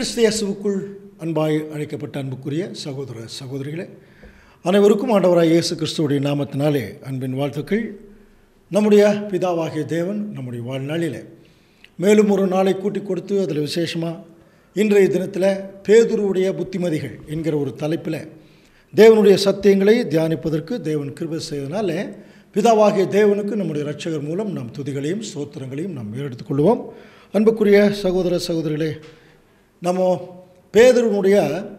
கிறிஸ்து இயேசுவுக்குள் அன்பாய் அழைக்கப்பட்ட அன்புக்குரிய சகோதர சகோதரிகளே அனைவருக்கும் ஆண்டவராய் இயேசு கிறிஸ்துவுடைய நாமத்தினாலே அன்பின் வாழ்த்துக்கள் நம்முடைய பிதாவாகிய தேவன் நம்முடைய வாழ்நாளிலே மேலும் ஒரு நாளை கூட்டி கொடுத்து அதில் விசேஷமாக இன்றைய தினத்தில் பேதுருவுடைய புத்திமதிகள் என்கிற ஒரு தலைப்பில் தேவனுடைய சத்தியங்களை தியானிப்பதற்கு தேவன் கிருபை செய்தனால பிதாவாகிய தேவனுக்கு நம்முடைய இரட்சகர் மூலம் நம் துதிகளையும் ஸ்தோத்திரங்களையும் நாம் ஏறெடுத்துக் அன்புக்குரிய சகோதர சகோதரிகளே நம்ம பேதருனுடைய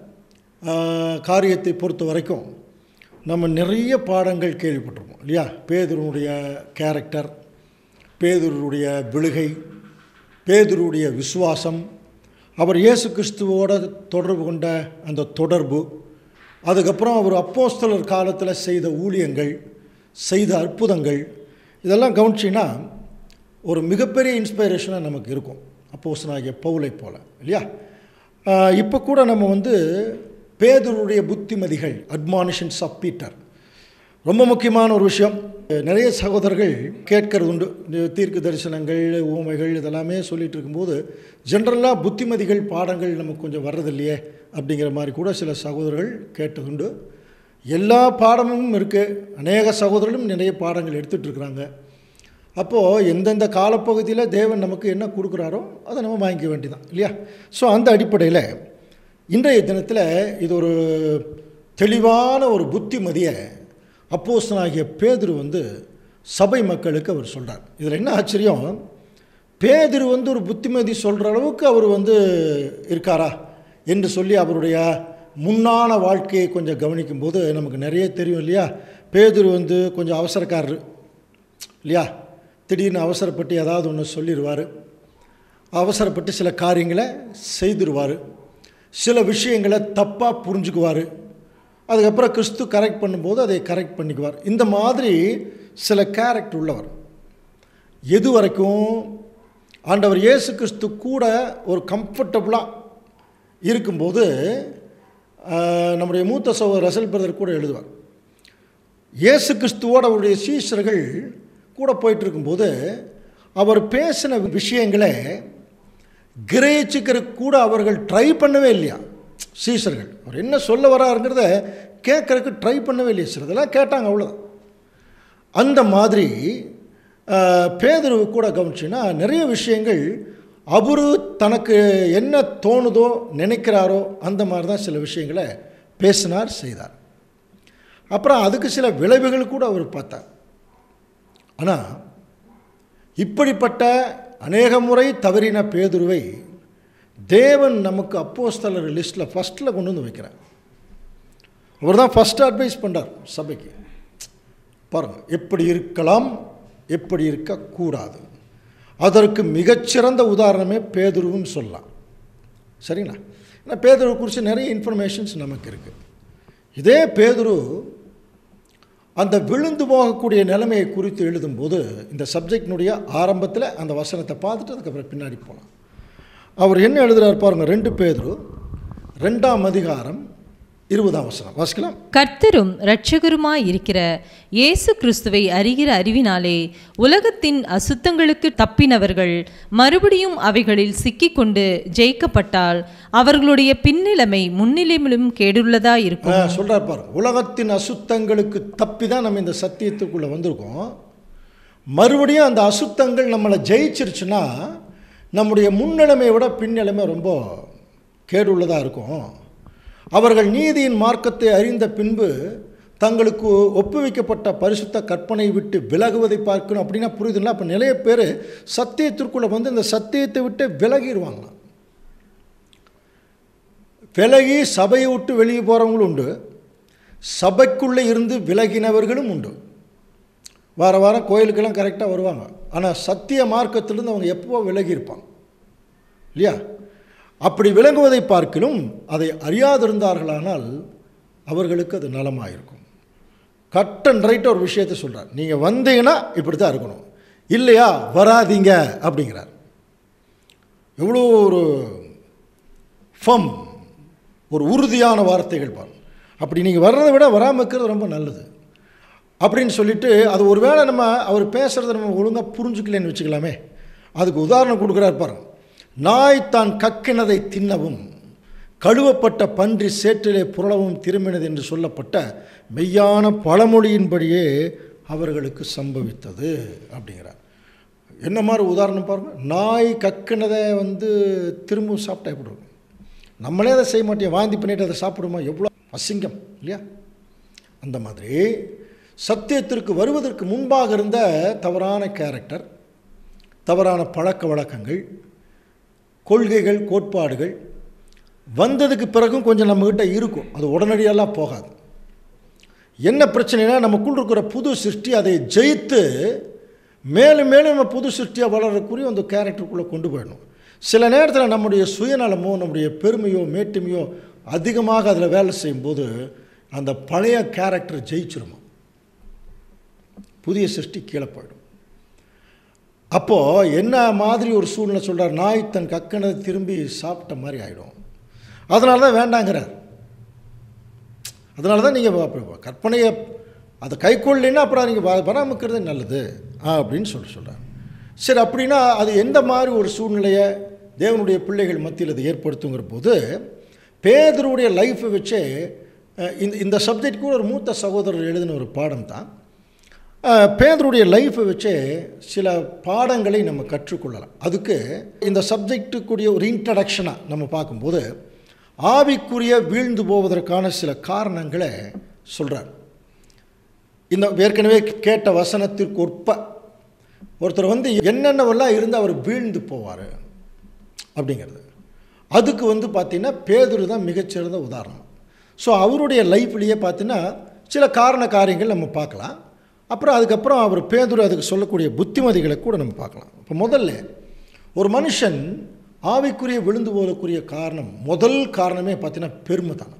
காரியத்தை பொறுத்த வரைக்கும் நம்ம நிறைய பாடங்கள் கேள்விப்பட்டிருப்போம் இல்லையா பேதுருனுடைய கேரக்டர் பேதுருடைய விழுகை பேதுருடைய விசுவாசம் அவர் இயேசு கிறிஸ்துவோட தொடர்பு கொண்ட அந்த தொடர்பு அதுக்கப்புறம் அவர் அப்போஸ்தலர் காலத்தில் செய்த ஊழியங்கள் செய்த அற்புதங்கள் இதெல்லாம் கவனிச்சின்னா ஒரு மிகப்பெரிய இன்ஸ்பைரேஷனாக நமக்கு இருக்கும் அப்போஸ்தனாகிய பவுலை போல் இல்லையா இப்போ கூட நம்ம வந்து பேதருடைய புத்திமதிகள் அட்மானிஷன்ஸ் ஆஃப் பீட்டர் ரொம்ப முக்கியமான ஒரு விஷயம் நிறைய சகோதரர்கள் கேட்கறது உண்டு இந்த தீர்க்க தரிசனங்கள் ஊமைகள் இதெல்லாமே சொல்லிகிட்டு இருக்கும்போது ஜென்ரலாக புத்திமதிகள் பாடங்கள் நமக்கு கொஞ்சம் வர்றதில்லையே அப்படிங்கிற மாதிரி கூட சில சகோதரர்கள் கேட்டதுண்டு எல்லா பாடமும் இருக்குது அநேக சகோதரர்களும் நிறைய பாடங்கள் எடுத்துகிட்டு இருக்கிறாங்க அப்போது எந்தெந்த காலப்பகுதியில் தேவன் நமக்கு என்ன கொடுக்குறாரோ அதை நம்ம வாங்கிக்க வேண்டியதான் இல்லையா ஸோ அந்த அடிப்படையில் இன்றைய தினத்தில் இது ஒரு தெளிவான ஒரு புத்திமதியை அப்போஸ்தனாகிய பேதுரு வந்து சபை மக்களுக்கு அவர் சொல்கிறார் இதில் என்ன ஆச்சரியம் பேதுரு வந்து ஒரு புத்திமதி சொல்கிற அளவுக்கு அவர் வந்து இருக்காரா என்று சொல்லி அவருடைய முன்னான வாழ்க்கையை கொஞ்சம் கவனிக்கும்போது நமக்கு நிறைய தெரியும் இல்லையா பேதுரு வந்து கொஞ்சம் அவசரக்காரர் இல்லையா திடீர்னு அவசரப்பட்டு ஏதாவது ஒன்று சொல்லிடுவார் அவசரப்பட்டு சில காரியங்களை செய்திருவார் சில விஷயங்களை தப்பாக புரிஞ்சுக்குவார் அதுக்கப்புறம் கிறிஸ்து கரெக்ட் பண்ணும்போது அதை கரெக்ட் பண்ணிக்குவார் இந்த மாதிரி சில கேரக்டர் உள்ளவர் எது வரைக்கும் ஆண்டவர் இயேசு கிறிஸ்து கூட ஒரு கம்ஃபர்டபுளாக இருக்கும்போது நம்முடைய மூத்த சகோதரர் ரசல் பிரதர் கூட எழுதுவார் இயேசு கிறிஸ்துவோட அவருடைய சீஷர்கள் கூட போயிட்டு இருக்கும்போது அவர் பேசின விஷயங்களை கிரகிச்சிக்கிற கூட அவர்கள் ட்ரை பண்ணவே இல்லையா சீசர்கள் அவர் என்ன சொல்ல வராருங்கிறத கேட்குறதுக்கு ட்ரை பண்ணவே இல்லையா சார் இதெல்லாம் கேட்டாங்க அவ்வளோதான் அந்த மாதிரி பேதர்வு கூட கவனிச்சுன்னா நிறைய விஷயங்கள் அவர் தனக்கு என்ன தோணுதோ நினைக்கிறாரோ அந்த மாதிரி தான் சில விஷயங்களை பேசினார் செய்தார் அப்புறம் அதுக்கு சில விளைவுகள் கூட அவர் பார்த்தார் ஆனால் இப்படிப்பட்ட அநேக முறை தவறின பேதுருவை தேவன் நமக்கு அப்போஸ்தலர் லிஸ்ட்டில் ஃபஸ்ட்டில் கொண்டு வந்து வைக்கிறார் அவர் தான் ஃபஸ்ட்டு அட்வைஸ் பண்ணுறார் சபைக்கு பாருங்கள் எப்படி இருக்கலாம் எப்படி இருக்கக்கூடாது அதற்கு மிகச்சிறந்த உதாரணமே பேதுருவும் சொல்லலாம் சரிங்களா ஏன்னா பேதுருவை குறித்து நிறைய இன்ஃபர்மேஷன்ஸ் நமக்கு இருக்குது இதே பேதுரு அந்த விழுந்து போகக்கூடிய நிலைமையை குறித்து எழுதும்போது இந்த சப்ஜெக்டினுடைய ஆரம்பத்தில் அந்த வசனத்தை பார்த்துட்டு அதுக்கப்புறம் பின்னாடி போகலாம் அவர் என்ன எழுதுகிறார் பாருங்கள் ரெண்டு பேரும் ரெண்டாம் அதிகாரம் இருபதாம் வசனம் வாசிக்கலாம் கர்த்தரும் இரட்சகருமாய் இருக்கிற இயேசு கிறிஸ்துவை அறிகிற அறிவினாலே உலகத்தின் அசுத்தங்களுக்கு தப்பினவர்கள் மறுபடியும் அவைகளில் சிக்கிக்கொண்டு ஜெயிக்கப்பட்டால் அவர்களுடைய பின்னிலைமை முன்னிலையிலும் கேடுள்ளதா இருக்கும் சொல்கிறார் பாருங்க உலகத்தின் அசுத்தங்களுக்கு தப்பி தான் நம்ம இந்த சத்தியத்துக்குள்ளே வந்திருக்கோம் மறுபடியும் அந்த அசுத்தங்கள் நம்மளை ஜெயிச்சிருச்சுன்னா நம்முடைய முன்னிலைமையை விட பின்னிலைமை ரொம்ப கேடுள்ளதாக இருக்கும் அவர்கள் நீதியின் மார்க்கத்தை அறிந்த பின்பு தங்களுக்கு ஒப்புவிக்கப்பட்ட பரிசுத்த கற்பனை விட்டு விலகுவதை பார்க்கணும் அப்படின்னா புரியுதுங்களா அப்போ நிறைய பேர் சத்தியத்திற்குள்ளே வந்து இந்த சத்தியத்தை விட்டு விலகிடுவாங்க விலகி சபையை விட்டு வெளியே போகிறவங்களும் உண்டு சபைக்குள்ளே இருந்து விலகினவர்களும் உண்டு வார வாரம் கோயிலுக்கெல்லாம் கரெக்டாக வருவாங்க ஆனால் சத்திய மார்க்கத்திலிருந்து அவங்க எப்போ விலகி இருப்பாங்க இல்லையா அப்படி விளங்குவதை பார்க்கிலும் அதை அறியாதிருந்தார்களானால் அவர்களுக்கு அது நலமாயிருக்கும் கட் அண்ட் ரைட் ஒரு விஷயத்தை சொல்கிறார் நீங்கள் வந்தீங்கன்னா இப்படி தான் இருக்கணும் இல்லையா வராதீங்க அப்படிங்கிறார் எவ்வளோ ஒரு ஃபம் ஒரு உறுதியான வார்த்தைகள் பாருங்க அப்படி நீங்கள் வர்றதை விட வராமல் இருக்கிறது ரொம்ப நல்லது அப்படின்னு சொல்லிட்டு அது ஒரு வேளை நம்ம அவர் பேசுகிறத நம்ம ஒழுங்காக புரிஞ்சுக்கலன்னு வச்சுக்கலாமே அதுக்கு உதாரணம் கொடுக்குறாரு பாருங்க நாய் தான் கக்கினதை தின்னவும் கழுவப்பட்ட பன்றி சேற்றிலே புரளவும் திரும்பினது என்று சொல்லப்பட்ட மெய்யான பழமொழியின்படியே அவர்களுக்கு சம்பவித்தது அப்படிங்கிறார் என்ன மாதிரி உதாரணம் பாருங்கள் நாய் கக்குனதை வந்து திரும்பவும் சாப்பிட்டா எப்படி இருக்கும் நம்மளே அதை செய்ய மாட்டோம் வாந்தி பண்ணிட்டு அதை சாப்பிடுமா எவ்வளோ அசிங்கம் இல்லையா அந்த மாதிரி சத்தியத்திற்கு வருவதற்கு முன்பாக இருந்த தவறான கேரக்டர் தவறான பழக்க வழக்கங்கள் கொள்கைகள் கோட்பாடுகள் வந்ததுக்கு பிறகும் கொஞ்சம் நம்மக்கிட்ட இருக்கும் அது உடனடியெல்லாம் போகாது என்ன பிரச்சனைனா நமக்குள் இருக்கிற புது சிருஷ்டி அதை ஜெயித்து மேலும் மேலும் நம்ம புது சிருஷ்டியாக வளரக்கூடிய அந்த கேரக்டருக்குள்ளே கொண்டு போயிடணும் சில நேரத்தில் நம்முடைய சுயநலமோ நம்முடைய பெருமையோ மேட்டுமையோ அதிகமாக அதில் வேலை செய்யும்போது அந்த பழைய கேரக்டர் ஜெயிச்சிருமா புதிய சிருஷ்டி கீழே போயிடும் அப்போது என்ன மாதிரி ஒரு சூழ்நிலை சொல்கிறார் நாய் தன் கக்கனதை திரும்பி சாப்பிட்ட மாதிரி ஆகிடும் அதனால தான் வேண்டாங்கிறார் அதனால தான் நீங்கள் கற்பனையை அதை கை கொள்ளலைன்னா அப்புறம் நீங்கள் பராமரிக்கிறது நல்லது ஆ அப்படின்னு சொல்லி சொல்கிறார் சரி அப்படின்னா அது எந்த மாதிரி ஒரு சூழ்நிலையை தேவனுடைய பிள்ளைகள் மத்தியில் அதை ஏற்படுத்துங்கிற போது பேதருடைய லைஃப்பை வச்சே அஹ், இந்த இந்த சப்ஜெக்ட் கூட ஒரு மூத்த சகோதரர் எழுதின ஒரு பாடம் தான் அஹ், பேதருடைய லைஃப்பை வச்சே சில பாடங்களை நம்ம கற்றுக்கொள்ளலாம் அதுக்கு இந்த சப்ஜெக்ட்டுக்குரிய ஒரு இன்ட்ரடக்ஷனாக நம்ம பார்க்கும்போது ஆவிக்குரிய வீழ்ந்து போவதற்கான சில காரணங்களை சொல்கிறார் இந்த ஏற்கனவே கேட்ட வசனத்திற்கு ஒற்ப ஒருத்தர் வந்து என்னென்னவெல்லாம் இருந்து அவர் வீழ்ந்து போவார் அப்படிங்கிறது அதுக்கு வந்து பார்த்திங்கன்னா பேதுரு தான் மிகச்சிறந்த உதாரணம் ஸோ அவருடைய லைஃப்லேயே பார்த்தீங்கன்னா சில காரண காரியங்கள் நம்ம பார்க்கலாம் அப்புறம் அதுக்கப்புறம் அவர் பேதுரு அதுக்கு சொல்லக்கூடிய புத்திமதிகளை கூட நம்ம பார்க்கலாம் இப்போ முதல்ல ஒரு மனுஷன் ஆவிக்குரிய விழுந்து போகக்கூடிய காரணம் முதல் காரணமே பார்த்தீங்கன்னா பெருமை தான்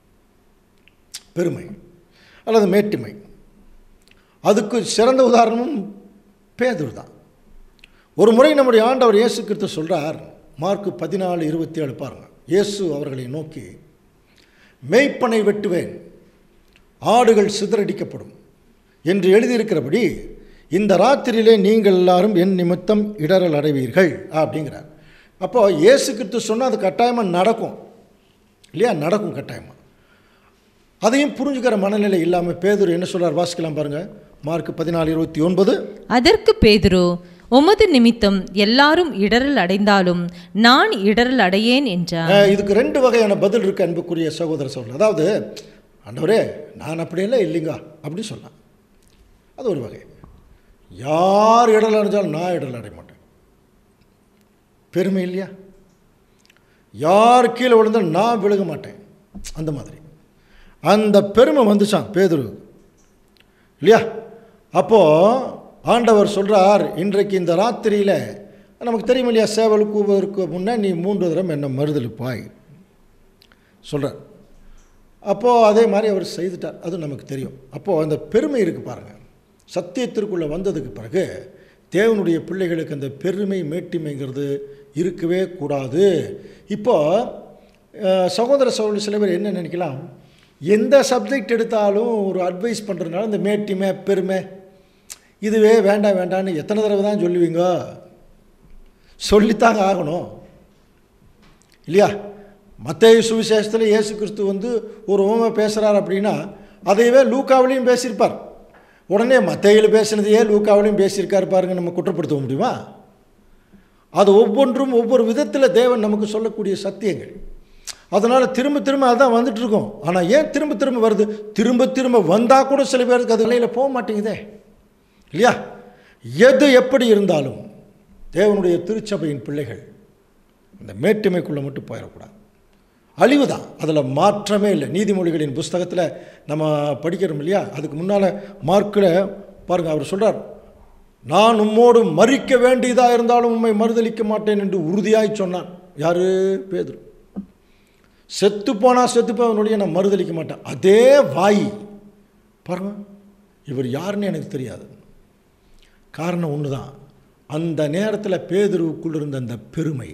பெருமை அல்லது மேட்டுமை அதுக்கு சிறந்த உதாரணமும் பேதுரு தான் ஒரு முறை நம்முடைய ஆண்டவர் இயேசு கிறிஸ்து சொல்கிறார் மார்க்கு பதினாலு இருபத்தி ஏழு பாருங்க இயேசு அவர்களை நோக்கி மேய்ப்பனை வெட்டுவேன் ஆடுகள் சிதறடிக்கப்படும் என்று எழுதியிருக்கிறபடி இந்த ராத்திரியிலே நீங்கள் எல்லாரும் என் நிமித்தம் இடரல் அடைவீர்கள் அப்படிங்கிறார் அப்போ இயேசு கிறிஸ்து சொன்னால் அது கட்டாயமாக நடக்கும் இல்லையா நடக்கும் கட்டாயமாக அதையும் புரிஞ்சுக்கிற மனநிலை இல்லாமல் பேதுரு என்ன சொல்றார் வாசிக்கலாம் பாருங்க மார்க் பதினாலு இருபத்தி ஒன்பது அதற்கு பேதுரு உமது நிமித்தம் எல்லாரும் இடரல் அடைந்தாலும் நான் இடரல் அடையேன் என்றார் அஹ், இதுக்கு ரெண்டு வகையான பதில் இருக்கு அன்புக்குரிய சகோதர சகோதரர் அதாவது ஆண்டவரே நான் அப்படியெல்லாம் இல்லைங்க அப்படி சொல்லலாம் அது ஒரு வகை யார் இடல் அடைஞ்சாலும் நான் இடல் அடைய மாட்டேன் பெருமை இல்லையா யார் கீழே விழுந்தாலும் நான் விழுக மாட்டேன் அந்த மாதிரி அந்த பெருமை வந்துச்சான் பேதுரு இல்லையா அப்போது ஆண்டவர் சொல்கிறார் இன்றைக்கு இந்த ராத்திரியில் நமக்கு தெரியும் இல்லையா சேவல் கூவதற்கு முன்னே நீ மூன்று தரம் என்னை மறுதளிப்பாய் சொல்கிறார் அப்போது அதே மாதிரி அவர் செய்துட்டார் அது நமக்கு தெரியும் அப்போது அந்த பெருமை இருக்குது பாருங்கள் சத்தியத்திற்குள்ளே வந்ததுக்கு பிறகு தேவனுடைய பிள்ளைகளுக்கு அந்த பெருமை மேட்டிமைங்கிறது இருக்கவே கூடாது இப்போ அஹ், சகோதர சகோதரி சில பேர் என்ன நினைக்கலாம் எந்த சப்ஜெக்ட் எடுத்தாலும் ஒரு அட்வைஸ் பண்ணுறதுனால இந்த மேட்டிமை பெருமை இதுவே வேண்டாம் வேண்டாம்னு எத்தனை தடவை தான் சொல்லுவீங்க சொல்லித்தாங்க ஆகணும் இல்லையா மத்தேயு சுவிசேஷத்தில் இயேசு கிறிஸ்து வந்து ஒரு உவமை பேசுகிறார் அப்படின்னா அதையவே லூக்காவிலையும் பேசியிருப்பார் உடனே மத்தேயில் பேசினதையே லூக்காவிலையும் பேசியிருக்காரு பாருங்க நம்ம குற்றப்படுத்த முடியுமா அது ஒவ்வொன்றும் ஒவ்வொரு விதத்தில் தேவன் நமக்கு சொல்லக்கூடிய சத்தியங்கள் அதனால் திரும்ப திரும்ப அதான் வந்துட்டு இருக்கோம் ஆனால் ஏன் திரும்ப திரும்ப வருது திரும்ப திரும்ப வந்தால் கூட சில பேருக்கு அது நிலையில் போக மாட்டேங்குதே இல்லையா எது எப்படி இருந்தாலும் தேவனுடைய திருச்சபையின் பிள்ளைகள் இந்த மேட்டுமைக்குள்ளே மட்டும் போயிடக்கூடாது அழிவு தான் அதில் மாற்றமே இல்லை நீதிமொழிகளின் புஸ்தகத்தில் நம்ம படிக்கிறோம் இல்லையா அதுக்கு முன்னால் மார்க்கில் பாருங்கள் அவர் சொல்கிறார் நான் உம்மோடு மறிக்க வேண்டியதாக இருந்தாலும் உம்மை மறுதளிக்க மாட்டேன் என்று உறுதியாய் சொன்னான் யார் பேதுரு செத்து போனால் செத்து போவனுடைய நான் மறுதளிக்க மாட்டேன் அதே வாய் பாருங்க இவர் யாருன்னு எனக்கு தெரியாது காரணம் ஒன்று தான் அந்த நேரத்தில் பேதுருவுக்குள் இருந்த அந்த பெருமை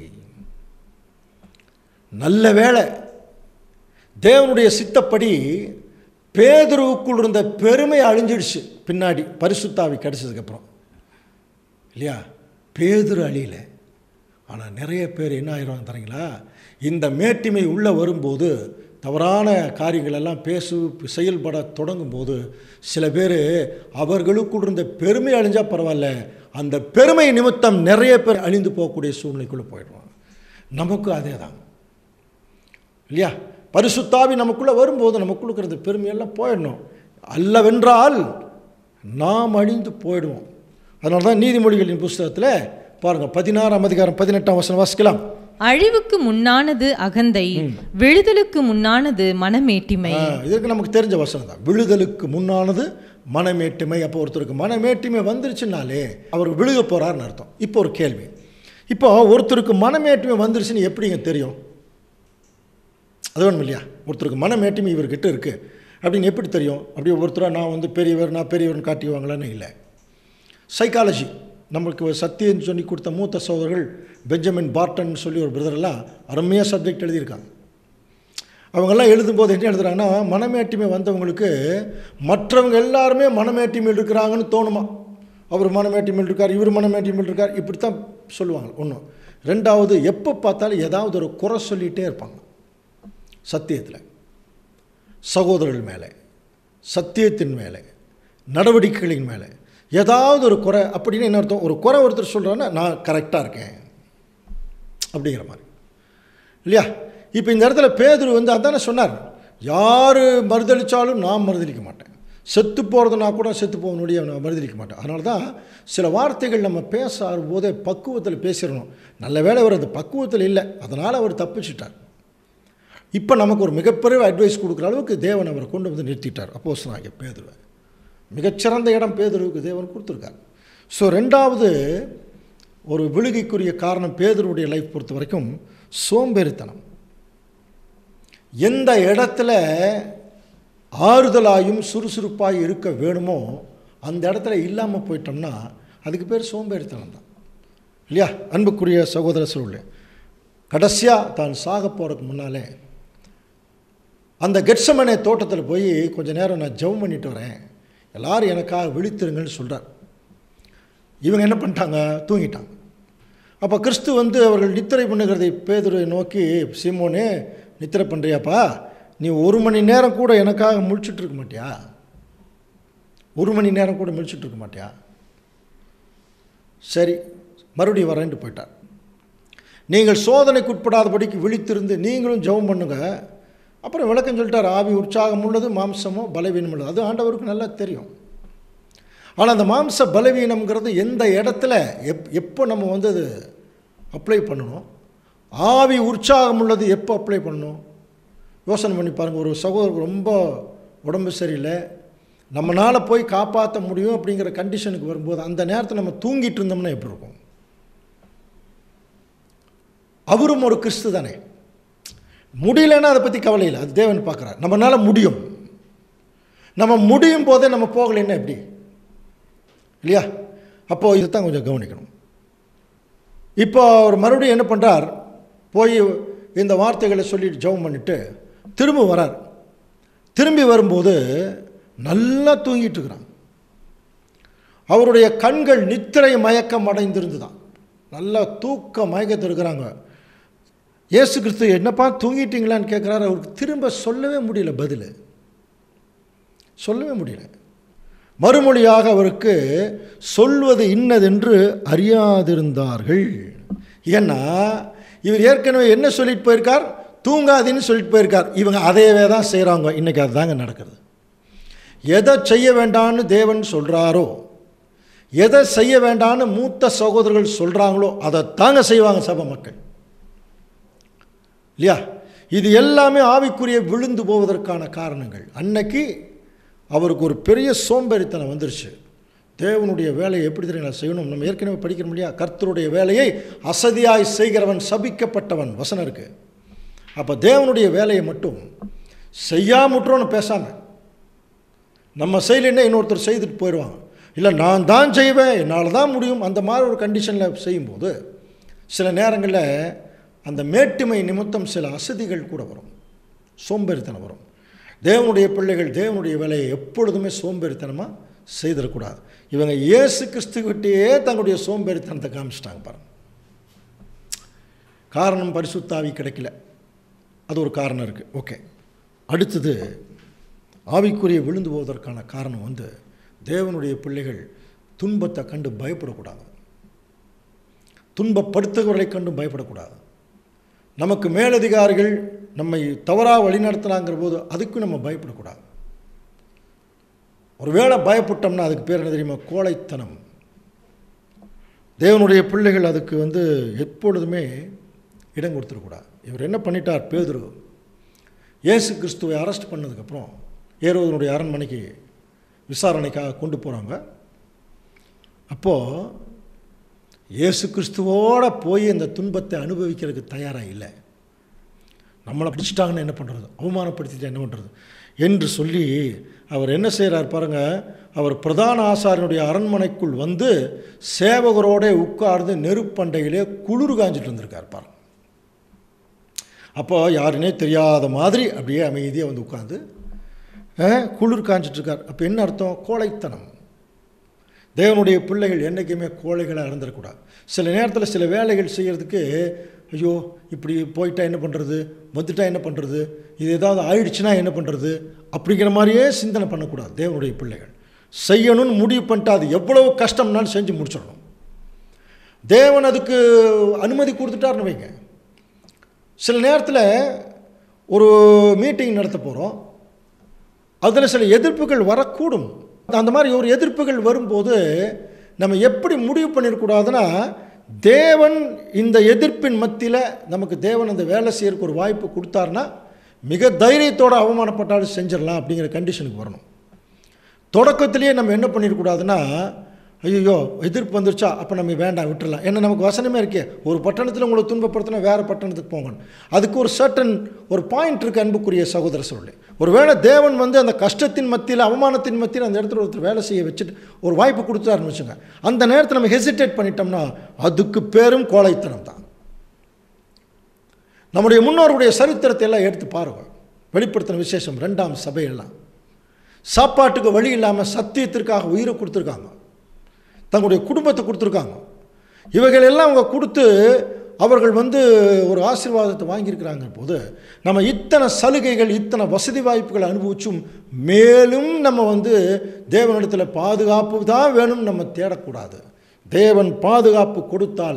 நல்ல வேளை தேவனுடைய சித்தப்படி பேதுருவுக்குள் இருந்த பெருமை அழிஞ்சிடுச்சு பின்னாடி பரிசுத்தாவி கிடச்சதுக்கப்புறம் இல்லையா பேதுரு அழியல ஆனால் நிறைய பேர் என்ன ஆயிடுவாங்க தரீங்களா இந்த மேட்டிமை உள்ளே வரும்போது தவறான காரியங்கள் எல்லாம் பேசு செயல்பட தொடங்கும் போது சில பேர் அவர்களுக்குள் இருந்த பெருமை அழிஞ்சால் பரவாயில்ல அந்த பெருமை நிமித்தம் நிறைய பேர் அழிந்து போகக்கூடிய சூழ்நிலைக்குள்ளே போயிடுவாங்க நமக்கு அதே தான் இல்லையா பரிசுத்தாவி நமக்குள்ளே வரும்போது நமக்குள்ள இருக்கிற பெருமையெல்லாம் போயிடணும் அல்லவென்றால் நாம் அழிந்து போயிடுவோம் அதனால தான் நீதிமொழிகளின் புஸ்தகத்தில் பாருங்கள் பதினாறாம் அதிகாரம் பதினெட்டாம் வசனம் வாசிக்கலாம் அழிவுக்கு முன்னானது அகந்தை விழுதலுக்கு முன்னானது மனமேட்டிமை ஆ, இதற்கு நமக்கு தெரிஞ்ச வசனம் தான் விழுதலுக்கு முன்னானது மனமேட்டுமை அப்போ ஒருத்தருக்கு மனமேட்டுமை வந்துருச்சுனாலே அவர் விழுக போகிறாருன்னு அர்த்தம் இப்போ ஒரு கேள்வி இப்போ ஒருத்தருக்கு மனமேட்டுமை வந்துருச்சுன்னு எப்படிங்க தெரியும் அது வேணும் இல்லையா ஒருத்தருக்கு மனமேட்டுமை இவர்கிட்ட இருக்குது அப்படின்னு எப்படி தெரியும் அப்படி ஒருத்தராக நான் வந்து பெரியவர் நான் பெரியவர்னு காட்டிவாங்களான்னு இல்லை சைக்காலஜி நம்மளுக்கு ஒரு சத்தியம் சொல்லி கொடுத்த மூத்த சோதரர்கள் பெஞ்சமின் பார்டன் சொல்லி ஒரு பிரதரெல்லாம் அருமையாக சப்ஜெக்ட் எழுதியிருக்காங்க அவங்கெல்லாம் எழுதும்போது என்ன எழுதுறாங்கன்னா மனமேட்டிமை வந்தவங்களுக்கு மற்றவங்க எல்லாருமே மனமேட்டிமையில் இருக்கிறாங்கன்னு தோணுமா அவர் மனமேட்டிமையில் இருக்கார் இவர் மனமேட்டிமையில் இருக்கார் இப்படி தான் சொல்லுவாங்க ஒன்று ரெண்டாவது எப்போ பார்த்தாலும் ஏதாவது ஒரு குறை சொல்லிகிட்டே இருப்பாங்க சத்தியத்தில் சகோதரர்கள் மேலே சத்தியத்தின் மேலே நடவடிக்கைகளின் மேலே ஏதாவது ஒரு குறை அப்படின்னு என்ன அர்த்தம் ஒரு குறை ஒருத்தர் சொல்கிறான்னா நான் கரெக்டாக இருக்கேன் அப்படிங்கிற மாதிரி இல்லையா இப்போ இந்த இடத்துல பேதுரு வந்து அதானே சொன்னார் யார் மறுதளித்தாலும் நான் மறுதளிக்க மாட்டேன் செத்து போகிறதுனா கூட செத்து போகணுடைய நான் மறுதளிக்க மாட்டேன் அதனால தான் சில வார்த்தைகள் நம்ம பேச போதே பக்குவத்தில் பேசிடணும் நல்ல வேளை அவர் அந்த பக்குவத்தில் இல்லை அதனால் அவர் தப்பிச்சிட்டார் இப்போ நமக்கு ஒரு மிகப்பெரிய அட்வைஸ் கொடுக்குற அளவுக்கு தேவன் அவரை கொண்டு வந்து நிறுத்திட்டார் அப்போஸ் நான் பேதுருவை மிகச்சிறந்த இடம் பேதுருவுக்கு தேவன் கொடுத்துருக்கார் ஸோ ரெண்டாவது ஒரு விழுகைக்குரிய காரணம் பேதுருவுடைய லைஃப் பொறுத்த வரைக்கும் சோம்பேறித்தனம் எந்த இடத்துல ஆறுதலாயும் சுறுசுறுப்பாய் இருக்க வேணுமோ அந்த இடத்துல இல்லாமல் போயிட்டோம்னா அதுக்கு பேர் சோம்பேறித்தனம் தான் இல்லையா அன்புக்குரிய சகோதர சொல்ல கடைசியாக தான் சாக போகிறதுக்கு முன்னாலே அந்த கெட்சமனே தோட்டத்தில் போய் கொஞ்ச நேரம் நான் ஜெபம் பண்ணிட்டு வரேன் எல்லாரும் எனக்காக விழித்திருங்கன்னு சொல்கிறார் இவங்க என்ன பண்ணிட்டாங்க தூங்கிட்டாங்க அப்போ கிறிஸ்து வந்து அவர்கள் நித்திரை பண்ணுகிறதை பேதுரை நோக்கி சீமோனே நித்திரை பண்ணுறியாப்பா நீ ஒரு மணி நேரம் கூட எனக்காக முழிச்சிட்டு இருக்க மாட்டியா ஒரு மணி நேரம் கூட முழிச்சிட்டு இருக்க மாட்டியா சரி மறுபடியும் வரேன்ட்டு போயிட்டார் நீங்கள் சோதனைக்குட்படாதபடிக்கு விழித்திருந்து நீங்களும் ஜெபம் பண்ணுங்க அப்புறம் விளக்கம் சொல்லிட்டார் ஆவி உற்சாகம் உள்ளது மாம்சமோ பலவீனம் உள்ளது அது ஆண்டவருக்கு நல்லா தெரியும் ஆனால் அந்த மாம்ச பலவீனம்ங்கிறது எந்த இடத்துல எப் எப்போ நம்ம வந்து அது அப்ளை பண்ணணும் ஆவி உற்சாகம் உள்ளது எப்போ அப்ளை பண்ணணும் யோசனை பண்ணி பாருங்கள் ஒரு சகோதரர் ரொம்ப உடம்பு சரியில்லை நம்மளால் போய் காப்பாற்ற முடியும் அப்படிங்கிற கண்டிஷனுக்கு வரும்போது அந்த நேரத்தில் நம்ம தூங்கிட்டு இருந்தோம்னா எப்படி இருக்கும் அவரும் ஒரு கிறிஸ்து தானே முடியலன்னா அதை பற்றி கவலை இல்லை அது தேவன் பார்க்குறார் நம்மளால் முடியும் நம்ம முடியும் போதே நம்ம போகலைன்னா எப்படி இல்லையா அப்போது இதைத்தான் கொஞ்சம் கவனிக்கணும் இப்போ அவர் மறுபடியும் என்ன பண்ணுறார் போய் இந்த வார்த்தைகளை சொல்லிட்டு ஜெபம் பண்ணிவிட்டு திரும்ப வரார் திரும்பி வரும்போது நல்லா தூங்கிட்டு இருக்கிறான் அவருடைய கண்கள் நித்திரை மயக்கம் அடைந்திருந்துதான் நல்லா தூக்க மயக்கத்தில் இருக்கிறாங்க இயேசு கிறிஸ்து என்னப்பா தூங்கிட்டீங்களான்னு கேட்குறாரு அவருக்கு திரும்ப சொல்லவே முடியல பதில் சொல்லவே முடியல மறுமொழியாக அவருக்கு சொல்வது இன்னதென்று அறியாதிருந்தார்கள் ஏன்னா இவர் ஏற்கனவே என்ன சொல்லிட்டு போயிருக்கார் தூங்காதுன்னு சொல்லிட்டு போயிருக்கார் இவங்க அதையவே தான் செய்கிறாங்க இன்றைக்கி அதுதாங்க நடக்கிறது எதை செய்ய வேண்டான்னு தேவன் சொல்கிறாரோ எதை செய்ய வேண்டான்னு மூத்த சகோதரர்கள் சொல்கிறாங்களோ அதை தாங்க செய்வாங்க சபை மக்கள் இல்லையா இது எல்லாமே ஆவிக்குரிய விழுந்து போவதற்கான காரணங்கள் அன்னைக்கு அவருக்கு ஒரு பெரிய சோம்பேறித்தனம் வந்துருச்சு தேவனுடைய வேலையை எப்படி தெரியுங்களா செய்யணும் நம்ம ஏற்கனவே படிக்கிறோம் இல்லையா கர்த்தருடைய வேலையை அசதியாய் செய்கிறவன் சபிக்கப்பட்டவன் வசனம் இருக்கு அப்போ தேவனுடைய வேலையை மட்டும் செய்யாமுற்றோன்னு பேசாமல் நம்ம செய்யலைன்னா இன்னொருத்தர் செய்துட்டு போயிடுவாங்க இல்லை நான் தான் செய்வேன் என்னால் தான் முடியும் அந்த மாதிரி ஒரு கண்டிஷனில் செய்யும்போது சில நேரங்களில் அந்த மேட்டுமை நிமித்தம் சில அசதிகள் கூட வரும் சோம்பேறித்தனம் வரும் தேவனுடைய பிள்ளைகள் தேவனுடைய வேலையை எப்பொழுதுமே சோம்பேறித்தனமாக செய்திடக்கூடாது இவங்க இயேசு கிறிஸ்துக்கிட்டேயே தங்களுடைய சோம்பேறித்தனத்தை காமிச்சிட்டாங்க பாருங்க காரணம் பரிசுத்தாவி கிடைக்கல அது ஒரு காரணம் இருக்குது ஓகே அடுத்தது ஆவிக்குரிய விழுந்து போவதற்கான காரணம் வந்து தேவனுடைய பிள்ளைகள் துன்பத்தை கண்டு பயப்படக்கூடாது துன்பப்படுத்துகிறவர்களை கண்டு பயப்படக்கூடாது நமக்கு மேலதிகாரிகள் நம்மை தவறாக வழிநடத்துகிறாங்கிற போது அதுக்கும் நம்ம பயப்படக்கூடாது ஒருவேளை பயப்பட்டோம்னா அதுக்கு பேர் என்ன தெரியுமா கோழைத்தனம் தேவனுடைய பிள்ளைகள் அதுக்கு வந்து எப்பொழுதுமே இடம் கொடுத்துடக்கூடாது இவர் என்ன பண்ணிட்டார் பேதுரு இயேசு கிறிஸ்துவை அரெஸ்ட் பண்ணதுக்கப்புறம் ஏரோதனுடைய அரண்மனைக்கு விசாரணைக்காக கொண்டு போகிறாங்க அப்போது இயேசு கிறிஸ்துவோட போய் இந்த துன்பத்தை அனுபவிக்கிறதுக்கு தயாராக இல்லை நம்மளை பிடிச்சிட்டாங்கன்னு என்ன பண்ணுறது அவமானப்படுத்திட்டு என்ன பண்ணுறது என்று சொல்லி அவர் என்ன செய்கிறார் பாருங்கள் அவர் பிரதான ஆசாரியனுடைய அரண்மனைக்குள் வந்து சேவகரோட உட்கார்ந்து நெருப்பண்டையிலே குளிர் காஞ்சிட்டு இருந்திருக்கார் பாருங்க அப்போ யாருனே தெரியாத மாதிரி அப்படியே அமைதியாக வந்து உட்காந்து அஹ், குளிர் காஞ்சிட்ருக்கார் அப்போ என்ன அர்த்தம் கோழைத்தனம் தேவனுடைய பிள்ளைகள் என்றைக்குமே கோழைகளாக இருந்துடக்கூடாது சில நேரத்தில் சில வேலைகள் செய்கிறதுக்கு ஐயோ இப்படி போயிட்டா என்ன பண்ணுறது வந்துட்டா என்ன பண்ணுறது இது ஏதாவது ஆயிடுச்சுன்னா என்ன பண்ணுறது அப்படிங்கிற மாதிரியே சிந்தனை பண்ணக்கூடாது தேவனுடைய பிள்ளைகள் செய்யணும்னு முடிவு பண்ணிட்டு அது எவ்வளவு கஷ்டம்னாலும் செஞ்சு முடிச்சிடணும் தேவன் அதுக்கு அனுமதி கொடுத்துட்டாருன்னு வைங்க சில நேரத்தில் ஒரு மீட்டிங் நடத்த போகிறோம் அதில் சில எதிர்ப்புகள் வரக்கூடும் அந்த மாதிரி ஒரு எதிர்ப்புகள் வரும்போது நம்ம எப்படி முடிவு பண்ணிடக்கூடாதுன்னா தேவன் இந்த எதிர்ப்பின் மத்தியில் நமக்கு தேவன் அந்த வேலை செய்யறதுக்கு ஒரு வாய்ப்பு கொடுத்தாருன்னா மிக தைரியத்தோடு அவமானப்பட்டாலும் செஞ்சிடலாம் அப்படிங்கிற கண்டிஷனுக்கு வரணும் தொடக்கத்திலேயே நம்ம என்ன பண்ணிடக்கூடாதுன்னா ஐயோ எதிர்ப்பு வந்துருச்சா அப்போ நம்ம வேண்டாம் விட்டுறலாம் ஏன்னா நமக்கு வசனமே இருக்கே ஒரு பட்டணத்தில் உங்களை துன்பப்படுத்தினா வேறு பட்டணத்துக்கு போங்கணும் அதுக்கு ஒரு சர்டன் ஒரு பாயிண்ட் இருக்குது அன்புக்குரிய சகோதர சொல்லி ஒருவேளை தேவன் வந்து அந்த கஷ்டத்தின் மத்தியில் அவமானத்தின் மத்தியில் அந்த இடத்துல ஒருத்தர் வேலை செய்ய வச்சுட்டு ஒரு வாய்ப்பு கொடுத்தாருன்னு வச்சுங்க அந்த நேரத்தில் நம்ம ஹெசிடேட் பண்ணிட்டோம்னா அதுக்கு பேரும் கோழைத்தனம் தான் நம்முடைய முன்னோருடைய சரித்திரத்தை எல்லாம் எடுத்து பாருங்க வெளிப்படுத்தின விசேஷம் ரெண்டாம் சபையெல்லாம் சாப்பாட்டுக்கு வழி இல்லாமல் சத்தியத்திற்காக உயிரை கொடுத்துருக்காங்க தங்களுடைய குடும்பத்தை கொடுத்துருக்காங்க இவைகள் எல்லாம் அவங்க கொடுத்து அவர்கள் வந்து ஒரு ஆசீர்வாதத்தை வாங்கியிருக்கிறாங்க போது நம்ம இத்தனை சலுகைகள் இத்தனை வசதி வாய்ப்புகளை அனுபவிச்சும் மேலும் நம்ம வந்து தேவனிடத்தில் பாதுகாப்பு தான் வேணும் நம்ம தேடக்கூடாது தேவன் பாதுகாப்பு கொடுத்தால்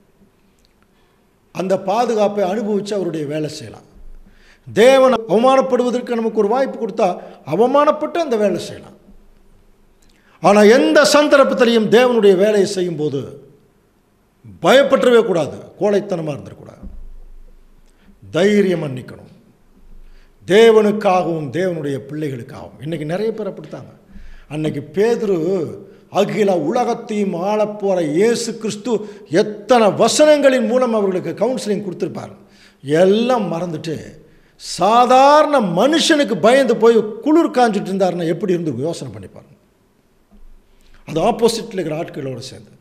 அந்த பாதுகாப்பை அனுபவித்து அவருடைய வேலை செய்யலாம் தேவன் அவமானப்படுவதற்கு நமக்கு ஒரு வாய்ப்பு கொடுத்தா அவமானப்பட்டு அந்த வேலை செய்யலாம் ஆனால் எந்த சந்தர்ப்பத்திலையும் தேவனுடைய வேலையை செய்யும்போது பயப்பட்டுறவே கூடாது கோழைத்தனமாக இருந்துடக்கூடாது தைரியம் நிற்கணும் தேவனுக்காகவும் தேவனுடைய பிள்ளைகளுக்காகவும் இன்றைக்கி நிறைய பேர் அப்படித்தாங்க அன்னைக்கு பேதுரு அகில உலகத்தையும் ஆளப்போகிற இயேசு கிறிஸ்து எத்தனை வசனங்களின் மூலம் அவர்களுக்கு கவுன்சிலிங் கொடுத்துருப்பார் எல்லாம் மறந்துட்டு சாதாரண மனுஷனுக்கு பயந்து போய் குளிர் காஞ்சிட்டு இருந்தாருன்னா எப்படி இருந்து யோசனை பண்ணி பாருங்க அது ஆப்போசிட்டில் இருக்கிற ஆட்களோடு சேர்ந்து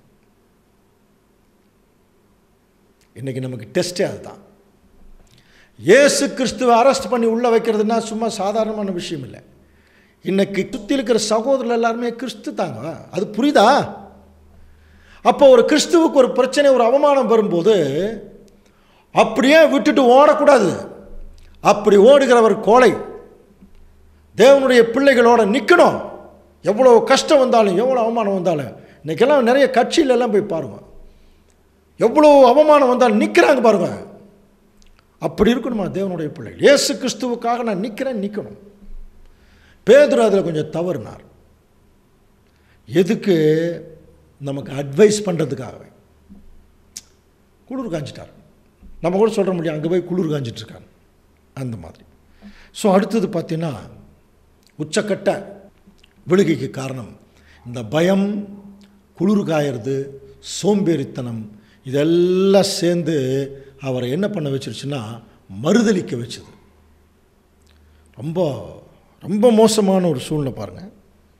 இன்றைக்கி நமக்கு டெஸ்ட்டே அதுதான் இயேசு கிறிஸ்துவை அரெஸ்ட் பண்ணி உள்ளே வைக்கிறதுனா சும்மா சாதாரணமான விஷயம் இல்லை இன்னைக்கு சுற்றி இருக்கிற சகோதரர் எல்லாருமே கிறிஸ்து தாங்க அது புரியுதா அப்போ ஒரு கிறிஸ்துவுக்கு ஒரு பிரச்சனை ஒரு அவமானம் வரும்போது அப்படியே விட்டுட்டு ஓடக்கூடாது அப்படி ஓடுகிறவர் கோலை தேவனுடைய பிள்ளைகளோட நிற்கணும் எவ்வளோ கஷ்டம் வந்தாலும் எவ்வளோ அவமானம் வந்தாலும் இன்றைக்கெல்லாம் நிறைய கட்சியில எல்லாம் போய் பாருங்கள் எவ்வளோ அவமானம் வந்தாலும் நிற்கிறாங்க பாருங்க அப்படி இருக்கணுமா தேவனுடைய பிள்ளைகள் இயேசு கிறிஸ்துவுக்காக நான் நிற்கிறேன் நிற்கணும் பேதுரு அதில் கொஞ்சம் தவறுனார் எதுக்கு நமக்கு அட்வைஸ் பண்ணுறதுக்காகவே குளிர் காஞ்சிட்டார் நம்ம கூட சொல்கிற முடியும் அங்கே போய் குளிர் காஞ்சிட்ருக்காங்க அந்த மாதிரி ஸோ அடுத்தது பார்த்தீங்கன்னா உச்சக்கட்ட விழுகைக்கு காரணம் இந்த பயம் குளிர் காயறது சோம்பேறித்தனம் இதெல்லாம் சேர்ந்து அவரை என்ன பண்ண வச்சிருச்சுன்னா மறுதளிக்க வச்சுது ரொம்ப ரொம்ப மோசமான ஒரு சூழ்நிலை பாருங்கள்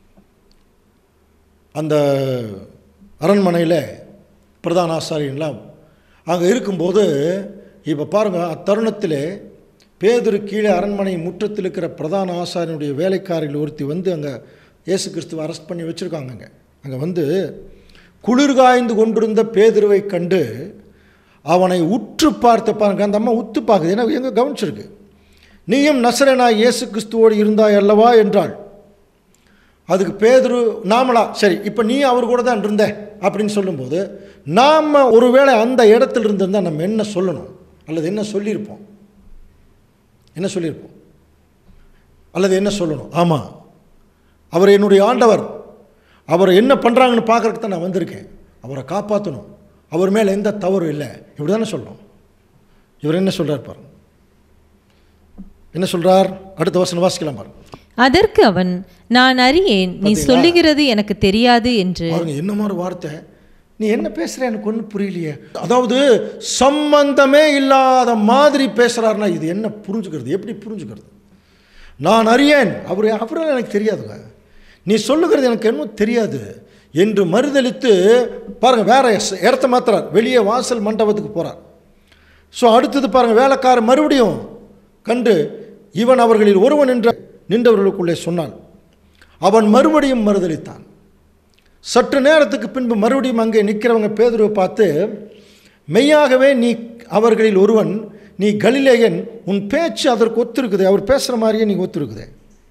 அந்த அரண்மனையில் பிரதான ஆசாரியன்லாம் அங்கே இருக்கும்போது இப்போ பாருங்கள் அத்தருணத்தில் பேதுரு கீழே அரண்மனை முற்றத்தில் இருக்கிற பிரதான ஆசாரியனுடைய வேலைக்காரிகள் ஒருத்தி வந்து அங்கே இயேசு கிறிஸ்துவை அரெஸ்ட் பண்ணி வச்சுருக்காங்க அங்கே அங்கே வந்து குளிர் காய்ந்து கொண்டிருந்த பேதுருவை கண்டு அவனை உற்று பார்த்து பாருங்க அந்த அம்மா உத்து பார்க்குது ஏன்னா எங்கே கவனிச்சிருக்கு நீயும் நசரனாய் இயேசு கிறிஸ்துவோடு இருந்தாய் அல்லவா என்றாள் அதுக்கு பேதுரு நாமளா சரி இப்போ நீ அவர் கூட தான் இருந்த அப்படின்னு சொல்லும்போது நாம் ஒருவேளை அந்த இடத்துல இருந்திருந்தால் நம்ம என்ன சொல்லணும் அல்லது என்ன சொல்லியிருப்போம் என்ன சொல்லியிருப்போம் அல்லது என்ன சொல்லணும் ஆமாம் அவர் என்னுடைய ஆண்டவர் அவர் என்ன பண்ணுறாங்கன்னு பார்க்கறதுக்கு தான் நான் வந்திருக்கேன் அவரை காப்பாற்றணும் அவர் மேலே எந்த தவறும் இல்லை இப்படி தானே சொல்லணும் இவர் என்ன சொல்கிறார் பாருங்க என்ன சொல்கிறார் அடுத்த வசனம் வாசிக்கலாம் பாருங்க அதற்கு அவன் நான் அறியேன் நீ சொல்லுகிறது எனக்கு தெரியாது என்று பாருங்க என்ன மாதிரி வார்த்தை நீ என்ன பேசுற எனக்கு ஒன்றும் புரியலையே அதாவது சம்பந்தமே இல்லாத மாதிரி பேசுறாருன்னா இது என்ன புரிஞ்சுக்கிறது எப்படி புரிஞ்சுக்கிறது நான் அறியேன் அவர் அவரும் எனக்கு தெரியாதுங்க நீ சொல்லுகிறது எனக்கு என்ன தெரியாது என்று மறுதளித்து பாருங்க வேற ஸ்- இடத்த மாத்துறார் வெளியே வாசல் மண்டபத்துக்கு போறார் ஸோ அடுத்தது பாருங்க வேலைக்காரர் மறுபடியும் கண்டு இவன் அவர்களில் ஒருவன் என்ற நின்றவர்களுக்குள்ளே சொன்னான் அவன் மறுபடியும் மறுதளித்தான் சற்று நேரத்துக்கு பின்பு மறுபடியும் அங்கே நிற்கிறவங்க பேதுருவை பார்த்து மெய்யாகவே நீ அவர்களில் ஒருவன் நீ கலிலேயன் உன் பேச்சு அதற்கு ஒத்திருக்குது அவர் பேசுகிற மாதிரியே நீ ஒத்திருக்குது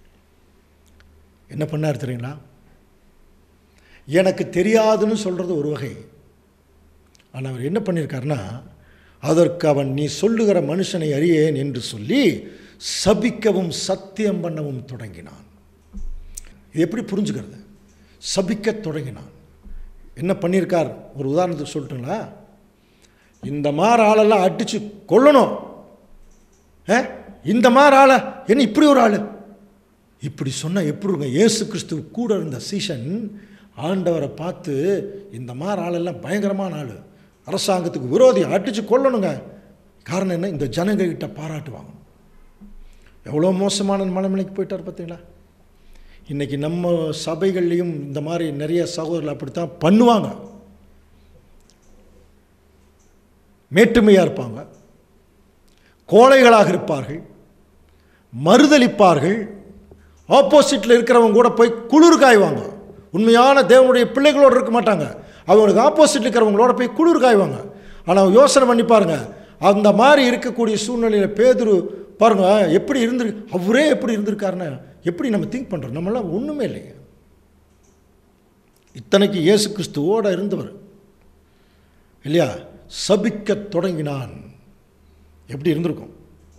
என்ன பண்ணார் தெரியுங்களா எனக்கு தெரியாதுன்னு சொல்கிறது ஒரு வகை ஆனால் அவர் என்ன பண்ணியிருக்காருன்னா அதற்கு அவன் நீ சொல்லுகிற மனுஷனை அறியேன் என்று சொல்லி சபிக்கவும் சத்தியம் பண்ணவும் தொடங்கினான் இது எப்படி புரிஞ்சுக்கிறது சபிக்கத் தொடங்கினான் என்ன பண்ணியிருக்கார் ஒரு உதாரணத்துக்கு சொல்லட்டுங்களா இந்த மாதிரி ஆளெல்லாம் அடித்து கொல்லணும் ஆ? இந்த மாதிரி ஆளை என்ன இப்படி ஒரு ஆள் இப்படி சொன்னால் எப்படிங்க இயேசு கிறிஸ்து கூட இருந்த சீசன் ஆண்டவரை பார்த்து இந்த மாதிரி ஆளெல்லாம் பயங்கரமான ஆள் அரசாங்கத்துக்கு விரோதி அடித்து கொல்லணுங்க காரணம் என்ன இந்த ஜனங்ககிட்ட பாராட்டுவாங்க எவ்வளோ மோசமான மனநிலைக்கு போயிட்டார் பார்த்தீங்களா இன்றைக்கி நம்ம சபைகள்லேயும் இந்த மாதிரி நிறைய சகோதரர்கள் அப்படித்தான் பண்ணுவாங்க மேட்டுமையாக இருப்பாங்க கோழைகளாக இருப்பார்கள் மறுதலிப்பார்கள் ஆப்போசிட்டில் இருக்கிறவங்க கூட போய் குளிர் காய்வாங்க உண்மையான தேவனுடைய பிள்ளைகளோடு இருக்க மாட்டாங்க அவங்களுக்கு ஆப்போசிட் இருக்கிறவங்களோட போய் குளிர் காய்வாங்க ஆனால் யோசனை பண்ணி பாருங்க அந்த மாதிரி இருக்கக்கூடிய சூழ்நிலையில் பேதுரு பாருங்க எப்படி இருந்து அவரே எப்படி இருந்திருக்காருன்னா எப்படி நம்ம திங்க் பண்ணுறோம் நம்மளாம் ஒன்றுமே இல்லைங்க இத்தனைக்கு இயேசு கிறிஸ்துவோடு இருந்தவர் இல்லையா சபிக்கத் தொடங்கினான் எப்படி இருந்திருக்கும்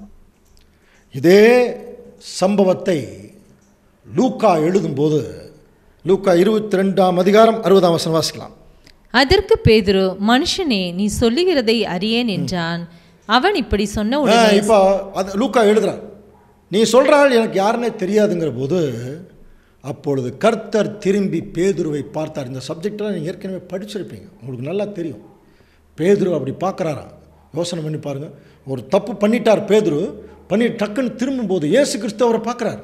இதே சம்பவத்தை லூக்கா எழுதும்போது லூக்கா இருபத்தி ரெண்டாம் அதிகாரம் அறுபதாம் வசனம் வாசிக்கலாம் அதற்கு பேதுரு மனுஷனே நீ சொல்லுகிறதை அறியேன் என்றான் அவன் இப்படி சொன்ன ஆ, உடனே இப்போ அது லூக்கா எழுதுறான் நீ சொல்கிறாள் எனக்கு யாருன்னே தெரியாதுங்கிற போது அப்பொழுது கர்த்தர் திரும்பி பேதுருவை பார்த்தார் இந்த சப்ஜெக்டெலாம் நீங்கள் ஏற்கனவே படிச்சிருப்பீங்க உங்களுக்கு நல்லா தெரியும் பேதுரு அப்படி பார்க்குறாராம் யோசனை பண்ணி பாருங்கள் ஒரு தப்பு பண்ணிட்டார் பேதுரு பண்ணி டக்குன்னு திரும்பும்போது இயேசு கிறிஸ்து அவரை பார்க்குறாரு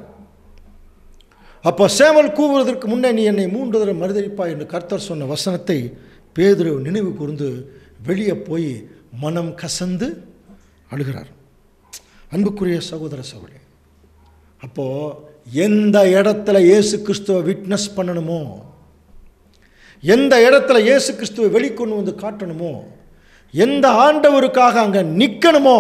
அப்போ சேவல் கூவுவதற்கு முன்னே நீ என்னை மூன்று தடவை மறுதளிப்பா என்று கர்த்தர் சொன்ன வசனத்தை பேதுரு நினைவு கூர்ந்து வெளியே போய் மனம் கசந்து அழுகிறார் அன்புக்குரிய சகோதர சகோதரி அப்போது எந்த இடத்துல இயேசு கிறிஸ்துவை விட்னஸ் பண்ணணுமோ எந்த இடத்துல இயேசு கிறிஸ்துவை வெளிக்கொண்டு வந்து காட்டணுமோ எந்த ஆண்டவருக்காக அங்கே நிற்கணுமோ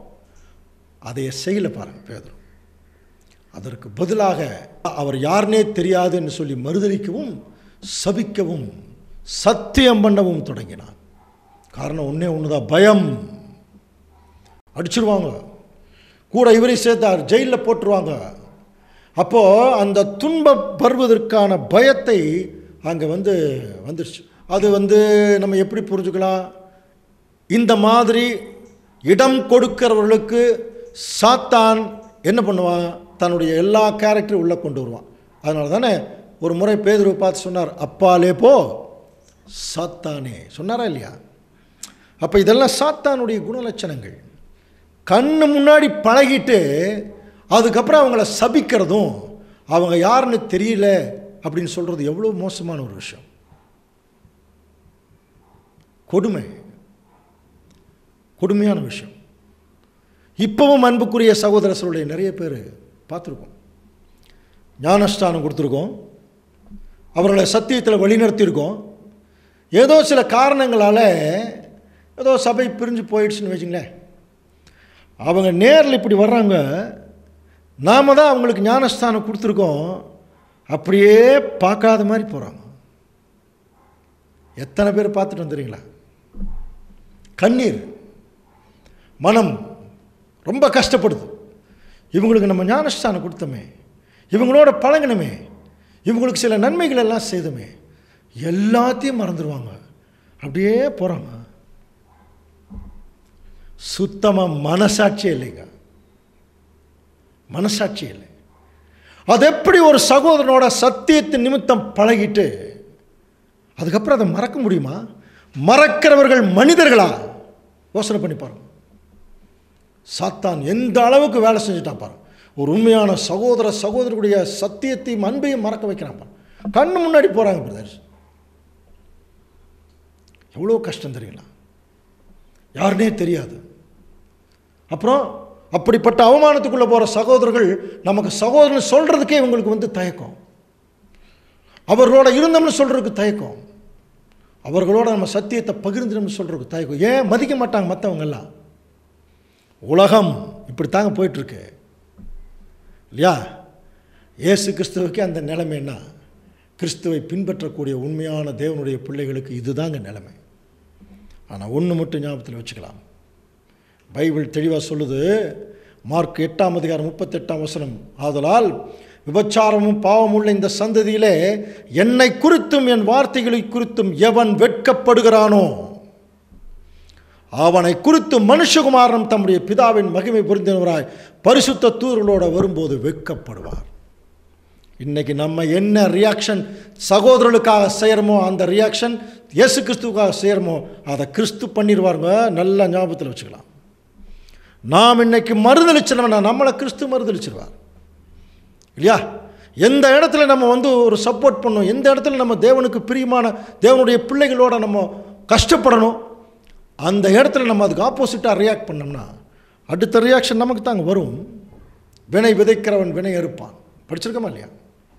அதை செய்யல பாருங்க பேதுரு அதற்கு பதிலாக அவர் யாருனே தெரியாதுன்னு சொல்லி மறுதலிக்கவும் சபிக்கவும் சத்தியம் பண்ணவும் தொடங்கினான் காரணம் ஒன்றே ஒன்று தான் பயம் அடிச்சிருவாங்க கூட இவரை சேர்த்தார் ஜெயிலில் போட்டுருவாங்க அப்போது அந்த துன்பம் வருவதற்கான பயத்தை அங்கே வந்து வந்துருச்சு அது வந்து நம்ம எப்படி புரிஞ்சுக்கலாம் இந்த மாதிரி இடம் கொடுக்கிறவர்களுக்கு சாத்தான் என்ன பண்ணுவான் தன்னுடைய எல்லா கேரக்டரும் உள்ளே கொண்டு வருவான் அதனால தானே ஒரு முறை பேதுருவை பார்த்து சொன்னார் அப்பாலே போ சாத்தானே சொன்னாரா இல்லையா அப்போ இதெல்லாம் சாத்தானுடைய குணலட்சணங்கள் கண்ணு முன்னாடி பழகிட்டு அதுக்கப்புறம் அவங்கள சபிக்கிறதும் அவங்க யாருன்னு தெரியல அப்படின்னு சொல்கிறது எவ்வளோ மோசமான ஒரு விஷயம் கொடுமை கொடுமையான விஷயம் இப்போவும் அன்புக்குரிய சகோதர சகோதரி நிறைய பேர் பார்த்துருக்கோம் ஞானஸ்தானம் கொடுத்துருக்கோம் அவர்களை சத்தியத்தில் வழிநடத்தியிருக்கோம் ஏதோ சில காரணங்களால் ஏதோ சபை பிரிஞ்சு போயிடுச்சுன்னு வச்சுங்களேன் அவங்க நேரில் இப்படி வர்றாங்க நாம் தான் அவங்களுக்கு ஞானஸ்தானம் கொடுத்துருக்கோம் அப்படியே பார்க்காத மாதிரி போகிறாங்க எத்தனை பேர் பார்த்துட்டு வந்துடுறீங்களா கண்ணீர் மனம் ரொம்ப கஷ்டப்படுது இவங்களுக்கு நம்ம ஞானஸ்தானம் கொடுத்தோமே இவங்களோட பழகினமே இவங்களுக்கு சில நன்மைகள் எல்லாம் செய்தோமே எல்லாத்தையும் மறந்துடுவாங்க அப்படியே போகிறாங்க சுத்தமாக மனசாட்சியே இல்லைங்க மனசாட்சி இல்லை அது எப்படி ஒரு சகோதரனோட சத்தியத்தின் நிமித்தம் பழகிட்டு அதுக்கப்புறம் அதை மறக்க முடியுமா மறக்கிறவர்கள் மனிதர்களா யோசனை பண்ணி பாருங்க சாத்தான் எந்த அளவுக்கு வேலை செஞ்சுட்டான் பாருங்க ஒரு உண்மையான சகோதர சகோதரருடைய சத்தியத்தையும் அன்பையும் மறக்க வைக்கிறான் பாருங்க கண்ணு முன்னாடி போகிறாங்க பிரதர்ஸ் எவ்வளோ கஷ்டம் தெரியுங்களா யாருனே தெரியாது அப்புறம் அப்படிப்பட்ட அவமானத்துக்குள்ளே போகிற சகோதரர்கள் நமக்கு சகோதரன் சொல்கிறதுக்கே இவங்களுக்கு வந்து தயக்கம் அவர்களோட இருந்தோம்னு சொல்கிறதுக்கு தயக்கம் அவர்களோட நம்ம சத்தியத்தை பகிர்ந்துடணும்னு சொல்கிறதுக்கு தயக்கம் ஏன் மதிக்க மாட்டாங்க மற்றவங்கெல்லாம் உலகம் இப்படி தாங்க போயிட்டுருக்கு இல்லையா இயேசு கிறிஸ்துவுக்கே அந்த நிலைமைன்னா கிறிஸ்துவை பின்பற்றக்கூடிய உண்மையான தேவனுடைய பிள்ளைகளுக்கு இதுதாங்க நிலைமை ஆனால் ஒன்று மட்டும் ஞாபகத்தில் வச்சுக்கலாம் பைபிள் தெளிவாக சொல்லுது மார்க் எட்டாம் அதிகாரம் முப்பத்தெட்டாம் வசனம் ஆதலால் விபச்சாரமும் பாவமுள்ள இந்த சந்ததியிலே என்னை குறித்தும் என் வார்த்தைகளை குறித்தும் எவன் வெட்கப்படுகிறானோ அவனை குறித்து மனுஷகுமாரன் தம்முடைய பிதாவின் மகிமை புரிந்தவராய் பரிசுத்த தூர்களோட வரும்போது வெட்கப்படுவார் இன்னைக்கு நம்ம என்ன ரியாக்ஷன் சகோதரர்களுக்காக செய்கிறோமோ அந்த ரியாக்ஷன் இயேசு கிறிஸ்துவுக்காக செய்கிறோமோ அதை கிறிஸ்து பண்ணிடுவாருங்க நல்ல ஞாபகத்தில் வச்சுக்கலாம் நாம் இன்னைக்கு மறுதளிச்சிடணும்னா நம்மளை கிறிஸ்து மறுதளிச்சிருவார் இல்லையா எந்த இடத்துல நம்ம வந்து ஒரு சப்போர்ட் பண்ணணும் எந்த இடத்துல நம்ம தேவனுக்கு பிரியமான தேவனுடைய பிள்ளைகளோட நம்ம கஷ்டப்படணும் அந்த இடத்துல நம்ம அதுக்கு ஆப்போசிட்டாக ரியாக்ட் பண்ணோம்னா அடுத்த ரியாக்ஷன் நமக்கு தாங்க வரும் வினை விதைக்கிறவன் வினை அறுப்பான் படிச்சிருக்கோமா இல்லையா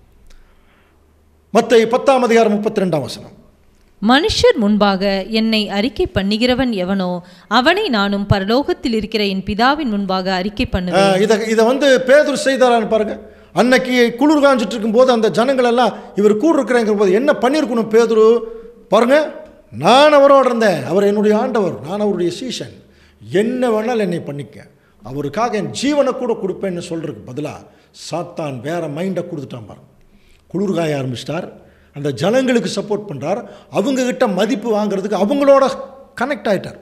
மற்ற பத்தாம் அதிகாரம் முப்பத்தி ரெண்டாம் வசனம் மனுஷர் முன்பாக என்னை அறிக்கை பண்ணுகிறவன் எவனோ அவனை நானும் பரலோகத்தில் இருக்கிற என் பிதாவின் முன்பாக அறிக்கை பண்ணுவேன் ஆஹ், இதை இதை வந்து பேதுரு செய்தாரான்னு பாருங்க அன்னைக்கு குளிர் காஞ்சிட்டு இருக்கும்போது அந்த ஜனங்கள் எல்லாம் இவர் கூட இருக்கிறேங்கிற போது என்ன பண்ணியிருக்கணும் பேதுரு பாருங்க நான் அவரோட இருந்தேன் அவர் என்னுடைய ஆண்டவர் நான் அவருடைய சீஷன் என்ன வேணாலும் என்னை பண்ணிக்க அவருக்காக என் ஜீவனை கூட கொடுப்பேன்னு சொல்றதுக்கு பதிலாக சாத்தான் வேற மைண்டை கொடுத்துட்டான் பாருங்க குளிர்காய ஆரம்பிச்சிட்டார் அந்த ஜனங்களுக்கு சப்போர்ட் பண்ணுறார் அவங்கக்கிட்ட மதிப்பு வாங்குறதுக்கு அவங்களோட கனெக்ட் ஆயிட்டார்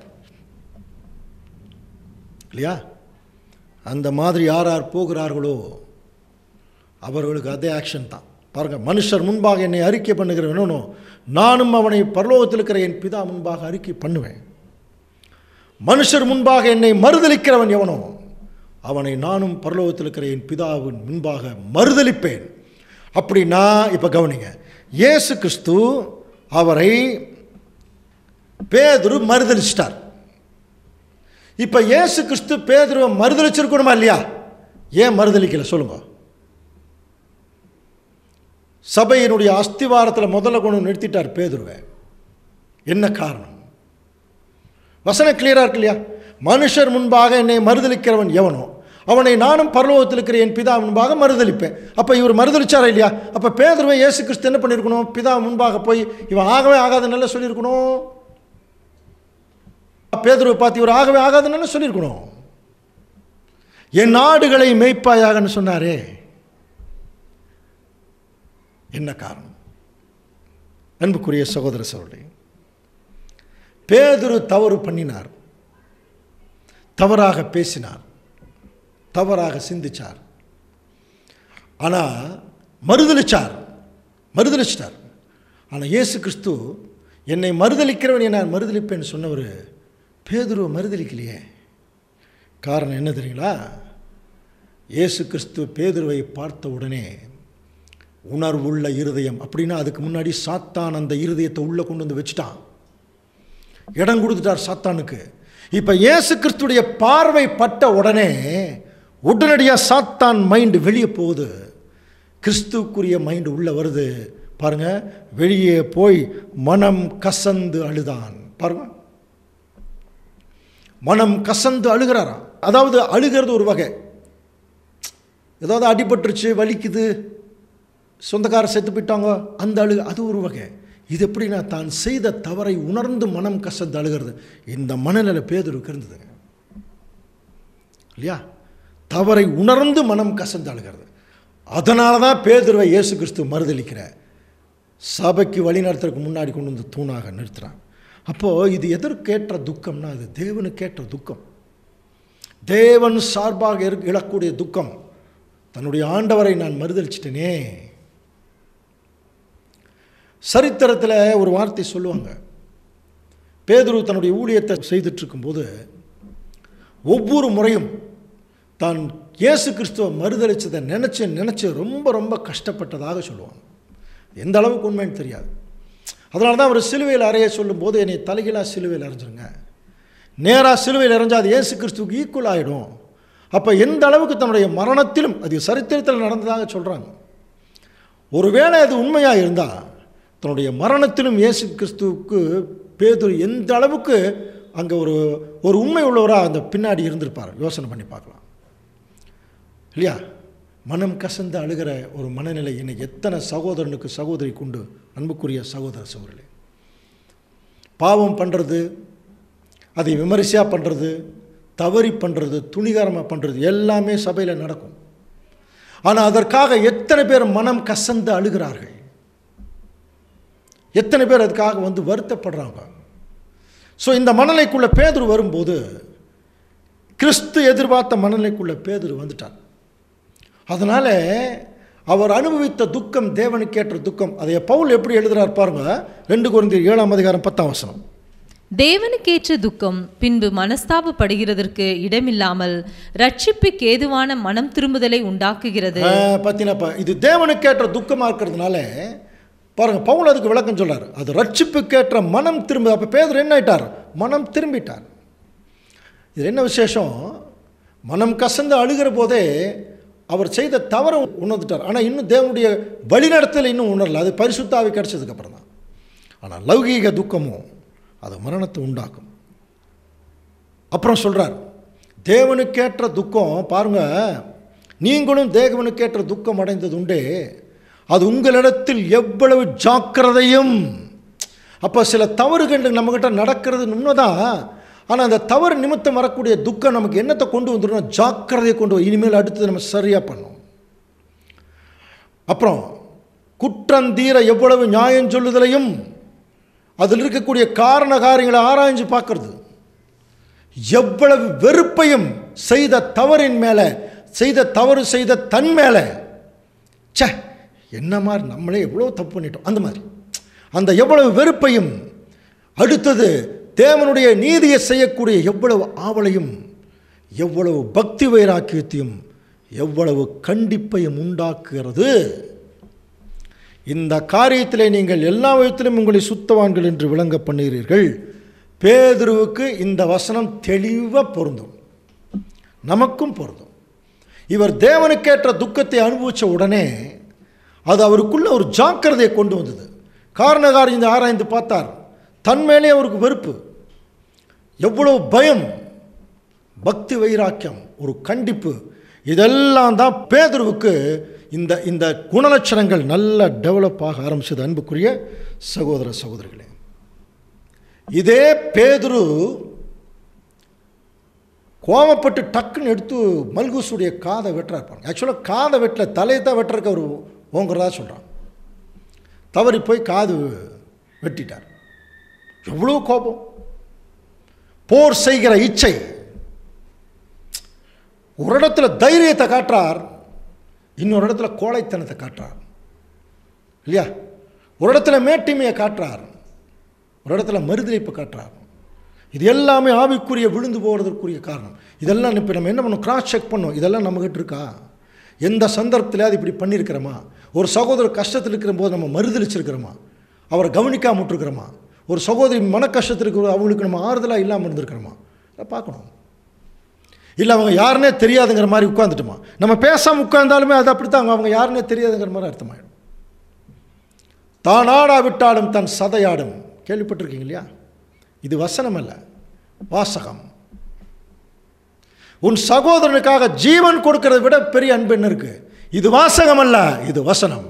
இல்லையா அந்த மாதிரி யார் யார் போகிறார்களோ அவர்களுக்கு அதே ஆக்ஷன் தான் பாருங்கள் மனுஷர் முன்பாக என்னை அறிக்கை பண்ணுகிறவனோ நானும் அவனை பரலோகத்தில் இருக்கிற என் பிதா முன்பாக அறிக்கை பண்ணுவேன் மனுஷர் முன்பாக என்னை மறுதலிக்கிறவன் எவனோ அவனை நானும் பரலோகத்தில் இருக்கிற என் பிதாவின் முன்பாக மறுதலிப்பேன் அப்படின்னா இப்போ கவனிங்க இயேசு கிறிஸ்து அவரை பேதுரு மறுதலிச்சிட்டார் இப்போ இயேசு கிறிஸ்து பேதுருவை மறுதலிச்சிருக்கணுமா இல்லையா ஏன் மறுதலிக்கல சொல்லுங்க சபையினுடைய அஸ்திவாரத்தில் முதல்ல கொண்டு வந்து நிறுத்திட்டார் பேதுருவை என்ன காரணம் வசனம் கிளியராக இருக்கு இல்லையா மனுஷர் முன்பாக என்னை மறுதலிக்கிறவன் எவனோ அவனை நானும் பரலோகத்தில் இருக்கிற என் பிதா முன்பாக மறுதலிப்பேன் அப்போ இவர் மறுதலிச்சாரா இல்லையா அப்போ பேதுருவை இயேசு கிறிஸ்து என்ன பண்ணியிருக்கணும் பிதா முன்பாக போய் இவன் ஆகவே ஆகாதுன்னு சொல்லியிருக்கணும் பேதுருவை பார்த்து இவர் ஆகவே ஆகாதுன்னு சொல்லியிருக்கணும் என் நாடுகளை மேய்ப்பாயாகன்னு சொன்னாரே என்ன காரணம் அன்புக்குரிய சகோதர சகோதரி பேதுரு தவறு பண்ணினார் தவறாக பேசினார் தவறாக சிந்திச்சார் ஆனால் மறுதலிச்சார் மறுதலிச்சிட்டார் ஆனால் இயேசு கிறிஸ்து என்னை மறுதலிக்கிறவனை நான் மறுதலிப்பேன்னு சொன்னவர் பேதுருவை மறுதலிக்கலையே காரணம் என்ன தெரியுங்களா இயேசு கிறிஸ்து பேதுருவை பார்த்த உடனே உணர்வுள்ள இருதயம் அப்படின்னா அதுக்கு முன்னாடி சாத்தான் அந்த இருதயத்தை உள்ளே கொண்டு வந்து வச்சுட்டான் இடம் கொடுத்துட்டார் சாத்தானுக்கு இப்போ இயேசு கிறிஸ்துடைய பார்வை பட்ட உடனே உடனடியாக சாத்தான் மைண்டு வெளியே போகுது கிறிஸ்துக்குரிய மைண்டு உள்ளே வருது பாருங்க வெளியே போய் மனம் கசந்து அழுதான் பாருங்க மனம் கசந்து அழுகிறாராம் அதாவது அழுகிறது ஒரு வகை ஏதாவது அடிபட்டுருச்சு வலிக்குது சொந்தக்காரர் செத்து போயிட்டாங்க அந்த அழு அது ஒரு வகை இது எப்படின்னா தான் செய்த தவறை உணர்ந்து மனம் கசந்து அழுகிறது இந்த மனநிலை பேதுருக்கு இருந்ததுங்க இல்லையா தவறை உணர்ந்து மனம் கசந்து அழுகிறது அதனால தான் பேதுருவை இயேசு கிறிஸ்து மறுதளிக்கிற சபைக்கு வழி நடத்துறதுக்கு முன்னாடி கொண்டு வந்து தூணாக நிறுத்துறான் அப்போது இது எதற்கேற்ற துக்கம்னா அது தேவனுக்கேற்ற துக்கம் தேவன் சார்பாக இரு- இழக்கூடிய துக்கம் தன்னுடைய ஆண்டவரை நான் மறுதளிச்சிட்டேனே சரித்திரத்தில் ஒரு வார்த்தை சொல்லுவாங்க பேதுரு தன்னுடைய ஊழியத்தை செய்துட்டு இருக்கும்போது ஒவ்வொரு முறையும் தான் இயேசு கிறிஸ்துவை மறுதளிச்சதை நினச்சி நினச்சி ரொம்ப ரொம்ப கஷ்டப்பட்டதாக சொல்லுவாங்க எந்த அளவுக்கு உண்மைன்னு தெரியாது அதனால தான் அவர் சிலுவையில் அறைய சொல்லும்போது என்னை தலைகீழாக சிலுவையில் அரைஞ்சிருங்க நேராக சிலுவையில் அரைஞ்சா அது இயேசு கிறிஸ்துவுக்கு ஈக்குவல் ஆகிடும் அப்போ எந்த அளவுக்கு தன்னுடைய மரணத்திலும் அது சரித்திரத்தில் நடந்ததாக சொல்கிறாங்க ஒருவேளை அது உண்மையாக இருந்தால் தன்னுடைய மரணத்திலும் இயேசு கிறிஸ்துவுக்கு பேதுரு எந்த அளவுக்கு அங்கே ஒரு ஒரு உண்மை உள்ளவராக அந்த பின்னாடி இருந்திருப்பார் யோசனை பண்ணி பார்க்கலாம் இல்லையா மனம் கசந்து அழுகிற ஒரு மனநிலை இன்னைக்கு எத்தனை சகோதரனுக்கு சகோதரி கொண்டு அன்புக்குரிய சகோதர சகோதரர்களே பாவம் பண்ணுறது அதை விமரிசையாக பண்ணுறது தவறி பண்ணுறது துணிகரமாக பண்ணுறது எல்லாமே சபையில் நடக்கும் ஆனால் அதற்காக எத்தனை பேர் மனம் கசந்து அழுகிறார்கள் எத்தனை பேர் அதுக்காக வந்து வருத்தப்படுறாங்க ஸோ இந்த மனநிலைக்குள்ள பேதுரு வரும்போது கிறிஸ்து எதிர்பார்த்த மனநிலைக்குள்ள பேதுரு வந்துட்டார் அதனால் அவர் அனுபவித்த துக்கம் தேவனுக்கேற்ற துக்கம் அதை பவுல் எப்படி எழுதுறார் பாருங்க ரெண்டு குழந்தையர் ஏழாம் அதிகாரம் பத்தாம் வசனம் தேவனுக்கேற்ற துக்கம் பின்பு மனஸ்தாபப்படுகிறதற்கு இடமில்லாமல் ரட்சிப்புக்கு ஏதுவான மனம் திரும்புதலை உண்டாக்குகிறது பார்த்தீங்கன்னாப்பா இது தேவனுக்கேற்ற துக்கமாக இருக்கிறதுனால பாருங்க பவுல் அதுக்கு விளக்கம் சொல்றார் அது ரட்சிப்புக்கேற்ற மனம் திரும்ப அப்போ பேதர் என்ன ஆயிட்டார் மனம் திரும்பிட்டார் இது என்ன விசேஷம் மனம் கசந்து அழுகிற போதே அவர் செய்த தவறை உணர்ந்துட்டார் ஆனால் இன்னும் தேவனுடைய வழிநடத்தல் இன்னும் உணரல அது பரிசுத்தாவி கிடைச்சதுக்கப்புறம் தான் ஆனால் லௌகீக துக்கமும் அது மரணத்தை உண்டாக்கும் அப்புறம் சொல்கிறார் தேவனுக்கேற்ற துக்கம் பாருங்க நீங்களும் தேவனுக்கேற்ற துக்கம் அடைந்தது உண்டே அது உங்களிடத்தில் எவ்வளவு ஜாக்கிரதையும் அப்போ சில தவறுகள் நம்மக்கிட்ட நடக்கிறது உண்மைதான் ஆனால் அந்த தவறு நிமித்தம் வரக்கூடிய துக்கம் நமக்கு என்னத்தை கொண்டு வந்துடும் ஜாக்கிரதையை கொண்டு வரும். இனிமேல் அடுத்தது நம்ம சரியாக பண்ணோம் அப்புறம் குற்றந்தீர எவ்வளவு நியாயம் சொல்லுதலையும் அதில் இருக்கக்கூடிய காரண காரியங்களை ஆராய்ஞ்சு பார்க்கறது எவ்வளவு வெறுப்பையும் செய்த தவறின் மேலே செய்த தவறு செய்த தன் மேலே ச்சே என்ன மாதிரி நம்மளே எவ்வளோ தப்பு பண்ணிட்டோம் அந்த மாதிரி அந்த எவ்வளவு வெறுப்பையும் அடுத்தது தேவனுடைய நீதியை செய்யக்கூடிய எவ்வளவு ஆவலையும் எவ்வளவு பக்தி வைராக்கியத்தையும் எவ்வளவு கண்டிப்பையும் உண்டாக்குகிறது இந்த காரியத்திலே நீங்கள் எல்லா விதத்திலும் உங்களை சுத்தவான்கள் என்று விளங்க பண்ணுகிறீர்கள் பேதுருவுக்கு இந்த வசனம் தெளிவாக பொருந்தும் நமக்கும் பொருந்தும் இவர் தேவனுக்கேற்ற துக்கத்தை அனுபவித்த உடனே அது அவருக்குள்ள ஒரு ஜாக்கிரதையை கொண்டு வந்தது காரண காரியம் ஆராய்ந்து பார்த்தார் தன் மேலே அவருக்கு வெறுப்பு எவ்வளவு பயம் பக்தி வைராக்கியம் ஒரு கண்டிப்பு இதெல்லாம் தான் பேதுருவுக்கு இந்த இந்த குணலட்சணங்கள் நல்லா டெவலப் ஆக ஆரம்பிச்சது அன்புக்குரிய சகோதர சகோதரிகளே இதே பேதுரு கோவப்பட்டு டக்குன்னு எடுத்து மல்கூஸுடைய காதை வெட்டுறா இருப்பாங்க ஆக்சுவலாக காதை வெட்டல தலையை தான் வெட்டுறதுக்கு அவர் ஓங்குறதா சொல்கிறான் தவறி போய் காது வெட்டிட்டார் எவ்வளோ கோபம் போர் செய்கிற இச்சை ஒரு இடத்துல தைரியத்தை காட்டுறார் இன்னொரு இடத்துல கோழைத்தனத்தை காட்டுறார் இல்லையா ஒரு இடத்துல மேட்டிமையை காட்டுறார் ஒரு இடத்துல மறுதளிப்பை காட்டுறார் இது எல்லாமே ஆவிக்குரிய விழுந்து போகிறதுக்குரிய காரணம் இதெல்லாம் இப்போ நம்ம என்ன பண்ணணும் கிராஸ் செக் பண்ணோம் இதெல்லாம் நம்மகிட்ட இருக்கா எந்த சந்தர்ப்பத்தில் அது இப்படி பண்ணியிருக்கிறோமா ஒரு சகோதரர் கஷ்டத்தில் இருக்கிற போது நம்ம மறுதளிச்சிருக்கிறோமா அவரை கவனிக்காம விட்டுருக்கிறோமா ஒரு சகோதரி மன கஷ்டத்தில் இருக்கிற அவங்களுக்கு நம்ம ஆறுதலாக இல்லாமல் இருந்திருக்கிறோமா அதை பார்க்கணும் இல்லை அவங்க யாருன்னே தெரியாதுங்கிற மாதிரி உட்காந்துட்டுமா நம்ம பேசாமல் உட்கார்ந்தாலுமே அது அப்படித்தான் அவங்க யாருன்னே தெரியாதுங்கிற மாதிரி அர்த்தமாயிடும் தான் ஆடாவிட்டாலும் தன் சதையாடும் கேள்விப்பட்டிருக்கீங்க இல்லையா இது வசனம் அல்ல வாசகம் உன் சகோதரனுக்காக ஜீவன் கொடுக்கறதை விட பெரிய அன்பு என்ன இருக்கு இது வாசகம் அல்ல இது வசனம்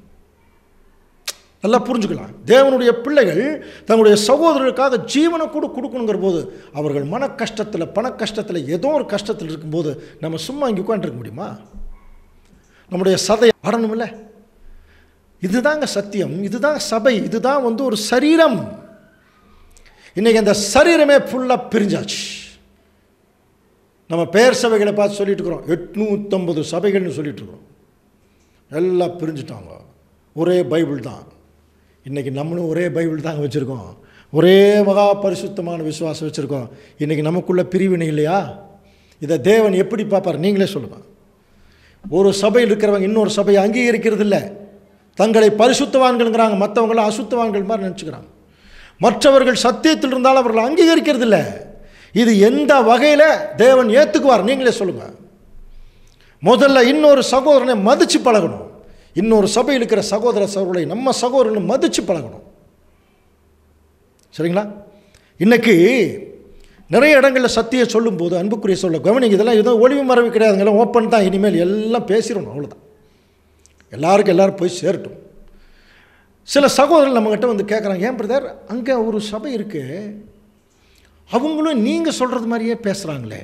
நல்லா புரிஞ்சுக்கலாம் தேவனுடைய பிள்ளைகள் தங்களுடைய சகோதரர்களுக்காக ஜீவனை கூட கொடுக்கணுங்கிற போது அவர்கள் மன கஷ்டத்தில் பண கஷ்டத்தில் ஏதோ ஒரு கஷ்டத்தில் இருக்கும்போது நம்ம சும்மா இங்கே உட்காந்துருக்க முடியுமா நம்முடைய சதை ஆடணுமில்ல இதுதாங்க சத்தியம் இதுதான் சபை இதுதான் வந்து ஒரு சரீரம் இன்னைக்கு அந்த சரீரமே ஃபுல்லாக பிரிஞ்சாச்சு நம்ம பெயர் சபைகளை பார்த்து சொல்லிட்டு இருக்கிறோம் எட்நூற்றம்பது சபைகள்னு சொல்லிட்டு இருக்கிறோம் எல்லாம் பிரிஞ்சுட்டாங்க ஒரே பைபிள் தான் இன்றைக்கி நம்மளும் ஒரே பைபிள் தாங்க வச்சுருக்கோம் ஒரே மகா பரிசுத்தமான விசுவாசம் வச்சுருக்கோம் இன்றைக்கி நமக்குள்ள பிரிவினை இல்லையா இதை தேவன் எப்படி பார்ப்பார் நீங்களே சொல்லுங்கள் ஒரு சபையில் இருக்கிறவங்க இன்னொரு சபையை அங்கீகரிக்கிறது இல்லை தங்களை பரிசுத்தவான்கள்ங்கிறாங்க மற்றவங்களாம் அசுத்தவான்கள் மாதிரி நினச்சிக்கிறாங்க மற்றவர்கள் சத்தியத்தில் இருந்தாலும் அவர்கள் அங்கீகரிக்கிறது இல்லை இது எந்த வகையில் தேவன் ஏற்றுக்குவார் நீங்களே சொல்லுங்கள் முதல்ல இன்னொரு சகோதரனை மதித்து பழகணும் இன்னொரு சபையில் இருக்கிற சகோதர சகோதரை நம்ம சகோதரனை மதித்து பழகணும் சரிங்களா இன்னைக்கு நிறைய இடங்களில் சத்திய சொல்லும்போது அன்புக்குரிய சொல்ல கவனிங்க இதெல்லாம் எதுவும் ஒளிவு மறைவு கிடையாதுங்கெல்லாம் ஓப்பன் தான் இனிமேல் எல்லாம் பேசிடணும் அவ்வளோதான் எல்லாருக்கும் எல்லாரும் போய் சேரட்டும் சில சகோதரர்கள் நம்மக்கிட்ட வந்து கேட்குறாங்க ஏன் பிரதர் அங்கே ஒரு சபை இருக்கு அவங்களும் நீங்கள் சொல்கிறது மாதிரியே பேசுகிறாங்களே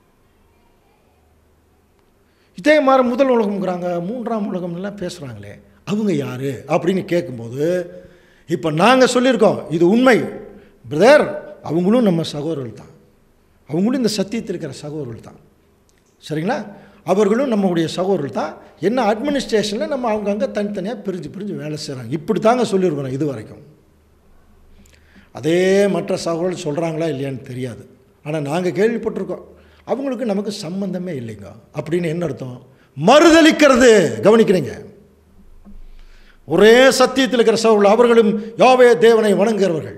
இதே மாதிரி முதல் உலகம்ங்கிறாங்க மூன்றாம் உலகம்லாம் பேசுகிறாங்களே அவங்க யார் அப்படின்னு கேட்கும்போது இப்போ நாங்கள் சொல்லியிருக்கோம் இது உண்மை பிரதர் அவங்களும் நம்ம சகோதரர்கள் தான் அவங்களும் இந்த சத்தியத்தில் இருக்கிற சகோதரர்கள் தான் சரிங்களா அவர்களும் நம்முடைய சகோதரர்கள் தான் என்ன அட்மினிஸ்ட்ரேஷனில் நம்ம அவங்கங்க தனித்தனியாக பிரிஞ்சு பிரிஞ்சு வேலை செய்கிறாங்க இப்படி தாங்க சொல்லியிருக்கிறோம் இது வரைக்கும் அதே மற்ற சகோதரர்கள் சொல்கிறாங்களா இல்லையான்னு தெரியாது ஆனால் நாங்கள் கேள்விப்பட்டிருக்கோம் அவங்களுக்கு நமக்கு சம்பந்தமே இல்லைங்க அப்படின்னு என்ன அர்த்தம் மறுதளிக்கிறது கவனிக்கிறீங்க ஒரே சத்தியத்தில் இருக்கிற சகோதரர்கள் அவர்களும் யாவே தேவனை வணங்குகிறவர்கள்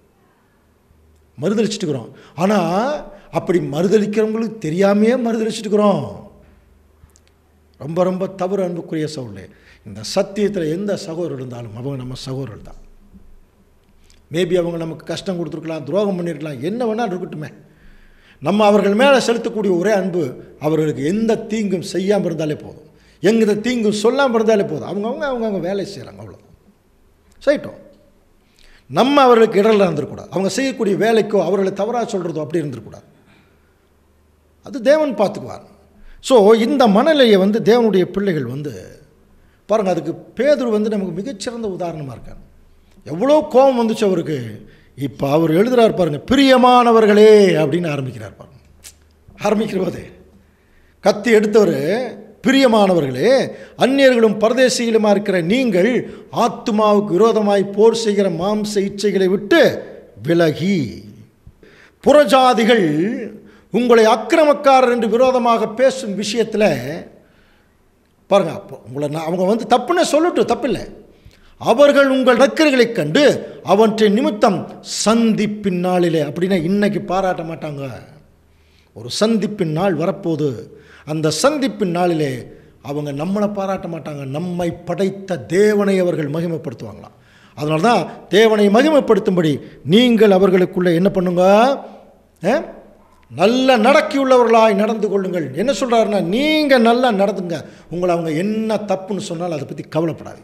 மறுதளிச்சுட்டுக்கிறோம் ஆனால் அப்படி மறுதளிக்கிறவங்களுக்கு தெரியாமையே மறுதளிச்சுட்டுக்கிறோம் ரொம்ப ரொம்ப தவறு அன்புக்குரிய சகோதரே இந்த சத்தியத்தில் எந்த சகோதரர் இருந்தாலும் அவங்க நம்ம சகோதரர் தான் மேபி அவங்க நமக்கு கஷ்டம் கொடுத்துருக்கலாம் துரோகம் பண்ணியிருக்கலாம் என்ன வேணாலும் இருக்கட்டுமே நம்ம அவர்கள் மேலே செலுத்தக்கூடிய ஒரே அன்பு அவர்களுக்கு எந்த தீங்கும் செய்யாமல் இருந்தாலே போதும் எந்த தீங்கும் சொல்லாமல் இருந்தாலே போதும் அவங்கவுங்க அவங்கவுங்க வேலை செய்கிறாங்க அவ்வளோதான் செய்யட்டும் நம்ம அவர்களுக்கு இடரில் இருந்துடக்கூடாது அவங்க செய்யக்கூடிய வேலைக்கோ அவர்களை தவறாக சொல்கிறதோ அப்படி இருந்துடக்கூடாது அது தேவன் பார்த்துக்குவார் ஸோ இந்த மனநிலையை வந்து தேவனுடைய பிள்ளைகள் வந்து பாருங்கள் அதுக்கு பேதுரு வந்து நமக்கு மிகச்சிறந்த உதாரணமாக இருக்கார் எவ்வளோ கோபம் வந்துச்சு அவருக்கு இப்போ அவர் எழுதுகிறார் பாருங்க பிரியமானவர்களே அப்படின்னு ஆரம்பிக்கிறார் பாருங்க ஆரம்பிக்கிற போதே கத்தி எடுத்தவர் பிரியமானவர்களே அந்நியர்களும் பரதேசிகளுமா இருக்கிற நீங்கள் ஆத்துமாவுக்கு விரோதமாய் போர் செய்கிற மாம்ச இச்சைகளை விட்டு விலகி புறஜாதிகள் உங்களை அக்கிரமக்காரர் என்று விரோதமாக பேசும் விஷயத்தில் பாருங்க அப்போ உங்களை நான் அவங்க வந்து தப்புன்னு சொல்லட்டும் தப்பில்லை அவர்கள் உங்கள் நக்கர்களைக் கண்டு அவற்றை நிமித்தம் சந்திப்பின் நாளிலே அப்படின்னா இன்னைக்கு பாராட்ட மாட்டாங்க ஒரு சந்திப்பின் நாள் வரப்போகுது அந்த சந்திப்பின் நாளிலே அவங்க நம்மளை பாராட்ட மாட்டாங்க நம்மை படைத்த தேவனை அவர்கள் மகிமைப்படுத்துவாங்களாம் அதனால தான் தேவனை மகிமைப்படுத்தும்படி நீங்கள் அவர்களுக்குள்ளே என்ன பண்ணுங்க ஆ? நல்ல நடக்கியுள்ளவர்களாய் நடந்து கொள்ளுங்கள் என்ன சொல்கிறாருன்னா நீங்கள் நல்லா நடந்துங்க உங்களை அவங்க என்ன தப்புன்னு சொன்னாலும் அதை பற்றி கவலைப்படாது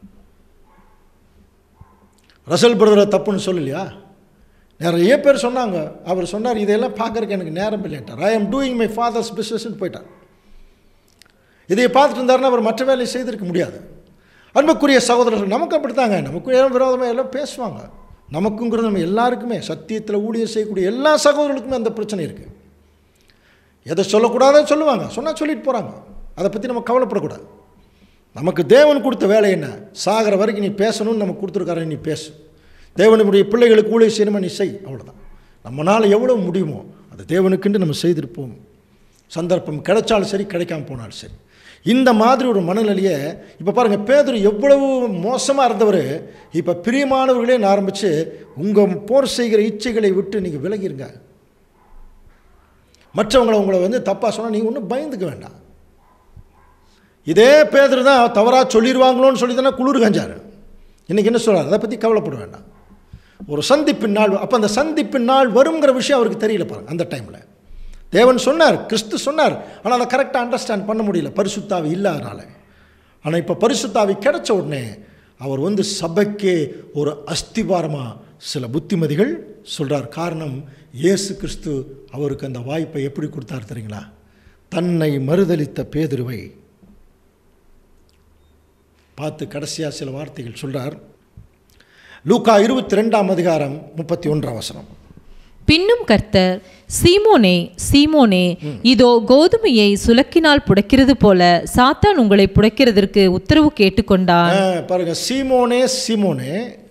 ரசல் பிரதரை தப்புன்னு சொல்லலையா நிறைய பேர் சொன்னாங்க அவர் சொன்னார் இதையெல்லாம் பார்க்கறக்கு எனக்கு நேரம் இல்லைன்ட்டார் I am doing my father's பிஸ்னஸ்ன்னு போயிட்டார் இதை பார்த்துட்டு இருந்தாருன்னா அவர் மற்ற வேலையை செய்திருக்க முடியாது அன்புக்குரிய சகோதரர்கள் நமக்கு அப்படித்தாங்க நமக்கு ஏன் விரோதமாக எல்லாம் பேசுவாங்க நமக்குங்கிறது நம்ம எல்லாருக்குமே சத்தியத்தில் ஊழியர் செய்யக்கூடிய எல்லா சகோதரர்களுக்குமே அந்த பிரச்சனை இருக்குது எதை சொல்லக்கூடாதோ சொல்லுவாங்க சொன்னால் சொல்லிட்டு போகிறாங்க அதை பற்றி நம்ம கவலைப்படக்கூடாது நமக்கு தேவன் கொடுத்த வேலை என்ன சாகிற வரைக்கும் நீ பேசணும்னு நமக்கு கொடுத்துருக்காரு நீ பேசு தேவனுடைய பிள்ளைகளுக்கு ஊழிய செய்யணுமா நீ செய் அவ்வளோதான் நம்மளால் எவ்வளோ முடியுமோ அதை தேவனுக்குண்டு நம்ம செய்திருப்போம் சந்தர்ப்பம் கிடைச்சாலும் சரி கிடைக்காம போனாலும் சரி இந்த மாதிரி ஒரு மனநிலையை இப்போ பாருங்கள் பேதர் எவ்வளவு மோசமாக இருந்தவர் இப்போ பிரியமானவர்களேன்னு ஆரம்பித்து உங்கள் போர் செய்கிற இச்சைகளை விட்டு நீங்கள் விலகிருங்க மற்றவங்களை உங்களை வந்து தப்பாக சொன்னால் நீங்கள் ஒன்றும் பயந்துக்க வேண்டாம் இதே பேதர் தான் தவறாக சொல்லிடுவாங்களோன்னு சொல்லி தானே குளிர் கஞ்சார் இன்றைக்கி என்ன சொல்கிறார் அதை பற்றி கவலைப்பட வேண்டாம் ஒரு சந்திப்பின் நாள் அப்போ அந்த சந்திப்பின் நாள் வருங்கிற விஷயம் அவருக்கு தெரியல பாருங்க அந்த டைமில் தேவன் சொன்னார் கிறிஸ்து சொன்னார் ஆனால் அதை கரெக்டாக அண்டர்ஸ்டாண்ட் பண்ண முடியல பரிசுத்தாவி இல்லாதனால ஆனால் இப்போ பரிசுத்தாவி கிடைச்ச உடனே அவர் வந்து சபைக்கே ஒரு அஸ்திபாரமாக சில புத்திமதிகள் சொல்கிறார் காரணம் இயேசு கிறிஸ்து அவருக்கு அந்த வாய்ப்பை எப்படி கொடுத்தார் தெரியுங்களா தன்னை மறுதலித்த பேதுருவை பார்த்து கடைசியாக சில வார்த்தைகள் சொல்கிறார் லூக்கா இருபத்தி ரெண்டாம் அதிகாரம் முப்பத்தி ஒன்றாம் வசனம் பின்னும் கர்த்தர் சீமோனே சீமோனே இதோ கோதுமையை சுலக்கினால் புடைக்கிறது போல சாத்தான் உங்களை புடைக்கிறதற்கு உத்தரவு கேட்டுக்கொண்டான் ஆ, பாருங்க சீமோனே சீமோனே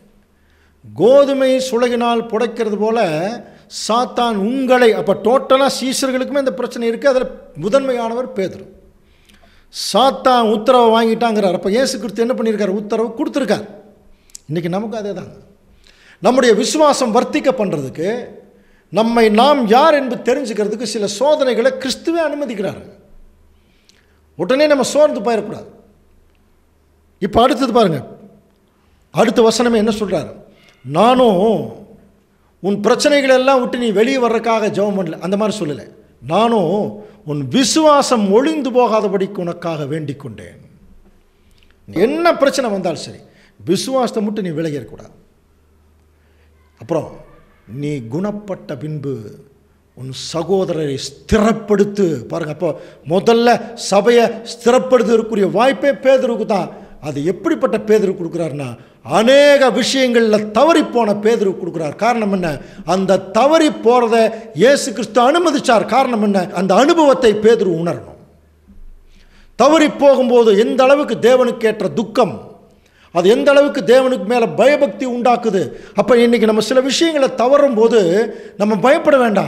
கோதுமை சுலகினால் புடைக்கிறது போல சாத்தான் உங்களை அப்போ டோட்டலாக சீசர்களுக்குமே இந்த பிரச்சனை இருக்குது அதில் முதன்மையானவர் பேதுரு சாத்தான் உத்தரவை வாங்கிட்டாங்கிறார் அப்போ இயேசு கிறிஸ்து என்ன பண்ணியிருக்காரு உத்தரவு கொடுத்துருக்கார் இன்றைக்கி நமக்கு அதே தாங்க நம்முடைய விசுவாசம் வர்த்திக்க பண்ணுறதுக்கு நம்மை நாம் யார் என்று தெரிஞ்சுக்கிறதுக்கு சில சோதனைகளை கிறிஸ்துவே அனுமதிக்கிறாரு உடனே நம்ம சோர்ந்து போயிடக்கூடாது இப்போ அடுத்தது பாருங்க அடுத்த வசனமே என்ன சொல்றாரு நானும் உன் பிரச்சனைகள் எல்லாம் விட்டு நீ வெளியே வர்றதுக்காக ஜெபம் பண்ணல அந்த மாதிரி சொல்லலை நானும் உன் விசுவாசம் ஒளிந்து போகாதபடிக்கு உனக்காக வேண்டிக் கொண்டேன் என்ன பிரச்சனை வந்தாலும் சரி விசுவாசத்தை மட்டும் நீ விலகிடக்கூடாது அப்புறம் நீ குணப்பட்ட பின்பு உன் சகோதரரை ஸ்திரப்படுத்து பாருங்க அப்போ முதல்ல சபையை ஸ்திரப்படுத்துவதற்குரிய வாய்ப்பே பேதருக்கு தான் அது எப்படிப்பட்ட பேதருக்கு கொடுக்குறாருன்னா அநேக விஷயங்களில் தவறி போன பேதருக்கு கொடுக்குறார் காரணம் என்ன அந்த தவறி போகிறத இயேசு கிறிஸ்து அனுமதிச்சார் காரணம் என்ன அந்த அனுபவத்தை பேதுரு உணரணும் தவறி போகும்போது எந்த அளவுக்கு தேவனுக்கு ஏற்ற துக்கம் அது எந்த அளவுக்கு தேவனுக்கு மேலே பயபக்தி உண்டாக்குது அப்போ இன்றைக்கி நம்ம சில விஷயங்களை தவறும் போது நம்ம பயப்பட வேண்டாம்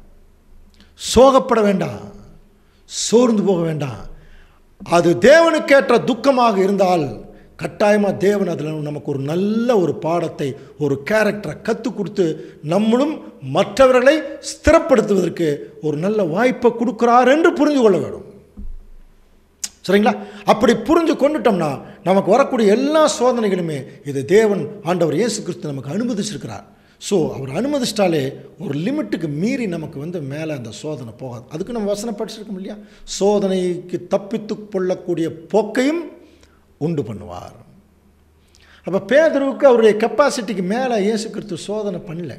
சோகப்பட வேண்டாம் சோர்ந்து போக வேண்டாம் அது தேவனுக்கேற்ற துக்கமாக இருந்தால் கட்டாயமாக தேவன் அதில் நமக்கு ஒரு நல்ல ஒரு பாடத்தை ஒரு கேரக்டரை கற்றுக் கொடுத்து நம்மளும் மற்றவர்களை ஸ்திரப்படுத்துவதற்கு ஒரு நல்ல வாய்ப்பை கொடுக்குறார் என்று புரிந்து கொள்ள வேண்டும் சரிங்களா அப்படி புரிஞ்சு கொண்டுட்டோம்னா நமக்கு வரக்கூடிய எல்லா சோதனைகளுமே இது தேவன் ஆண்டவர் இயேசு கிறிஸ்து நமக்கு அனுமதிச்சிருக்கிறார் ஸோ அவர் அனுமதிச்சிட்டாலே ஒரு லிமிட்டுக்கு மீறி நமக்கு வந்து மேலே அந்த சோதனை போகாது அதுக்கு நம்ம வசனம் படிச்சிருக்கோம் இல்லையா சோதனைக்கு தப்பித்து கொள்ளக்கூடிய போக்கையும் உண்டு பண்ணுவார் அப்போ பேதருவுக்கு அவருடைய கெப்பாசிட்டிக்கு மேலே இயேசு கிறிஸ்து சோதனை பண்ணல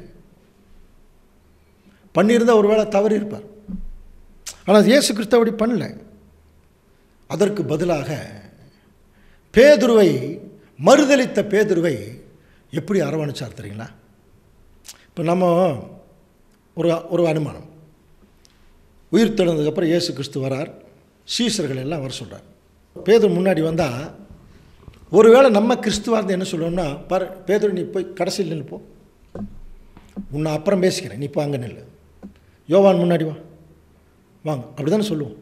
பண்ணியிருந்தால் ஒரு வேளை தவறி இருப்பார் ஆனால் இயேசு கிறிஸ்து அப்படி பண்ணல அதற்கு பதிலாக பேதுருவை மறுதலித்த பேதுருவை எப்படி அரவணைச்சார் தெரியுங்களா இப்போ நம்ம ஒரு ஒரு அனுமானம் உயிர் தெழுந்ததுக்கப்புறம் இயேசு கிறிஸ்து வரார் சீசர்கள் எல்லாம் வர சொல்கிறார் பேதுரு முன்னாடி வந்தால் ஒருவேளை நம்ம கிறிஸ்துவாக இருந்து என்ன சொல்லுவோம்னா பாரு பேதுரு நீ போய் கடைசியில் நில்லு போ உன்னை அப்புறம் பேசிக்கிறேன் நீ இப்போ அங்கே நில்லு யோவான் முன்னாடி வா வாங்க அப்படி தானே சொல்லுவோம்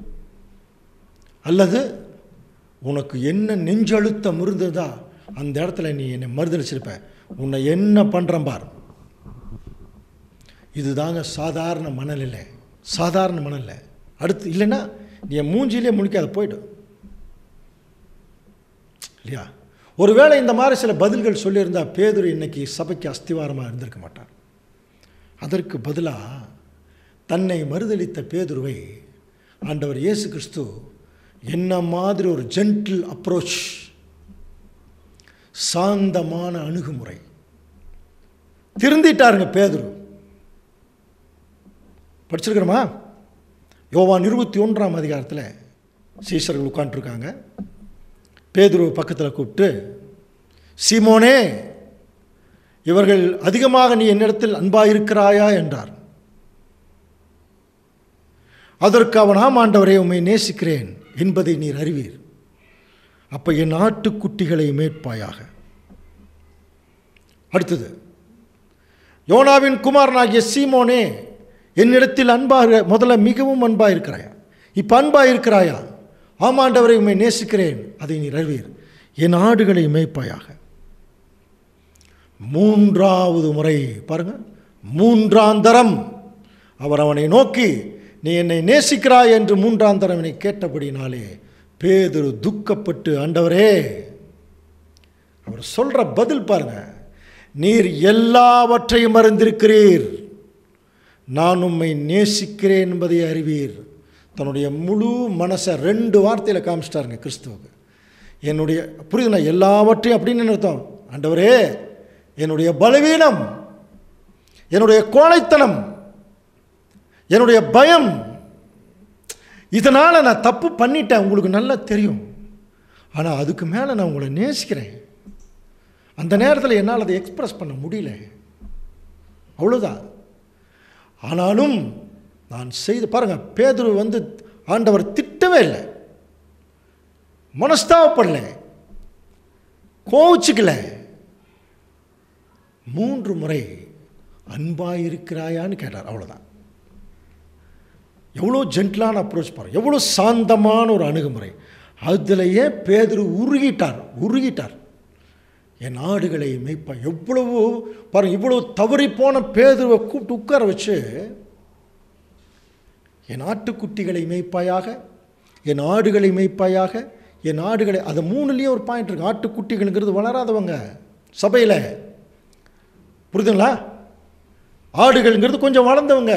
அல்லது உனக்கு என்ன நெஞ்சழுத்தம் இருந்ததா அந்த இடத்துல நீ என்னை மறுதளிச்சிருப்ப உன்னை என்ன பண்ணுறேன் பார் இதுதாங்க சாதாரண மணலில் சாதாரண மணலில் அடுத்து இல்லைன்னா நீ என் மூஞ்சிலே முழிக்காத போயிடும் இல்லையா ஒருவேளை இந்த மாதிரி சில பதில்கள் சொல்லியிருந்தா பேதுரு இன்னைக்கு சபைக்கு அஸ்திவாரமாக இருந்திருக்க மாட்டார் அதற்கு பதிலாக தன்னை மறுதளித்த பேதுருவை ஆண்டவர் இயேசு கிறிஸ்து என்ன மாதிரி ஒரு ஜென்டில் அப்ரோச் சாந்தமான அணுகுமுறை திருந்திட்டாருங்க பேதுரு படிச்சிருக்கிறோமா யோவான் இருபத்தி ஒன்றாம் அதிகாரத்தில் சீசர்கள் உட்காண்ட்ருக்காங்க பேதுரு பக்கத்தில் கூப்பிட்டு சீமோனே இவர்கள் அதிகமாக நீ என்னிடத்தில் அன்பாயிருக்கிறாயா என்றார் அதற்கு அவன் ஆம் ஆண்டவரே உம்மை நேசிக்கிறேன் என்பதை நீர் அறிவீர் அப்போ என் ஆட்டுக்குட்டிகளை மேற்பாயாக அடுத்தது யோனாவின் குமாரனாகிய சீமோனே என்னிடத்தில் அன்பாக முதல்ல மிகவும் அன்பாக இருக்கிறாயா இப்போ அன்பாக இருக்கிறாயா ஆமாண்டவரை உண்மை நேசிக்கிறேன் அதை நீர் அறிவீர் என் ஆடுகளை மேய்ப்பாயாக மூன்றாவது முறை பாருங்க மூன்றாந்தரம் அவர் அவனை நோக்கி நீ என்னை நேசிக்கிறாய் என்று மூன்றாந்தரம் என்னை கேட்டபடினாலே பேதுரு துக்கப்பட்டு ஆண்டவரே அவர் சொல்கிற பதில் பாருங்க நீர் எல்லாவற்றையும் அறிந்திருக்கிறீர் நான் உம்மை நேசிக்கிறேன் என்பதை அறிவீர் தன்னுடைய முழு மனசை ரெண்டு வார்த்தையில் காமிச்சிட்டாருங்க கிறிஸ்துவுக்கு என்னுடைய புரியுதுண்ணா எல்லாவற்றையும் அப்படின்னு என்ன அர்த்தம் ஆண்டவரே என்னுடைய பலவீனம் என்னுடைய கோழைத்தனம் என்னுடைய பயம் இதனால் நான் தப்பு பண்ணிட்டேன் உங்களுக்கு நல்லா தெரியும் ஆனால் அதுக்கு மேலே நான் உங்களை நேசிக்கிறேன் அந்த நேரத்தில் என்னால் அதை எக்ஸ்பிரஸ் பண்ண முடியல அவ்வளோதான் ஆனாலும் நான் செய்து பாருங்கள் பேதுரு வந்து ஆண்டவர் திட்டவே இல்லை மனஸ்தாபப்படல கோவிச்சுக்கல மூன்று முறை அன்பாக இருக்கிறாயான்னு கேட்டார் அவ்வளோதான் எவ்வளோ ஜென்டிலான அப்ரோச் பாருங்க எவ்வளோ சாந்தமான ஒரு அணுகுமுறை அதிலேயே பேதுரு உருகிட்டார் உருகிட்டார் என் ஆடுகளை மேய்ப்பா எவ்வளவு பாருங்க இவ்வளோ தவறி போன பேதுருவை கூப்பிட்டு உட்கார வச்சு என் ஆட்டுக்குட்டிகளை மேய்ப்பாயாக என் ஆடுகளை மேய்ப்பாயாக என் ஆடுகளை அது மூணுலேயும் ஒரு பாயிண்ட் இருக்கு ஆட்டுக்குட்டிகள்ங்கிறது வளராதவங்க சபையில் புரியுதுங்களா ஆடுகள்ங்கிறது கொஞ்சம் வளர்ந்தவங்க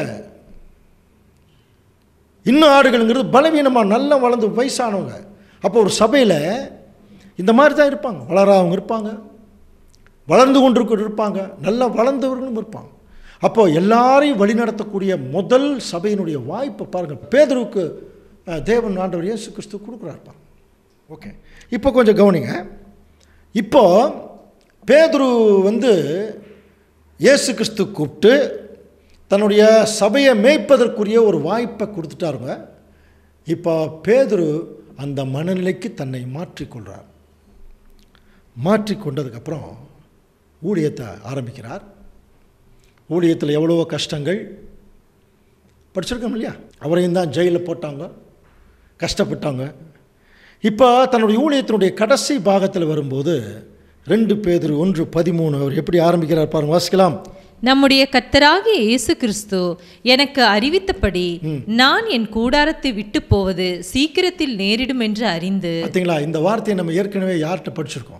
இன்னும் ஆடுகள்ங்கிறது பலவீனமாக நல்லா வளர்ந்து வயசானவங்க அப்போ ஒரு சபையில் இந்த மாதிரி தான் இருப்பாங்க வளராதவங்க இருப்பாங்க வளர்ந்து கொண்டிருக்கிற இருப்பாங்க நல்லா வளர்ந்தவர்களும் இருப்பாங்க அப்போது எல்லாரையும் வழிநடத்தக்கூடிய முதல் சபையினுடைய வாய்ப்பை பாருங்கள் பேதருவுக்கு அஹ், தேவன் ஆண்டவர் இயேசு கிறிஸ்து கொடுக்குறாரு பாருங்க ஓகே இப்போ கொஞ்சம் கவனிங்க இப்போ பேதுரு வந்து இயேசு கிறிஸ்து கூப்பிட்டு தன்னுடைய சபையை மேய்ப்பதற்குரிய ஒரு வாய்ப்பை கொடுத்துட்டாருங்க இப்போ பேதுரு அந்த மனநிலைக்கு தன்னை மாற்றிக்கொள்கிறார் மாற்றிக்கொண்டதுக்கப்புறம் ஊழியத்தை ஆரம்பிக்கிறார் ஊழியத்தில் எவ்வளவோ கஷ்டங்கள் படிச்சிருக்கோம் இல்லையா அவரையும் தான் ஜெயிலில் போட்டாங்க கஷ்டப்பட்டாங்க இப்போ தன்னுடைய ஊழியத்தினுடைய கடைசி பாகத்தில் வரும்போது ரெண்டு பேர் ஒன்று பதிமூணு அவர் எப்படி ஆரம்பிக்கிறார் பாருங்க வாசிக்கலாம் நம்முடைய கர்த்தராகிய இயேசு கிறிஸ்து எனக்கு அறிவித்தபடி நான் என் கூடாரத்தை விட்டு போவது சீக்கிரத்தில் நேரிடும் என்று அறிந்து பார்த்தீங்களா இந்த வார்த்தையை நம்ம ஏற்கனவே யார்கிட்ட படிச்சிருக்கோம்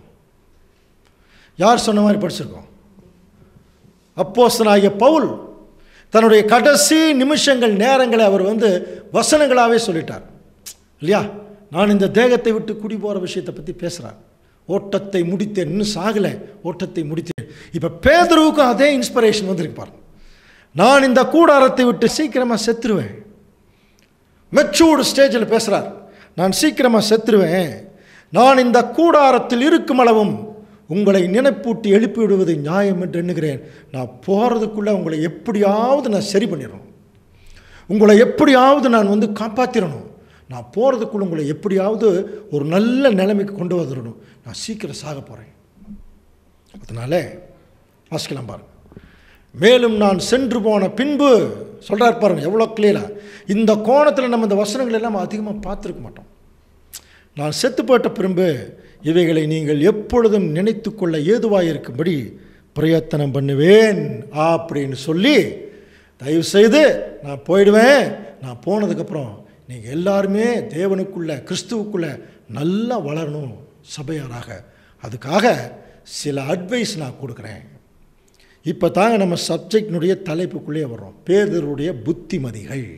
யார் சொன்ன மாதிரி படிச்சிருக்கோம் அப்போஸ்தலனாகிய பவுல் தன்னுடைய கடைசி நிமிஷங்கள் நேரங்களை அவர் வந்து வசனங்களாகவே சொல்லிட்டார் இல்லையா நான் இந்த தேகத்தை விட்டு குடி போகிற விஷயத்தை பற்றி பேசுகிறார் ஓட்டத்தை முடித்தேன் இன்னும் சாகலை ஓட்டத்தை முடித்தேன் இப்போ பேதருவுக்கும் அதே இன்ஸ்பிரேஷன் வந்திருக்கு பாருங்க நான் இந்த கூடாரத்தை விட்டு சீக்கிரமாக செத்துருவேன் மெச்சூர்டு ஸ்டேஜில் பேசுகிறார் நான் சீக்கிரமாக செத்துருவேன் நான் இந்த கூடாரத்தில் இருக்கும் அளவும் உங்களை நினைப்பூட்டி எழுப்பி விடுவது நியாயம் என்று எண்ணுகிறேன் நான் போகிறதுக்குள்ளே உங்களை எப்படியாவது நான் சரி பண்ணிடணும் உங்களை எப்படியாவது நான் வந்து காப்பாற்றிடணும் நான் போகிறதுக்குள்ள உங்களை எப்படியாவது ஒரு நல்ல நிலைமைக்கு கொண்டு வந்துடணும் நான் சீக்கிரம் சாக போகிறேன் அதனால் வாசிக்கலாம் பாருங்க மேலும் நான் சென்று போன பின்பு சொல்கிறார் பாருங்க எவ்வளோ கிளியராக இந்த கோணத்தில் நம்ம இந்த வசனங்கள் எல்லாம் அதிகமாக பார்த்துருக்க மாட்டோம் நான் செத்து போட்ட பின்பு இவைகளை நீங்கள் எப்பொழுதும் நினைத்து கொள்ள ஏதுவாக இருக்கும்படி பிரயத்தனம் பண்ணுவேன் அப்படின்னு சொல்லி தயவு செய்து நான் போயிடுவேன் நான் போனதுக்கப்புறம் நீங்கள் எல்லாருமே தேவனுக்குள்ள கிறிஸ்துவுக்குள்ள நல்லா வளரணும் சபையாராக அதுக்காக சில அட்வைஸ் நான் கொடுக்குறேன் இப்போ தாங்க நம்ம சப்ஜெக்டினுடைய தலைப்புக்குள்ளேயே வர்றோம் பேதருடைய புத்திமதிகள்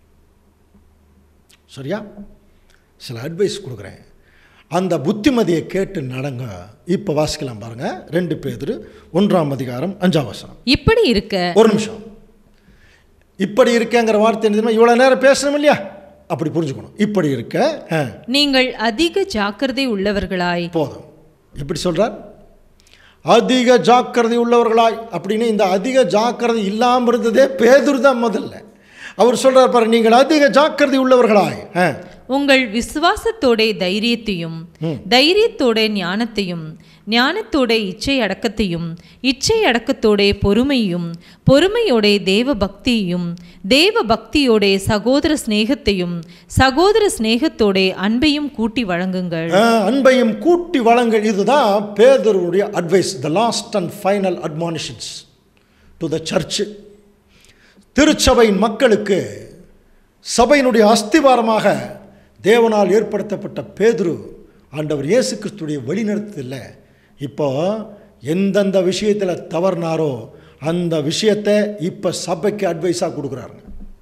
சரியா சில அட்வைஸ் கொடுக்குறேன் அந்த புத்திமதியை கேட்டு நடங்க இப்போ வாசிக்கலாம் பாருங்க ரெண்டு பேர் ஒன்றாம் அதிகாரம் அஞ்சாம் வசனம் இப்படி இருக்க ஒரு நிமிஷம் இப்படி இருக்கேங்கிற வார்த்தை என்ன தெரியுமா? இவ்வளோ நேரம் பேசணும் இல்லையா அப்படி புரிஞ்சுக்கணும் இப்படி இருக்க ஆ, நீங்கள் அதிக ஜாக்கிரதை உள்ளவர்களாய் போதும் எப்படி சொல்றார் அதிக ஜாக்கிரதை உள்ளவர்களாய் அப்படின்னு இந்த அதிக ஜாக்கிரதை இல்லாமல் இருந்ததே பேதுரு தான் முதல்ல அவர் சொல்றார் பாரு நீங்கள் அதிக ஜாக்கிரதை உள்ளவர்களாய் ஆ, உங்கள் விசுவாசத்தோட தைரியத்தையும் தைரியத்தோட ஞானத்தையும் ஞானத்தோட இச்சை அடக்கத்தையும் இச்சை அடக்கத்தோட பொறுமையும் பொறுமையோட தேவ பக்தியையும் தேவ பக்தியோட சகோதர சிநேகத்தையும் சகோதர சிநேகத்தோட அன்பையும் கூட்டி வழங்குங்கள் ஆ, அன்பையும் கூட்டி வழங்கள் இதுதான் பேதருடைய advice the last and final admonitions to the church திருச்சபையின் மக்களுக்கு சபையினுடைய அஸ்திவாரமாக தேவனால் ஏற்படுத்தப்பட்ட பேதுரு ஆண்டவர் இயேசு கிறிஸ்துடைய வழிநடத்தல இப்போ எந்தெந்த விஷயத்தில் தவறினாரோ அந்த விஷயத்தை இப்போ சபைக்கு அட்வைஸாக கொடுக்குறாருங்க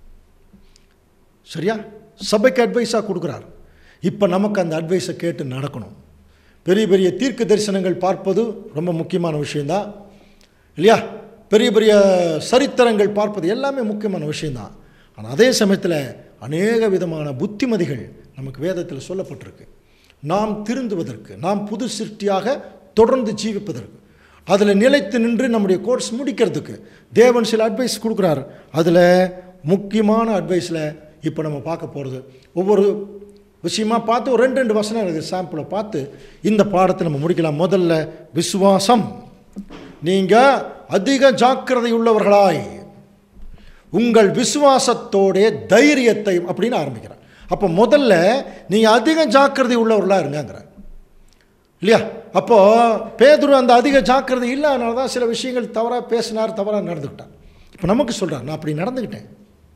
சரியா சபைக்கு அட்வைஸாக கொடுக்குறாரு இப்போ நமக்கு அந்த அட்வைஸை கேட்டு நடக்கணும் பெரிய பெரிய தீர்க்க தரிசனங்கள் பார்ப்பது ரொம்ப முக்கியமான விஷயந்தான் இல்லையா பெரிய பெரிய சரித்திரங்கள் பார்ப்பது எல்லாமே முக்கியமான விஷயந்தான் ஆனால் அதே சமயத்தில் அநேக விதமான புத்திமதிகள் நமக்கு வேதத்தில் சொல்லப்பட்டிருக்கு நாம் திருந்துவதற்கு நாம் புது சிருஷ்டியாக தொடர்ந்து ஜீவிப்பதற்கு அதில் நிலைத்து நின்று நம்முடைய கோர்ஸ் முடிக்கிறதுக்கு தேவன் சில அட்வைஸ் கொடுக்குறார் அதில் முக்கியமான அட்வைஸில் இப்போ நம்ம பார்க்க போகிறது ஒவ்வொரு விஷயமா பார்த்து ஒரு ரெண்டு ரெண்டு வசனம் இருக்குது சாம்பிளை பார்த்து இந்த பாடத்தை நம்ம முடிக்கலாம் முதல்ல விசுவாசம் நீங்கள் அதிக ஜாக்கிரதை உள்ளவர்களாய் உங்கள் விசுவாசத்தோடைய தைரியத்தை அப்படின்னு ஆரம்பிக்கிறேன் அப்போ முதல்ல நீங்கள் அதிக ஜாக்கிரதை உள்ளவர்களாக இருங்கங்கிற இல்லையா அப்போது பேதுரு அந்த அதிக ஜாக்கிரதை இல்லாதனால தான் சில விஷயங்கள் தவறாக பேசினார் தவறாக நடந்துக்கிட்டார் இப்போ நமக்கு சொல்கிறார் நான் அப்படி நடந்துக்கிட்டேன்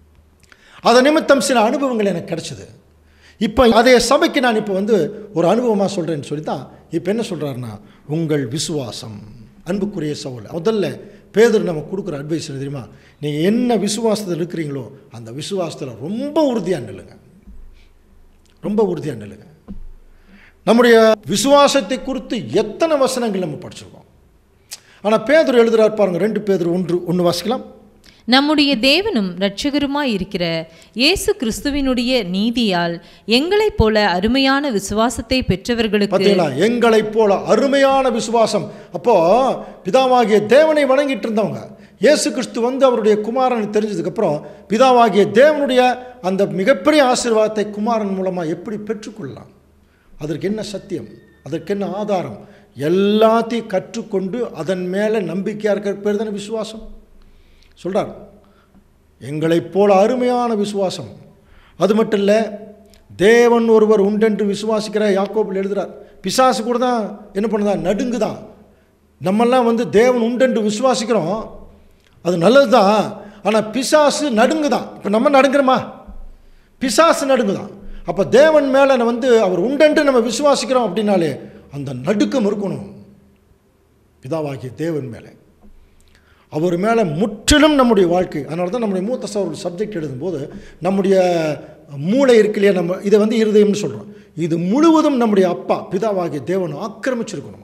அதன் நிமித்தம் சில அனுபவங்கள் எனக்கு கிடைச்சிது இப்போ அதே சபைக்கு நான் இப்போ வந்து ஒரு அனுபவமாக சொல்கிறேன்னு சொல்லி தான் இப்போ என்ன சொல்கிறாருன்னா உங்கள் விசுவாசம் அன்புக்குரிய சவுல் முதல்ல பேதர் நம்ம கொடுக்குற அட்வைஸ் என்ன தெரியுமா நீங்கள் என்ன விசுவாசத்தில் இருக்கிறீங்களோ அந்த விசுவாசத்தில் ரொம்ப உறுதியாக நில்லுங்க ரொம்ப உறுதியாக நில்லுங்க நம்முடைய விசுவாசத்தை குறித்து எத்தனை வசனங்கள் நம்ம படிச்சிருக்கோம் ஆனால் பேதர் எழுதுகிறார் பாருங்க ரெண்டு பேதர் ஒன்று ஒன்று வாசிக்கலாம் நம்முடைய தேவனும் இரட்சகருமாய் இருக்கிற இயேசு கிறிஸ்துவினுடைய நீதியால் எங்களைப் போல அருமையான விசுவாசத்தை பெற்றவர்களுக்கு பார்த்தீங்களா எங்களைப் போல அருமையான விசுவாசம் அப்போ பிதாவாகிய தேவனை வணங்கிட்டு இருந்தவங்க இயேசு கிறிஸ்து வந்து அவருடைய குமாரன் தெரிஞ்சதுக்கப்புறம் பிதாவாகிய தேவனுடைய அந்த மிகப்பெரிய ஆசீர்வாதத்தை குமாரன் மூலமாக எப்படி பெற்றுக்கொள்ளலாம் அதற்கு என்ன சத்தியம் அதற்கு என்ன ஆதாரம் எல்லாத்தையும் கற்றுக்கொண்டு அதன் மேலே நம்பிக்கையாக இருக்கிற பேர் தானே விசுவாசம் சொல்கிறார் எங்களைப் போல அருமையான விசுவாசம் அது மட்டும் இல்லை தேவன் ஒருவர் உண்டென்று விசுவாசிக்கிற யாக்கோபில் எழுதுகிறார் பிசாசு கூட தான் என்ன பண்ணுதா நடுங்குதான் நம்மெல்லாம் வந்து தேவன் உண்டென்று விசுவாசிக்கிறோம் அது நல்லது தான் ஆனால் பிசாசு நடுங்குதான் இப்போ நம்ம நடுங்குறோமா பிசாசு நடுங்குதான் அப்போ தேவன் மேலே வந்து அவர் உண்டென்று நம்ம விசுவாசிக்கிறோம் அப்படின்னாலே அந்த நடுக்கம் இருக்கணும் பிதாவாகிய தேவன் மேலே அவர் மேலே முற்றிலும் நம்முடைய வாழ்க்கை அதனால தான் நம்முடைய மூத்த சகோதரர் சப்ஜெக்ட் எழுதும்போது நம்முடைய மூளை இருக்கு இல்லையா நம்ம இதை வந்து இருதயம்னு சொல்கிறோம் இது முழுவதும் நம்முடைய அப்பா பிதாவாகிய தேவன் ஆக்கிரமிச்சிருக்கணும்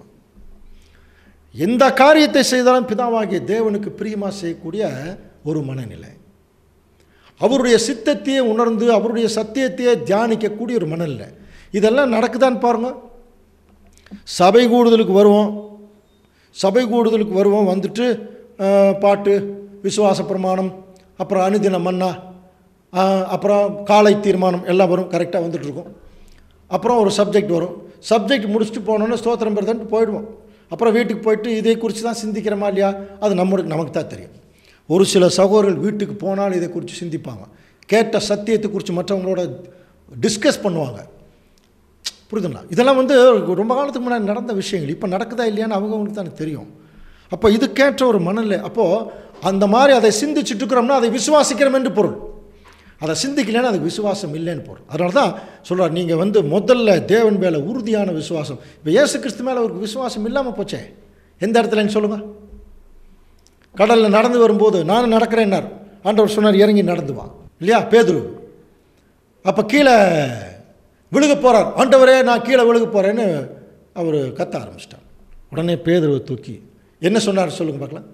எந்த காரியத்தை செய்தாலும் பிதாவாகிய தேவனுக்கு பிரியமாக செய்யக்கூடிய ஒரு மனநிலை அவருடைய சித்தத்தையே உணர்ந்து அவருடைய சத்தியத்தையே தியானிக்கக்கூடிய ஒரு மனநிலை இதெல்லாம் நடக்குதான்னு பாருங்க சபை கூடுதலுக்கு வருவோம் சபை கூடுதலுக்கு வருவோம் வந்துட்டு அஹ், பாட்டு விசுவாச பிரமாணம் அப்புறம் அனுதின மன்னா அஹ், அப்புறம் காலை தீர்மானம் எல்லாம் வரும் கரெக்டாக வந்துட்டுருக்கும் அப்புறம் ஒரு சப்ஜெக்ட் வரும் சப்ஜெக்ட் முடிச்சுட்டு போனோன்னே ஸ்தோத்திரம் பெறுதான்ட்டு போயிடுவோம் அப்புறம் வீட்டுக்கு போயிட்டு இதை குறித்து தான் சிந்திக்கிறோமா இல்லையா அது நம்மளுக்கு நமக்கு தான் தெரியும் ஒரு சில சகோதரர்கள் வீட்டுக்கு போனால் இதை குறித்து சிந்திப்பாங்க கேட்ட சத்தியத்தை குறித்து மற்றவங்களோட டிஸ்கஸ் பண்ணுவாங்க புரியுதுங்களா இதெல்லாம் வந்து ரொம்ப காலத்துக்கு முன்னாடி நடந்த விஷயங்கள் இப்போ நடக்குதா இல்லையான்னு அவங்கவுங்களுக்கு தான் தெரியும் அப்போ இதுக்கேற்ற ஒரு மனநிலை அப்போது அந்த மாதிரி அதை சிந்திச்சுட்டு இருக்கிறோம்னா அதை விசுவாசிக்கிறோம் என்று பொருள் அதை சிந்திக்கலைன்னா அதுக்கு விசுவாசம் இல்லைன்னு பொருள் அதனால தான் சொல்கிறார் நீங்கள் வந்து முதல்ல தேவன் மேலே உறுதியான விசுவாசம் இப்போ இயேசு கிறிஸ்து மேலே ஒரு விசுவாசம் இல்லாமல் போச்சே எந்த இடத்துலன்னு சொல்லுங்கள் கடலில் நடந்து வரும்போது நானும் நடக்கிறேன்னார் ஆண்டவர் சொன்னார் இறங்கி நடந்து வா இல்லையா பேதுரு அப்போ கீழே விழுக போகிறார் ஆண்டவரே நான் கீழே விழுக போகிறேன்னு அவர் கத்த ஆரம்பிச்சிட்டார் உடனே பேதுருவை தூக்கி என்ன சொன்னார் சொல்லுங்க பார்க்கலாம்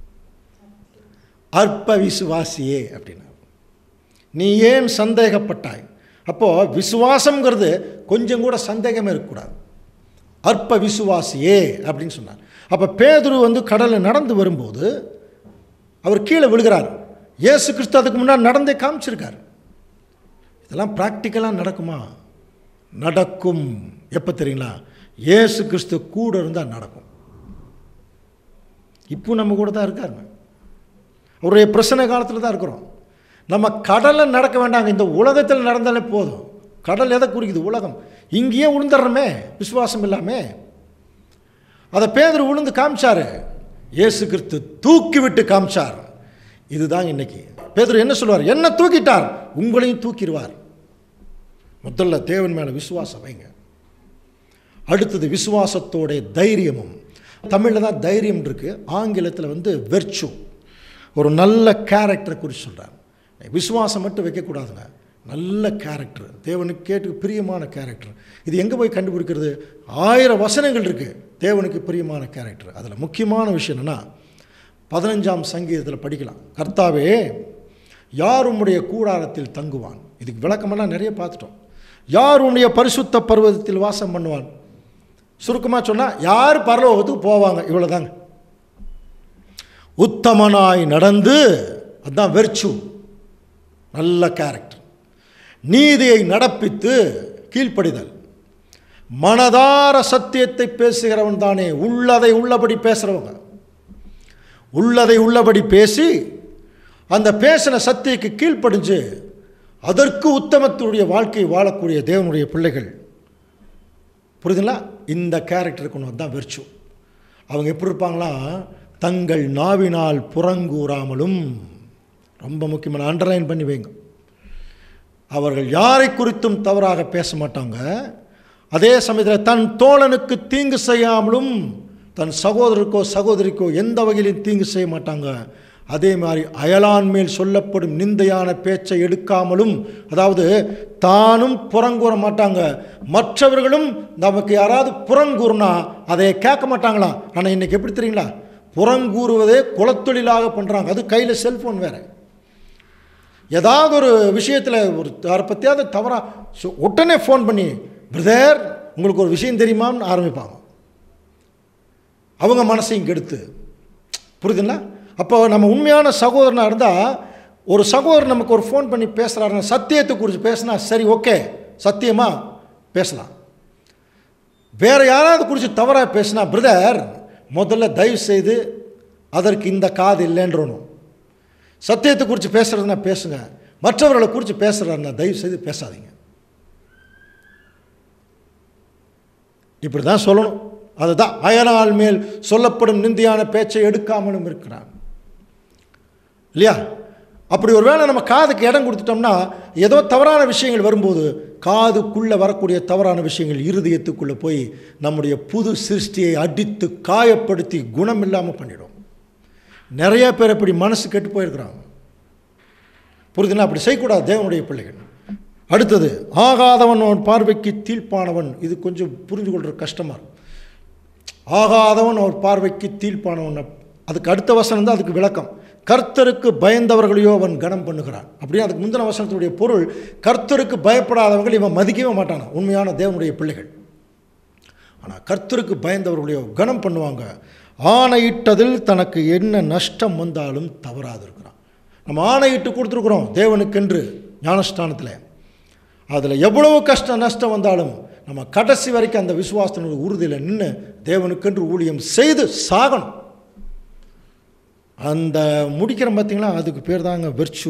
அற்ப விசுவாசியே அப்படின்னார் நீ ஏன் சந்தேகப்பட்டாய் அப்போது விசுவாசம்ங்கிறது கொஞ்சம் கூட சந்தேகமே இருக்கக்கூடாது அற்ப விசுவாசியே அப்படின்னு சொன்னார் அப்போ பேதுரு வந்து கடலில் நடந்து வரும்போது அவர் கீழே விழுகிறார் இயேசு கிறிஸ்து அதுக்கு முன்னாடி நடந்தே காமிச்சிருக்கார் இதெல்லாம் ப்ராக்டிக்கலாக நடக்குமா நடக்கும் எப்போ தெரியுங்களா இயேசு கிறிஸ்து கூட இருந்தால் நடக்கும் இப்போ நம்ம கூட தான் இருக்காருங்க அவருடைய பிரசன காலத்தில் தான் இருக்கிறோம் நம்ம கடலில் நடக்க வேண்டாங்க இந்த உலகத்தில் நடந்தாலே போதும் கடல் எதை குறிக்குது உலகம் இங்கேயே விழுந்துடுறோமே விசுவாசம் இல்லாமே அதை பேதர் விழுந்து காமிச்சாரு இயேசு கிறிஸ்து தூக்கி விட்டு காமிச்சார் இதுதான் இன்னைக்கு பேதர் என்ன சொல்லுவார் என்ன தூக்கிட்டார் உங்களையும் தூக்கிடுவார் முதல்ல தேவன் மேலே விசுவாசம் வைங்க அடுத்தது விசுவாசத்தோடைய தைரியமும் தமிழில் தான் தைரியம் இருக்குது ஆங்கிலத்தில் வந்து வெர்ச்சு ஒரு நல்ல கேரக்டரை குறித்து சொல்கிறார் விசுவாசம் மட்டும் வைக்கக்கூடாதுங்க நல்ல கேரக்டர் தேவனுக்கு கேட்டு பிரியமான கேரக்டர் இது எங்கே போய் கண்டுபிடிக்கிறது ஆயிரம் வசனங்கள் இருக்குது தேவனுக்கு பிரியமான கேரக்டர் அதில் முக்கியமான விஷயம் என்னென்னா பதினஞ்சாம் சங்கீதத்தில் படிக்கலாம் கர்த்தாவே யார் உம்முடைய கூடாரத்தில் தங்குவான் இதுக்கு விளக்கமெல்லாம் நிறைய பார்த்துட்டோம் யார் உன்னுடைய பரிசுத்த பர்வதத்தில் வாசம் பண்ணுவான் சுருக்கமாக சொன்னால் யார் பரலோகத்துக்கு போவாங்க இவ்வளோதாங்க உத்தமனாய் நடந்து அதுதான் வெர்ச்சு நல்ல கேரக்டர் நீதியை நடப்பித்து கீழ்ப்படிதல் மனதார சத்தியத்தை பேசுகிறவன் தானே உள்ளதை உள்ளபடி பேசுகிறவங்க உள்ளதை உள்ளபடி பேசி அந்த பேசின சத்தியக்கு கீழ்ப்படிஞ்சு அதற்கு உத்தமத்துடைய வாழ்க்கை வாழக்கூடிய தேவனுடைய பிள்ளைகள் புரியுதுங்களா இந்த கேரக்டர் கொண்டு தான் வெர்ச்சு அவங்க எப்படி இருப்பாங்களா தங்கள் நாவினால் புறங்கூறாமலும் ரொம்ப முக்கியமான அண்டர்லைன் பண்ணி வைங்க அவர்கள் யாரை குறித்தும் தவறாக பேச மாட்டாங்க அதே சமயத்தில் தன் தோழனுக்கு தீங்கு செய்யாமலும் தன் சகோதரருக்கோ சகோதரிக்கோ எந்த வகையிலும் தீங்கு செய்ய மாட்டாங்க அதே மாதிரி அயலான் மேல் சொல்லப்படும் நிந்தையான பேச்சை எடுக்காமலும் அதாவது தானும் புறங்கூற மாட்டாங்க மற்றவர்களும் நமக்கு யாராவது புறங்கூறினா அதை கேட்க மாட்டாங்களாம் ஆனால் இன்றைக்கி எப்படி தெரியுங்களா புறங்கூறுவதே குலத்தொழிலாக பண்ணுறாங்க அது கையில் செல்ஃபோன் வேறு ஏதாவது ஒரு விஷயத்தில் ஒரு யாரை பற்றியாவது தவறாக உடனே ஃபோன் பண்ணி பிரதர் உங்களுக்கு ஒரு விஷயம் தெரியுமான்னு ஆரம்பிப்பாங்க அவங்க மனசையும் கெடுத்து புரியுதுங்களா அப்போ நம்ம உண்மையான சகோதரனாக இருந்தால் ஒரு சகோதரர் நமக்கு ஒரு ஃபோன் பண்ணி பேசுகிறாருன்னா சத்தியத்தை குறித்து பேசினா சரி ஓகே சத்தியமாக பேசலாம் வேறு யாராவது குறித்து தவறாக பேசினா பிரதர் முதல்ல தயவு செய்து அதற்கு இந்த காது இல்லைன்றணும் சத்தியத்தை குறித்து பேசுகிறதுனா பேசுங்க மற்றவர்களை குறித்து பேசுகிறாருன்னா தயவு செய்து பேசாதீங்க இப்படி தான் சொல்லணும் அதுதான் அயனால் மேல் சொல்லப்படும் நிந்தியான பேச்சை எடுக்காமலும் இருக்கிறான் இல்லையா அப்படி ஒரு வேளை நம்ம காதுக்கு இடம் கொடுத்துட்டோம்னா ஏதோ தவறான விஷயங்கள் வரும்போது காதுக்குள்ளே வரக்கூடிய தவறான விஷயங்கள் இருதயத்துக்குள்ளே போய் நம்முடைய புது சிருஷ்டியை அடித்து காயப்படுத்தி குணம் இல்லாமல் பண்ணிடும் நிறைய பேர் இப்படி மனசு கெட்டு போயிருக்கிறாங்க புரிதுன்னா அப்படி செய்யக்கூடாது தேவனுடைய பிள்ளைகள் அடுத்தது ஆகாதவன் அவன் பார்வைக்கு தீர்ப்பானவன் இது கொஞ்சம் புரிஞ்சு கொள்கிற கஷ்டமாக இருக்கும் ஆகாதவன் அவர் பார்வைக்கு தீர்ப்பானவன் அதுக்கு அடுத்த வசனம் தான் அதுக்கு விளக்கம் கர்த்தருக்கு பயந்தவர்களையோ அவன் கனம் பண்ணுகிறான் அப்படியே அதுக்கு முந்தின வசனத்தினுடைய பொருள் கர்த்தருக்கு பயப்படாதவர்கள் இவன் மதிக்கவே மாட்டானா உண்மையான தேவனுடைய பிள்ளைகள் ஆனால் கர்த்தருக்கு பயந்தவர்களையோ கனம் பண்ணுவாங்க ஆணையிட்டதில் தனக்கு என்ன நஷ்டம் வந்தாலும் தவறாது இருக்கிறான் நம்ம ஆணையிட்டு கொடுத்துருக்குறோம் தேவனுக்கென்று ஞானஸ்தானத்தில் அதில் எவ்வளவு கஷ்டம் நஷ்டம் வந்தாலும் நம்ம கடைசி வரைக்கும் அந்த விசுவாசத்தினுடைய உறுதியில் நின்று தேவனுக்கென்று ஊழியம் செய்து சாகணும் அந்த முடிக்கிறோம் பார்த்தீங்களா அதுக்கு பேர் தாங்க வெர்ச்சு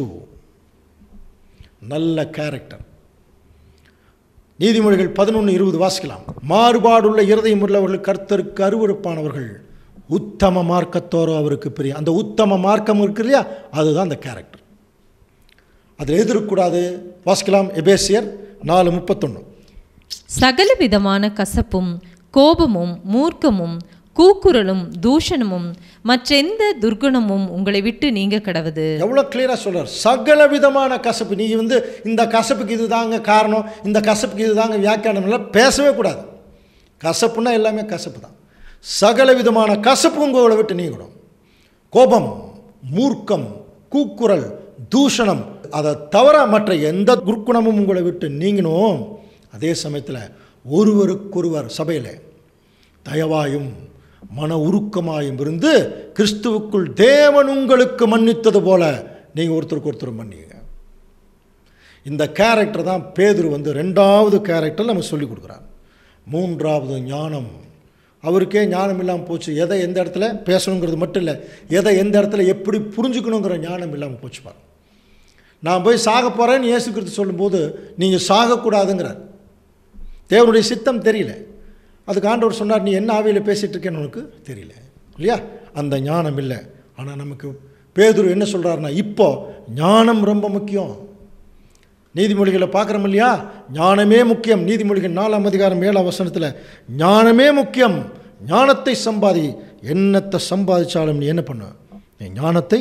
நல்ல கேரக்டர் நீதிமொழிகள் பதினொன்று இருபது வாசிக்கலாம் மாறுபாடுள்ள இருதயம் உள்ளவர்கள் கர்த்தருக்கு அருவறுப்பானவர்கள் உத்தம மார்க்கத்தோரோ அவருக்கு பிரியம் அந்த உத்தம மார்க்கம் இருக்கு இல்லையா அதுதான் அந்த கேரக்டர் அதில் எதிர்க்கூடாது வாசிக்கலாம் எபேசியர் நாலு முப்பத்தொன்று சகல விதமான கசப்பும் கோபமும் மூர்க்கமும் கூக்குரலும் தூஷணமும் மற்றெந்த துர்குணமும் உங்களை விட்டு நீங்க கடவுது எவ்வளோ கிளியராக சொல்கிறார் சகல விதமான கசப்பு நீ வந்து இந்த கசப்புக்கு இது தாங்க காரணம் இந்த கசப்புக்கு இது தாங்க வியாக்கியானம் இல்லை பேசவே கூடாது கசப்புன்னா எல்லாமே கசப்பு தான் சகல விதமான கசப்பு உங்களை விட்டு நீங்கணும் கோபம் மூர்க்கம் கூக்குரல் தூஷணம் அதை தவிர மற்ற எந்த துர்க்குணமும் உங்களை விட்டு நீங்கணும் அதே சமயத்தில் ஒருவருக்கொருவர் சபையில் தயவாயும் மன உருக்கமாயும் இருந்து கிறிஸ்துவுக்குள் தேவன் உங்களுக்கு மன்னித்தது போல நீங்கள் ஒருத்தருக்கு ஒருத்தர் மன்னிங்க இந்த கேரக்டர் தான் பேதுரு வந்து ரெண்டாவது கேரக்டர் நம்ம சொல்லிக் கொடுக்குறார் மூன்றாவது ஞானம் அவருக்கே ஞானம் இல்லாமல் போச்சு எதை எந்த இடத்துல பேசணுங்கிறது மட்டும் இல்லை எதை எந்த இடத்துல எப்படி புரிஞ்சுக்கணுங்கிற ஞானம் இல்லாமல் போச்சு பாரு நான் போய் சாக போகிறேன்னு இயேசு கிறிஸ்து சொல்லும்போது நீங்கள் சாகக்கூடாதுங்கிறார் தேவனுடைய சித்தம் தெரியல அதுக்கு ஆண்டவர் சொன்னார் நீ என்ன ஆவியில் பேசிகிட்டு இருக்கேன்னு உனக்கு தெரியல இல்லையா அந்த ஞானம் இல்லை ஆனால் நமக்கு பேதுரு என்ன சொல்கிறாருன்னா இப்போ ஞானம் ரொம்ப முக்கியம் நீதிமொழிகளை பார்க்குறோம் இல்லையா ஞானமே முக்கியம் நீதிமொழிகள் நாலாம் அதிகாரம் ஏழாம் வசனத்தில் ஞானமே முக்கியம் ஞானத்தை சம்பாதி என்னத்தை சம்பாதிச்சாலும் நீ என்ன பண்ண நீ ஞானத்தை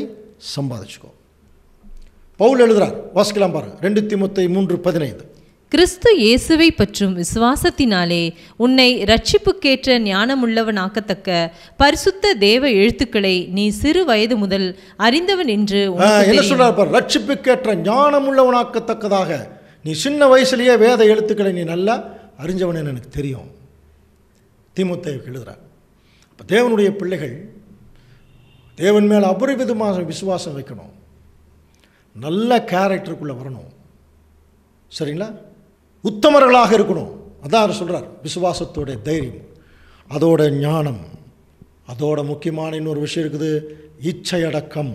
சம்பாதிச்சுக்கோ பவுல் எழுதுறார் வாசிக்கலாம் பாருங்க ரெண்டு திமுத்தை மூன்று பதினைந்து கிறிஸ்து இயேசுவை பற்றும் விசுவாசத்தினாலே உன்னை ரட்சிப்புக்கேற்ற ஞானமுள்ளவனாக்கத்தக்க பரிசுத்த தேவ எழுத்துக்களை நீ சிறு வயது முதல் அறிந்தவன் என்று ஆ, உனக்கு என்ன தெரியும். சொல்றார் பார் ரட்சிப்புக்கேற்ற ஞானமுள்ளவனாக்கத்தக்கதாக நீ சின்ன வயசுலயே வேத எழுத்துக்களை நீ நல்லா அறிஞ்சவனு எனக்கு தெரியும் தீமுத்தைக்கு எழுதுறார் அப்போ தேவனுடைய பிள்ளைகள் தேவன் மேல் அபரிவிதமாக விசுவாசம் வைக்கணும் நல்ல கேரக்டருக்குள்ளே வரணும் சரிங்களா உத்தமர்களாக இருக்கணும் அதான் அவர் சொல்கிறார் விசுவாசத்தோட தைரியம் அதோட ஞானம் அதோட முக்கியமான இன்னொரு விஷயம் இருக்குது இச்சையடக்கம்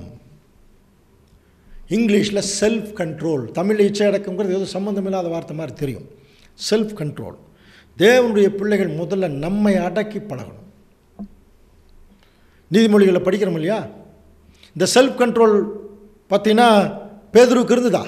இங்கிலீஷில் செல்ஃப் கண்ட்ரோல் தமிழில் இச்சையடக்கம்ங்கிறது எதுவும் சம்மந்தமில்லாத வார்த்தை மாதிரி தெரியும் செல்ஃப் கண்ட்ரோல் தேவனுடைய பிள்ளைகள் முதல்ல நம்மை அடக்கி பழகணும் நீதிமொழிகளை படிக்கிறோம் இல்லையா இந்த செல்ஃப் கண்ட்ரோல் பார்த்தீங்கன்னா பேதுருவுக்கு இருந்ததா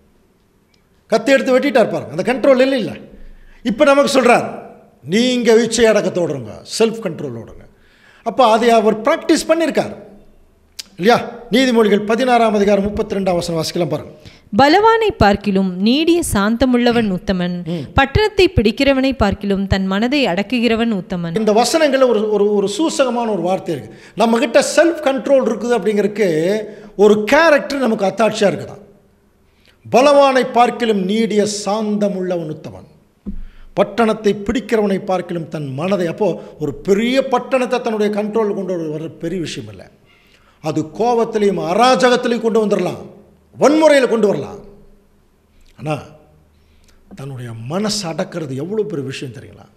கத்தி எடுத்து வெட்டிட்டார் பாருங்க அந்த கண்ட்ரோல் இல்லை இல்லை இப்போ நமக்கு சொல்கிறார் நீங்கள் இச்சை அடக்கத்தோடுங்க செல்ஃப் கண்ட்ரோலோடுங்க அப்போ அதை அவர் ப்ராக்டிஸ் பண்ணியிருக்கார் இல்லையா நீதிமொழிகள் பதினாறாம் அதிகாரம் முப்பத்தி ரெண்டாம் வசனம் வாசிக்கலாம் பாருங்க பலவானை பார்க்கிலும் நீடிய சாந்தமுள்ளவன் உத்தமன் பட்டணத்தை பிடிக்கிறவனை பார்க்கிலும் தன் மனதை அடக்குகிறவன் உத்தமன் இந்த வசனங்களில் ஒரு ஒரு ஒரு சூசகமான ஒரு வார்த்தை இருக்குது நம்மக்கிட்ட செல்ஃப் கண்ட்ரோல் இருக்குது அப்படிங்கிறதுக்கு ஒரு கேரக்டர் நமக்கு அத்தாட்சியாக இருக்குதான் பலவானை பார்க்கிலும் நீடிய சாந்தமுள்ளவன் உத்தமன் பட்டணத்தை பிடிக்கிறவனை பார்க்கிலும் தன் மனதை அப்போது ஒரு பெரிய பட்டணத்தை தன்னுடைய கண்ட்ரோல் கொண்டு வர பெரிய விஷயம் இல்லை அது கோபத்திலையும் அராஜகத்திலையும் கொண்டு வந்துடலாம் வன்முறையில் கொண்டு வரலாம் ஆனால் தன்னுடைய மனசை அடக்கிறது எவ்வளோ பெரிய விஷயம் தெரியுங்களா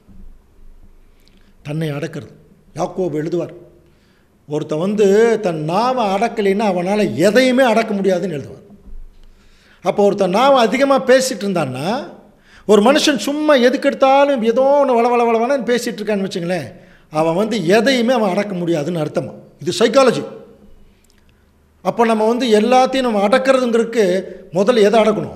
தன்னை அடக்கிறது யாக்கோபு எழுதுவார் ஒருத்தன் வந்து தன் நாவை அடக்கலைன்னா அவனால் எதையுமே அடக்க முடியாதுன்னு எழுதுவார் அப்போ ஒருத்தன் நாவை அதிகமாக பேசிகிட்டு இருந்தான்னா ஒரு மனுஷன் சும்மா எதுக்கெடுத்தாலும் ஏதோ ஒன்று வள வள வளவனன்னு பேசிகிட்டு இருக்கான்னு வச்சுங்களேன் அவன் வந்து எதையுமே அவன் அடக்க முடியாதுன்னு அர்த்தமா இது சைக்காலஜி அப்போ நம்ம வந்து எல்லாத்தையும் நம்ம அடக்கிறதுங்கிறதுக்கு முதல்ல எதை அடக்கணும்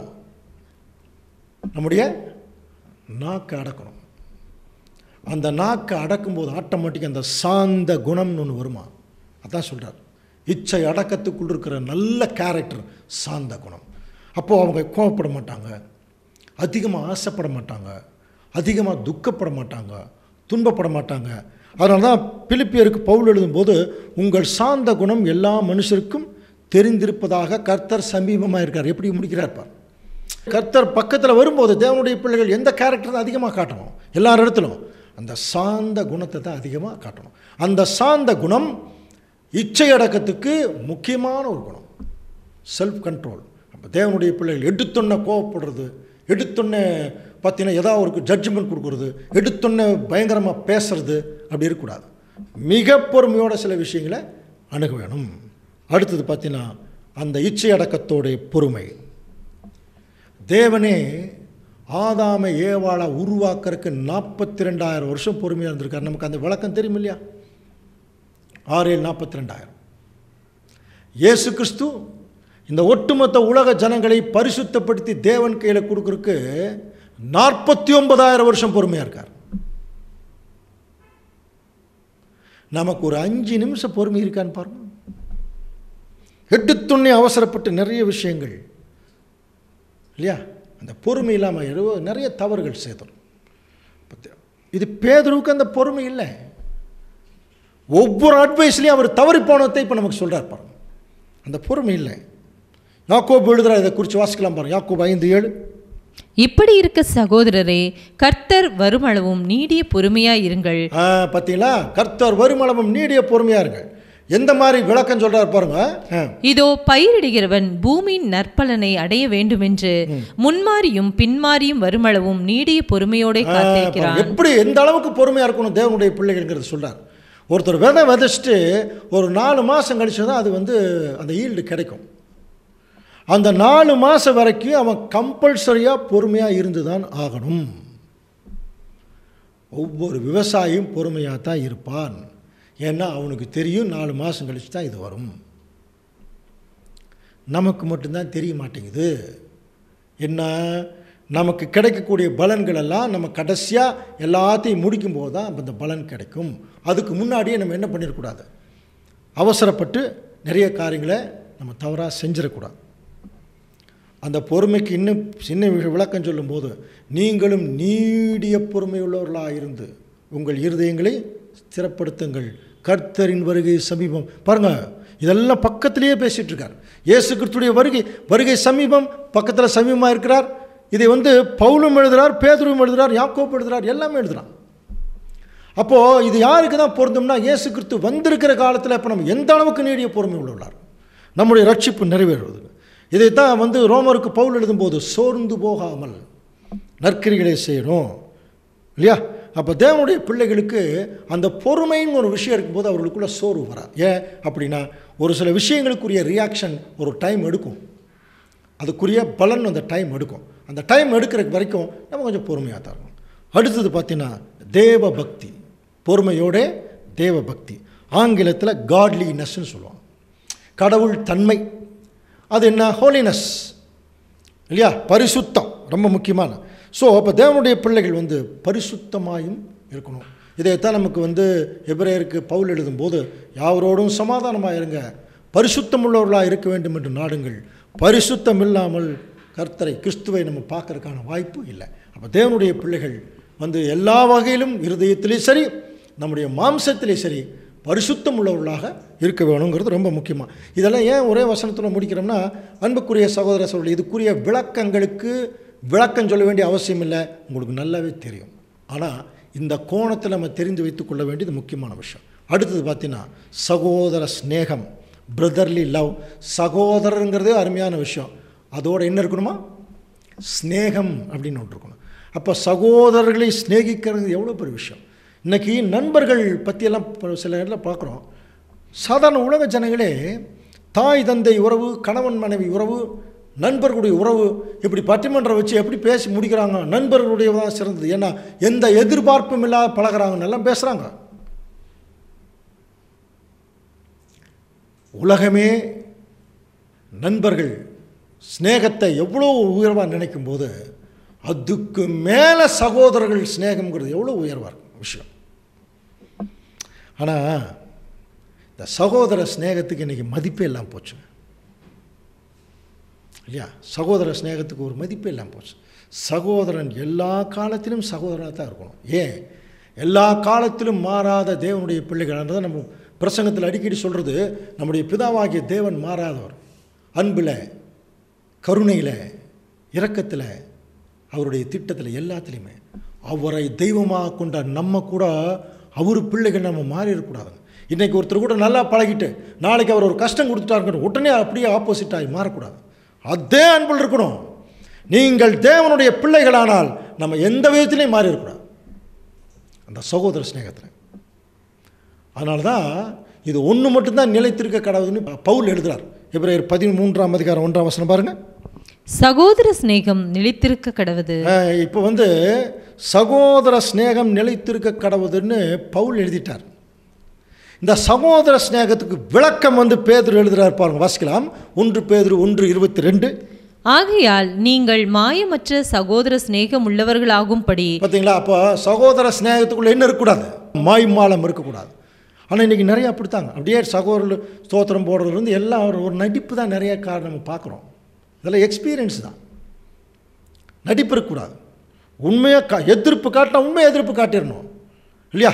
நம்முடைய நாக்கை அடக்கணும் அந்த நாக்கை அடக்கும்போது ஆட்டோமேட்டிக்காக அந்த சாந்த குணம்னு ஒன்று வருமா அதான் சொல்கிறார் இச்சை அடக்கத்துக்குள் இருக்கிற நல்ல கேரக்டர் சாந்த குணம் அப்போது அவங்க கோவப்பட மாட்டாங்க அதிகமாக ஆசைப்பட மாட்டாங்க அதிகமாக துக்கப்பட மாட்டாங்க துன்பப்பட மாட்டாங்க அதனால தான் பிலிப்பியருக்கு பவுல் எழுதும்போது உங்கள் சாந்த குணம் எல்லா மனுஷருக்கும் தெரிந்திருப்பதாக கர்த்தர் சமீபமாக இருக்கார் எப்படி முடிக்கிறார் பார் கர்த்தர் பக்கத்தில் வரும்போது தேவனுடைய பிள்ளைகள் எந்த கேரக்டர் தான் அதிகமாக காட்டணும் எல்லார் இடத்திலும் அந்த சாந்த குணத்தை தான் அதிகமாக காட்டணும் அந்த சாந்த குணம் இச்சை அடக்கத்துக்கு முக்கியமான ஒரு குணம் செல்ஃப் கண்ட்ரோல் அப்போ தேவனுடைய பிள்ளைகள் எடுத்தொன்ன கோவப்படுறது எடுத்தொன்னே பார்த்தீங்கன்னா ஏதாவது ஒரு ஜட்ஜ்மெண்ட் கொடுக்குறது எடுத்தொன்னே பயங்கரமாக பேசுறது அப்படி இருக்கக்கூடாது மிக பொறுமையோட சில விஷயங்களை அணுக வேணும் அடுத்தது பார்த்தீங்கன்னா அந்த இச்சை அடக்கத்தோடைய பொறுமை தேவனே ஆதாமை ஏவாளை உருவாக்குறதுக்கு நாற்பத்தி ரெண்டாயிரம் வருஷம் பொறுமையாக இருந்திருக்காரு நமக்கு அந்த விளக்கம் தெரியும் இல்லையா ஆறு ஏழு நாற்பத்தி ரெண்டாயிரம் இயேசு கிறிஸ்து இந்த ஒட்டுமொத்த உலக ஜனங்களை பரிசுத்தப்படுத்தி தேவன் கையில் கொடுக்கறதுக்கு நாற்பத்தி ஒன்பதாயிரம் வருஷம் பொறுமையாக இருக்கார் நமக்கு ஒரு அஞ்சு நிமிஷம் பொறுமை இருக்கான்னு பாருங்க எடுத்துண்ணே அவசரப்பட்டு நிறைய விஷயங்கள் இல்லையா அந்த பொறுமை இல்லாமல் எவ்வளோ நிறைய தவறுகள் செய்தோம் இது பேதருவுக்கு அந்த பொறுமை இல்லை ஒவ்வொரு அட்வைஸ்லையும் அவர் தவறி போனதை இப்போ நமக்கு சொல்கிறார் பாருங்க அந்த பொறுமை இல்லை யாக்கோப் எழுதுகிற இதை குறித்து வாசிக்கலாம் பாருங்க யாக்கோப் ஐந்து ஏழு இப்படி இருக்க சகோதரரே கர்த்தர் வருமளவும் நீடிய பொறுமையாய் இருங்கள் ஆ, பார்த்தீங்களா கர்த்தர் வருமளவும் நீடிய பொறுமையாக இருங்க எந்த மாதிரி விளக்கம் சொல்கிறார் பாருங்க ஆ. இதோ பயிரிடுகிறவன் பூமியின் நற்பலனை அடைய வேண்டுமென்று முன்மாறியும் பின்மாறியும் வருமளவும் நீடிய பொறுமையோட காத்திருக்கிறான் எப்படி எந்த அளவுக்கு பொறுமையாக இருக்கணும் தேவனுடைய பிள்ளைகள்ங்கிறது சொல்றார் ஒருத்தர் விதை விதைச்சிட்டு ஒரு நாலு மாதம் கழிச்சு தான் அது வந்து அந்த ஈல்டு கிடைக்கும் அந்த நாலு மாதம் வரைக்கும் அவன் கம்பல்சரியாக பொறுமையாக இருந்து தான் ஆகணும் ஒவ்வொரு விவசாயியும் பொறுமையாக தான் இருப்பான் ஏன்னா அவனுக்கு தெரியும் நாலு மாதம் கழிச்சு தான் இது வரும் நமக்கு மட்டும்தான் தெரிய மாட்டேங்குது என்ன நமக்கு கிடைக்கக்கூடிய பலன்கள் எல்லாம் நம்ம கடைசியாக எல்லாத்தையும் முடிக்கும்போது தான் அந்த பலன் கிடைக்கும் அதுக்கு முன்னாடியே நம்ம என்ன பண்ணிடக்கூடாது அவசரப்பட்டு நிறைய காரியங்களை நம்ம தவறாக செஞ்சிடக்கூடாது அந்த பொறுமைக்கு இன்னும் சின்ன வி- விளக்கம் சொல்லும்போது நீங்களும் நீடிய பொறுமையுள்ளவர்களாக இருந்து உங்கள் இருதயங்களை ஸ்திரப்படுத்துங்கள் கர்த்தரின் வருகை சமீபம் பாருங்க இதெல்லாம் பக்கத்திலேயே பேசிட்டு இருக்கார் இயேசு கிறிஸ்துடைய வருகை வருகை சமீபம் பக்கத்தில் சமீபமாக இருக்கிறார் இதை வந்து பவுலும் எழுதுறார் பேதுருவும் எழுதுறார் யாக்கோப் எழுதுறார் எல்லாமே எழுதுறான் அப்போது இது யாருக்கு தான் பொருந்தும்னா இயேசு கிறிஸ்து வந்திருக்கிற காலத்தில் இப்போ நம்ம எந்த அளவுக்கு நீடிய பொறுமை உள்ளவர்களார் நம்முடைய ரட்சிப்பு நிறைவேறுவது இதைத்தான் வந்து ரோமருக்கு பவுல் எழுதும்போது சோர்ந்து போகாமல் நற்கிரிகளை செய்யணும் இல்லையா அப்போ தேவனுடைய பிள்ளைகளுக்கு அந்த பொறுமைன்னு ஒரு விஷயம் இருக்கும்போது அவர்களுக்குள்ள சோர்வு வராது ஏன் அப்படின்னா ஒரு சில விஷயங்களுக்குரிய ரியாக்ஷன் ஒரு டைம் எடுக்கும் அதுக்குரிய பலன் அந்த டைம் எடுக்கும் அந்த டைம் எடுக்கிற வரைக்கும் நம்ம கொஞ்சம் பொறுமையாக தான் இருக்கணும் அடுத்தது பார்த்தீங்கன்னா தேவ பக்தி பொறுமையோட தேவ பக்தி ஆங்கிலத்தில் காட்லினஸ்ன்னு சொல்லுவாங்க கடவுள் தன்மை அது என்ன ஹோலினஸ் இல்லையா பரிசுத்தம் ரொம்ப முக்கியமான ஸோ அப்போ தேவனுடைய பிள்ளைகள் வந்து பரிசுத்தமாயும் இருக்கணும் இதைத்தான் நமக்கு வந்து எபிரேயருக்கு பவுல் எழுதும்போது யாவரோடும் சமாதானமாக இருங்க பரிசுத்தம் உள்ளவர்களாக இருக்க வேண்டும் என்று நாடுங்கள் பரிசுத்தம் இல்லாமல் கர்த்தரை கிறிஸ்துவை நம்ம பார்க்கறதுக்கான வாய்ப்பு இல்லை அப்போ தேவனுடைய பிள்ளைகள் வந்து எல்லா வகையிலும் இருதயத்திலே சரி நம்முடைய மாம்சத்திலே சரி பரிசுத்தம் உள்ளவர்களாக இருக்க வேணுங்கிறது ரொம்ப முக்கியமாக இதெல்லாம் ஏன் ஒரே வசனத்தில் முடிக்கிறோம்னா அன்புக்குரிய சகோதர சகோதரி இதுக்குரிய விளக்கங்களுக்கு விளக்கம் சொல்ல வேண்டிய அவசியம் இல்லை உங்களுக்கு நல்லாவே தெரியும் ஆனால் இந்த கோணத்தில் நம்ம தெரிந்து வைத்துக்கொள்ள வேண்டியது முக்கியமான விஷயம் அடுத்தது பார்த்தீங்கன்னா சகோதர ஸ்நேகம் பிரதர்லி லவ் சகோதரருங்கிறதே அருமையான விஷயம் அதோடு என்ன இருக்கணுமா ஸ்நேகம் அப்படின்னு ஒன்று இருக்கணும் அப்போ சகோதரர்களை சிநேகிக்கிறது எவ்வளோ பெரிய விஷயம் இன்றைக்கி நண்பர்கள் பற்றியெல்லாம் ப- சில இடத்துல பார்க்குறோம் சாதாரண உலக ஜனங்களே தாய் தந்தை உறவு கணவன் மனைவி உறவு நண்பர்களுடைய உறவு இப்படி பட்டிமன்றம் வச்சு எப்படி பேசி முடிக்கிறாங்க நண்பர்களுடைய தான் சிறந்தது ஏன்னா எந்த எதிர்பார்ப்பும் இல்லாத பழகுறாங்கன்னு எல்லாம் பேசுகிறாங்க உலகமே நண்பர்கள் சிநேகத்தை எவ்வளோ உயர்வாக நினைக்கும் போது அதுக்கு மேலே சகோதரர்கள் சிநேகம்ங்கிறது எவ்வளோ உயர்வாக இருக்கும் விஷயம் ஆனால் இந்த சகோதர சிநேகத்துக்கு இன்றைக்கி மதிப்பே இல்லாமல் போச்சு இல்லையா சகோதர சிநேகத்துக்கு ஒரு மதிப்பே இல்லாமல் போச்சு சகோதரன் எல்லா காலத்திலும் சகோதரனாக தான் இருக்கணும் ஏன் எல்லா காலத்திலும் மாறாத தேவனுடைய பிள்ளைகள் நம்ம பிரசங்கத்தில் அடிக்கடி சொல்கிறது நம்முடைய பிதாவாகிய தேவன் மாறாதவர் அன்பில் கருணையில் இரக்கத்தில் அவருடைய திட்டத்தில் எல்லாத்துலேயுமே அவரை தெய்வமாக கொண்ட நம்ம கூட அவர் பிள்ளைகள் நம்ம மாறி இருக்கக்கூடாதுங்க இன்றைக்கி ஒருத்தர் கூட நல்லா பழகிட்டு நாளைக்கு அவர் ஒரு கஷ்டம் கொடுத்துட்டாருங்க உடனே அப்படியே ஆப்போசிட் ஆகி மாறக்கூடாது அதே அன்பில் இருக்கணும் நீங்கள் தேவனுடைய பிள்ளைகளானால் நம்ம எந்த விதத்திலையும் மாறி இருக்கக்கூடாது அந்த சகோதர சிநேகத்தில் அதனால தான் இது ஒன்று மட்டும்தான் நிலைத்திருக்க கடவுள்னு பவுல் எழுதுறார் எபிரேயர் பதிமூன்றாம் அதிகாரம் ஒன்றாம் வசனம் பாருங்கள் சகோதர சிநேகம் நிலைத்திருக்க கடவுது இப்போ வந்து சகோதர சிநேகம் நிலைத்திருக்க கடவுதுன்னு பவுல் எழுதிட்டார் இந்த சகோதர சிநேகத்துக்கு விளக்கம் வந்து பேதுரு எழுதுறார் பாருங்க வாசிக்கலாம் ஒன்று பேதுரு ஒன்று இருபத்தி ரெண்டு ஆகையால் நீங்கள் மாயமற்ற சகோதர சிநேகம் உள்ளவர்களாகும்படி பார்த்தீங்களா அப்போ சகோதர சிநேகத்துக்குள்ளே என்ன இருக்கக்கூடாது மாய்மாலம் இருக்கக்கூடாது ஆனால் இன்றைக்கி நிறைய அப்படித்தாங்க அப்படியே சகோதரர் ஸ்தோத்திரம் போடுறதுலேருந்து எல்லாம் ஒரு ஒரு நடிப்பு தான் நிறைய காரணம் நம்ம பார்க்குறோம் இதெல்லாம் எக்ஸ்பீரியன்ஸ் தான் நடிப்பு இருக்கக்கூடாது உண்மையாக கா எதிர்ப்பு காட்டினா உண்மை எதிர்ப்பு காட்டிடணும் இல்லையா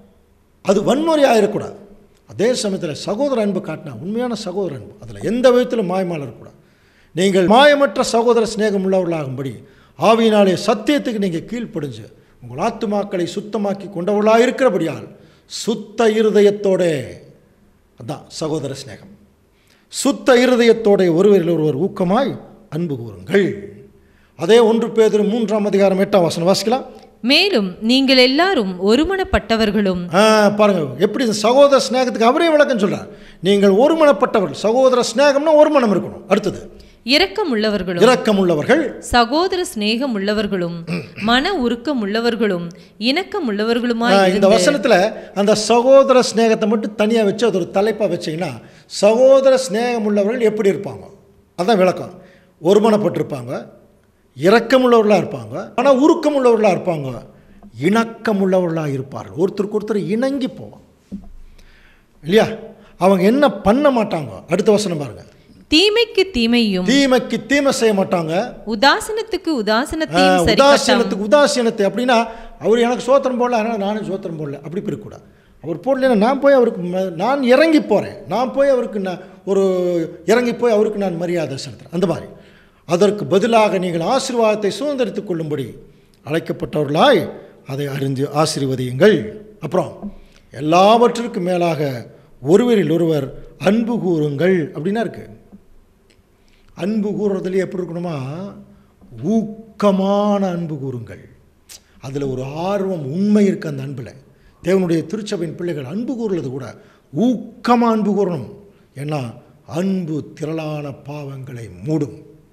அது வன்முறையாக இருக்கக்கூடாது அதே சமயத்தில் சகோதர அன்பு காட்டினா உண்மையான சகோதர அன்பு அதில் எந்த விதத்திலும் மாயமால் இருக்கக்கூடாது நீங்கள் மாயமற்ற சகோதர சிநேகம் உள்ளவர்களாகும்படி ஆவியினாலே சத்தியத்துக்கு நீங்கள் கீழ்ப்படிஞ்சு உங்கள் ஆத்துமாக்களை சுத்தமாக்கி கொண்டவர்களாக இருக்கிறபடியால் சுத்த இருதயத்தோட அதான் சகோதர சிநேகம் சுத்த இருதயத்தோட ஒருவரில் ஒருவர் ஊக்கமாய் அன்பு கூறுங்கள் அதே ஒன்று பேதர் மூன்றாம் அதிகாரம் எட்டாம் வசனம் வாசிக்கலாம் மேலும் நீங்கள் எல்லாரும் ஒருமனப்பட்டவர்களும் ஆ, பாருங்க எப்படி இந்த சகோதர சிநேகத்துக்கு அவரே விளக்கம் சொல்றார் நீங்கள் ஒருமனப்பட்டவர்கள் சகோதர சிநேகம்னா ஒரு மனம் இருக்கணும் அடுத்தது இரக்கம் உள்ளவர்களும் இரக்கம் உள்ளவர்கள் சகோதர சிநேகம் உள்ளவர்களும் மன உருக்கம் உள்ளவர்களும் இணக்கம் உள்ளவர்களுமாய் ஆ, இந்த இருந்து வசனத்தில் அந்த சகோதர சிநேகத்தை மட்டும் தனியாக வச்சு அது ஒரு தலைப்பாக வச்சீங்கன்னா சகோதர சிநேகம் உள்ளவர்கள் எப்படி இருப்பாங்க அதான் விளக்கம் ஒருமனப்பட்டிருப்பாங்க இரக்கமுள்ளவர்களாக இருப்பாங்க ஆனால் உருக்கம் உள்ளவர்களாக இருப்பாங்க இணக்கம் உள்ளவர்களாக இருப்பார்கள் ஒருத்தருக்கு ஒருத்தர் இணங்கி போவாங்க இல்லையா அவங்க என்ன பண்ண மாட்டாங்க அடுத்த வசனம் பாருங்க தீமைக்கு தீமையும் தீமைக்கு தீமை செய்ய மாட்டாங்க உதாசனத்துக்கு ஆ, உதாசனத்தையும் சரி உதாசீனத்துக்கு உதாசீனத்தை அப்படின்னா அவர் எனக்கு சோத்திரம் போடல அதனால் நானும் சோத்திரம் போடல அப்படி இருக்கக்கூடாது அவர் போடலைன்னா நான் போய் அவருக்கு ம- நான் இறங்கி போகிறேன் நான் போய் அவருக்கு நான் ஒரு இறங்கி போய் அவருக்கு நான் மரியாதை செலுத்துறேன் அந்த மாதிரி அதற்கு பதிலாக நீங்கள் ஆசீர்வாதத்தை சுதந்திரித்துக் கொள்ளும்படி அழைக்கப்பட்டவர்களாய் அதை அறிந்து ஆசீர்வதியுங்கள் அப்புறம் எல்லாவற்றிற்கும் மேலாக ஒருவரில் ஒருவர் அன்பு கூறுங்கள் அப்படின்னா இருக்கு அன்பு கூறுறதுலேயே எப்படி இருக்கணுமா ஊக்கமான அன்பு கூறுங்கள் அதில் ஒரு ஆர்வம் உண்மை இருக்குது அந்த அன்பில் தேவனுடைய திருச்சபையின் பிள்ளைகள் அன்பு கூறுறது கூட ஊக்கமாக அன்பு கூறணும் ஏன்னா அன்பு திரளான பாவங்களை மூடும்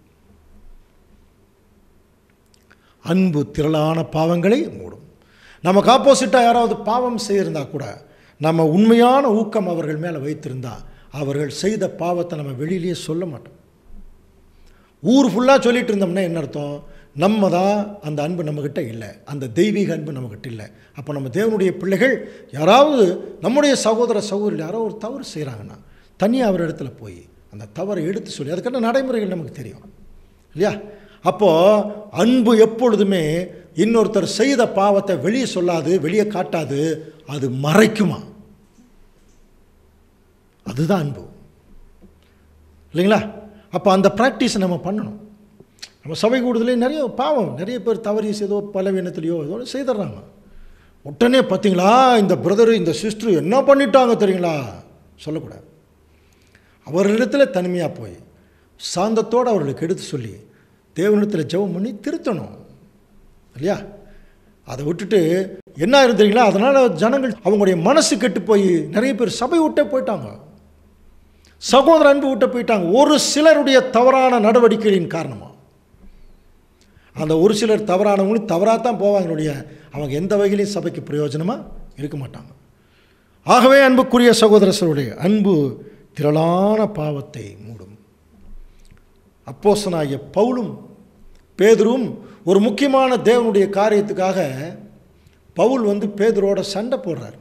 அன்பு திரளான பாவங்களை மூடும் நமக்கு ஆப்போசிட்டாக யாராவது பாவம் செய்திருந்தா கூட நம்ம உண்மையான ஊக்கம் அவர்கள் மேலே வைத்திருந்தா அவர்கள் செய்த பாவத்தை நம்ம வெளியிலேயே சொல்ல மாட்டோம் ஊர் ஃபுல்லாக சொல்லிட்டு இருந்தோம்னா என்ன அர்த்தம் நம்ம தான் அந்த அன்பு நம்மக்கிட்ட இல்லை அந்த தெய்வீக அன்பு நம்மக்கிட்ட இல்லை அப்போ நம்ம தேவனுடைய பிள்ளைகள் யாராவது நம்முடைய சகோதர சகோதரி யாரோ ஒரு தவறு செய்கிறாங்கன்னா தனியாக அவர் இடத்துல போய் அந்த தவறை எடுத்து சொல்லி அதுக்கான நடைமுறைகள் நமக்கு தெரியும் இல்லையா அப்போது அன்பு எப்பொழுதுமே இன்னொருத்தர் செய்த பாவத்தை வெளியே சொல்லாது வெளியே காட்டாது அது மறைக்குமா அதுதான் அன்பு இல்லைங்களா அப்போ அந்த ப்ராக்டிஸை நம்ம பண்ணணும் நம்ம சபை கூடுதலே நிறைய பாவம் நிறைய பேர் தவறி ஏதோ பலவீனத்துலையோ ஏதோ ஒண்ணு செய்துடுறாங்க உடனே பார்த்தீங்களா இந்த பிரதர் இந்த சிஸ்டர் என்ன பண்ணிட்டாங்க தெரியுங்களா சொல்லக்கூடாது அவர்களிடத்தில் தனிமையாக போய் சாந்தத்தோடு அவர்களுக்கு எடுத்து சொல்லி தேவனிடத்தில் ஜெபம் பண்ணி திருத்தணும் இல்லையா அதை விட்டுட்டு என்ன இருந்தீங்களா அதனால் ஜனங்கள் அவங்களுடைய மனசு கெட்டு போய் நிறைய பேர் சபை விட்டே போயிட்டாங்க சகோதர அன்பு விட்டு போயிட்டாங்க ஒரு சிலருடைய தவறான நடவடிக்கைகளின் காரணமாக அந்த ஒரு சிலர் தவறானவங்களும் தவறாக தான் போவாங்களுடைய அவங்க எந்த வகையிலையும் சபைக்கு பிரயோஜனமாக இருக்க மாட்டாங்க ஆகவே அன்புக்குரிய சகோதர சகோதரிய அன்பு திரளான பாவத்தை மூடும் அப்போஸ்தலனாகிய பவுலும் பேதுரும் ஒரு முக்கியமான தேவனுடைய காரியத்துக்காக பவுல் வந்து பேதுரோட சண்டை போடுறார்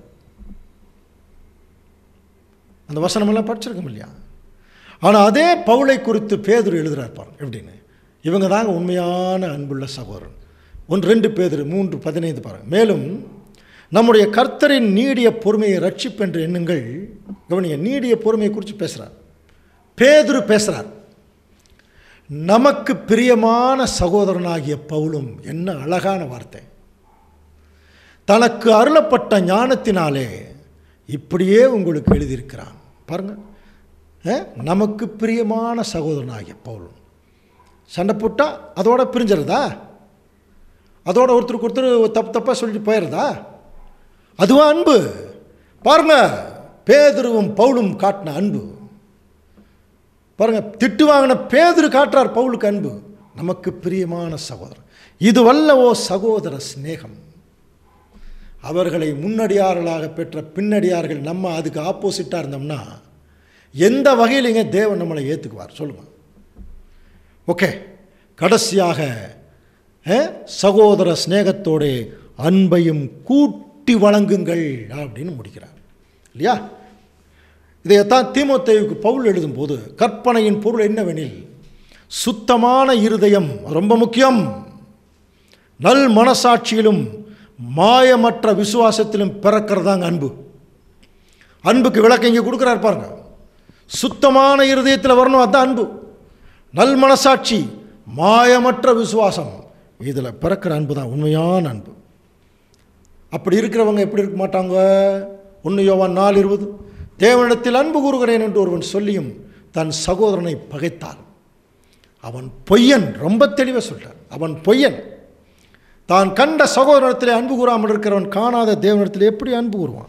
அந்த வசனமெல்லாம் படிச்சிருக்கோம் இல்லையா ஆனால் அதே பவுலை குறித்து பேதுரு எழுதுறார் பாருங்க எப்படின்னு இவங்க தாங்க உண்மையான அன்புள்ள சகோதரன் ஒன்று ரெண்டு பேதுரு மூன்று பதினைந்து பாருங்க மேலும் நம்முடைய கர்த்தரின் நீடிய பொறுமையை ரட்சிப்பென்று எண்ணுங்கள் கவனிங்க நீடிய பொறுமையை குறித்து பேசுகிறார் பேதுரு பேசுகிறார் நமக்கு பிரியமான சகோதரனாகிய பவுலும் என்ன அழகான வார்த்தை தனக்கு அருளப்பட்ட ஞானத்தினாலே இப்படியே உங்களுக்கு எழுதியிருக்கிறான் பாருங்க அஹ், நமக்கு பிரியமான சகோதரனாகிய பவுலும் சண்டை போட்டால் அதோட பிரிஞ்சிருதா அதோட ஒருத்தருக்கு ஒருத்தர் தப்பு தப்பாக சொல்லிட்டு போயிடுறதா அதுவா அன்பு பாருங்க பேதுருவும் பவுலும் காட்டின அன்பு பாருங்க திட்டு வாங்கின பேதுரு காட்டுறார் பவுலுக்கு அன்பு நமக்கு பிரியமான சகோதரன் இது வல்லவோ சகோதர சிநேகம் அவர்களை முன்னடியார்களாக பெற்ற பின்னடியார்கள் நம்ம அதுக்கு ஆப்போசிட்டாக இருந்தோம்னா எந்த வகையிலைங்க தேவன் நம்மளை ஏற்றுக்குவார் சொல்லுங்கள் ஓகே கடைசியாக அஹ், சகோதர சிநேகத்தோடு அன்பையும் கூட்டி வழங்குங்கள் அப்படின்னு முடிக்கிறார் இல்லையா இதைத்தான் தீமோத்தேயுக்கு பவுல் எழுதும்போது கற்பனையின் பொருள் என்னவெனில் சுத்தமான இருதயம் ரொம்ப முக்கியம் நல் மனசாட்சியிலும் மாயமற்ற விசுவாசத்திலும் பிறக்கிறதாங்க அன்பு அன்புக்கு விளக்கம் இங்கே கொடுக்குறாரு பாருங்க சுத்தமான இருதயத்தில் வரணும் அதுதான் அன்பு நல் மனசாட்சி மாயமற்ற விசுவாசம் இதில் பிறக்கிற அன்பு தான் உண்மையான அன்பு அப்படி இருக்கிறவங்க எப்படி இருக்க மாட்டாங்க ஒன்று யோவான் நாலு இருபது தேவனிடத்தில் அன்பு கூறுகிறேன் என்று ஒருவன் சொல்லியும் தன் சகோதரனை பகைத்தான் அவன் பொய்யன் ரொம்ப தெளிவாக சொல்றார் அவன் பொய்யன் தான் கண்ட சகோதரத்தில் அன்பு கூறாமல் இருக்கிறவன் காணாத தேவனிடத்தில் எப்படி அன்பு கூறுவான்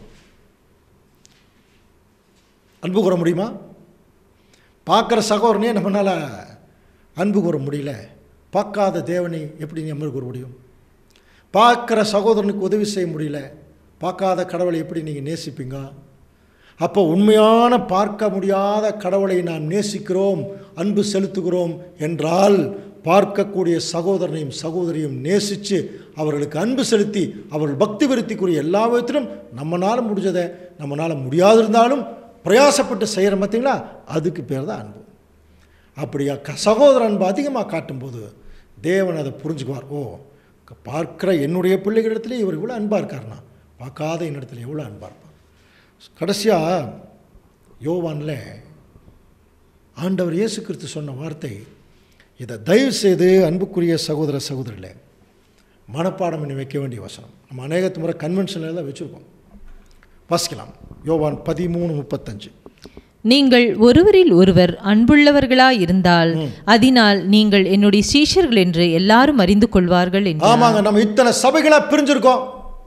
அன்பு கூற முடியுமா பார்க்குற சகோதரனே நம்மளால் அன்பு கூற முடியல பார்க்காத தேவனை எப்படி நீ அன்பு கூற முடியும் பார்க்குற சகோதரனுக்கு உதவி செய்ய முடியல பார்க்காத கடவுளை எப்படி நீங்கள் நேசிப்பீங்க அப்போ உண்மையான பார்க்க முடியாத கடவுளை நாம் நேசிக்கிறோம் அன்பு செலுத்துகிறோம் என்றால் பார்க்கக்கூடிய சகோதரனையும் சகோதரியும் நேசித்து அவர்களுக்கு அன்பு செலுத்தி அவர்கள் பக்தி விருத்திக்குரிய எல்லா விதத்திலும் நம்மளால் முடிஞ்சதை நம்மளால் முடியாது இருந்தாலும் பிரயாசப்பட்டு செய்கிறோம் பார்த்தீங்களா அதுக்கு பேர் தான் அன்பு அப்படி க- சகோதர அன்பு அதிகமாக காட்டும்போது தேவன் அதை புரிஞ்சுக்குவார் ஓ க- பார்க்கிற என்னுடைய பிள்ளைகளிடத்துல இவர் இவ்வளோ அன்பாக இருக்காருண்ணா பார்க்காத என்னிடத்துல எவ்வளோ அன்பாக இருப்பார் கடைசியாக யோவானில் ஆண்டவர் இயேசு கிறிஸ்து சொன்ன வார்த்தை இதை தயவு செய்து அன்புக்குரிய சகோதர சகோதரிகளே மனப்பாடம் பண்ணி வைக்க வேண்டிய வசனம் நம்ம அநேகத்து முறை கன்வென்ஷனில் தான் வச்சுருக்கோம் வாசிக்கலாம் யோவான் பதிமூணு முப்பத்தஞ்சு நீங்கள் ஒருவரில் ஒருவர் அன்புள்ளவர்களாய் இருந்தால் அதனால் நீங்கள் என்னுடைய சீஷர்கள் என்று எல்லாரும் அறிந்து கொள்வார்கள் என்று ஆமாங்க நம்ம இத்தனை சபைகளாக பிரிஞ்சிருக்கோம்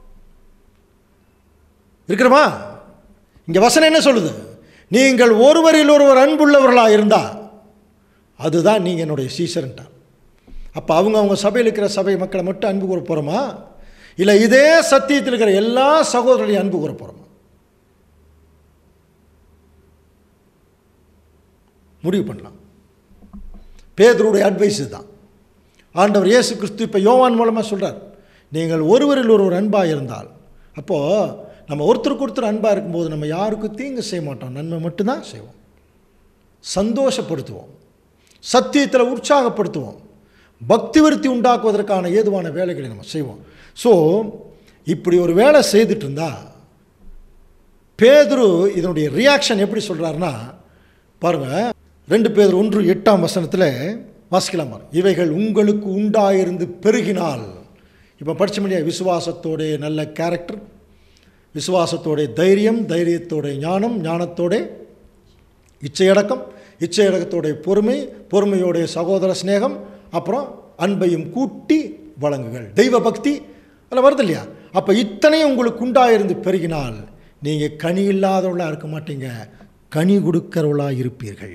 இருக்கிறோமா இங்கே வசனம் என்ன சொல்லுது நீங்கள் ஒருவரில் ஒருவர் அன்புள்ளவர்களாக இருந்தால் அதுதான் நீங்கள் என்னுடைய சீசர்ன்ட்டார் அப்போ அவங்க அவங்க சபையில் இருக்கிற சபை மக்களை மட்டும் அன்பு கூற போகிறோமா இல்லை இதே சத்தியத்தில் இருக்கிற எல்லா சகோதரர்களையும் அன்பு கூற போகிறோமா முடிவு பண்ணலாம் பேதருடைய அட்வைஸ் தான் ஆண்டவர் இயேசு கிறிஸ்து இப்போ யோவான் மூலமாக சொல்கிறார் நீங்கள் ஒருவரில் ஒருவர் அன்பாக இருந்தால் அப்போது நம்ம ஒருத்தருக்கு ஒருத்தர் அன்பாக இருக்கும்போது நம்ம யாருக்கும் தீங்கு செய்ய மாட்டோம் நன்மை மட்டும்தான் செய்வோம் சந்தோஷப்படுத்துவோம் சத்தியத்தில் உற்சாகப்படுத்துவோம் பக்தி விருத்தி உண்டாக்குவதற்கான ஏதுவான வேலைகளை நம்ம செய்வோம் ஸோ இப்படி ஒரு வேலை செய்துட்டு இருந்தா பேதுரு இதனுடைய ரியாக்ஷன் எப்படி சொல்கிறாருன்னா பாருங்கள் ரெண்டு பேர் ஒன்று எட்டாம் வசனத்தில் வாசிக்கலாம் பாருங்க. இவைகள் உங்களுக்கு உண்டாயிருந்து பெருகினால் இப்போ படிச்ச முடியாது விசுவாசத்தோடைய நல்ல கேரக்டர் விசுவாசத்தோடைய தைரியம் தைரியத்தோடைய ஞானம் ஞானத்தோட இச்சையடக்கம் இச்சையடக்கத்தோடைய பொறுமை பொறுமையோடைய சகோதர சிநேகம் அப்புறம் அன்பையும் கூட்டி வழங்குகள் தெய்வ பக்தி அதில் வருது இல்லையா அப்போ இத்தனையும் உங்களுக்கு உண்டாயிருந்து பெருகினால் நீங்கள் கனி இல்லாதவர்களாக இருக்க மாட்டீங்க கனி கொடுக்கிறவர்களாக இருப்பீர்கள்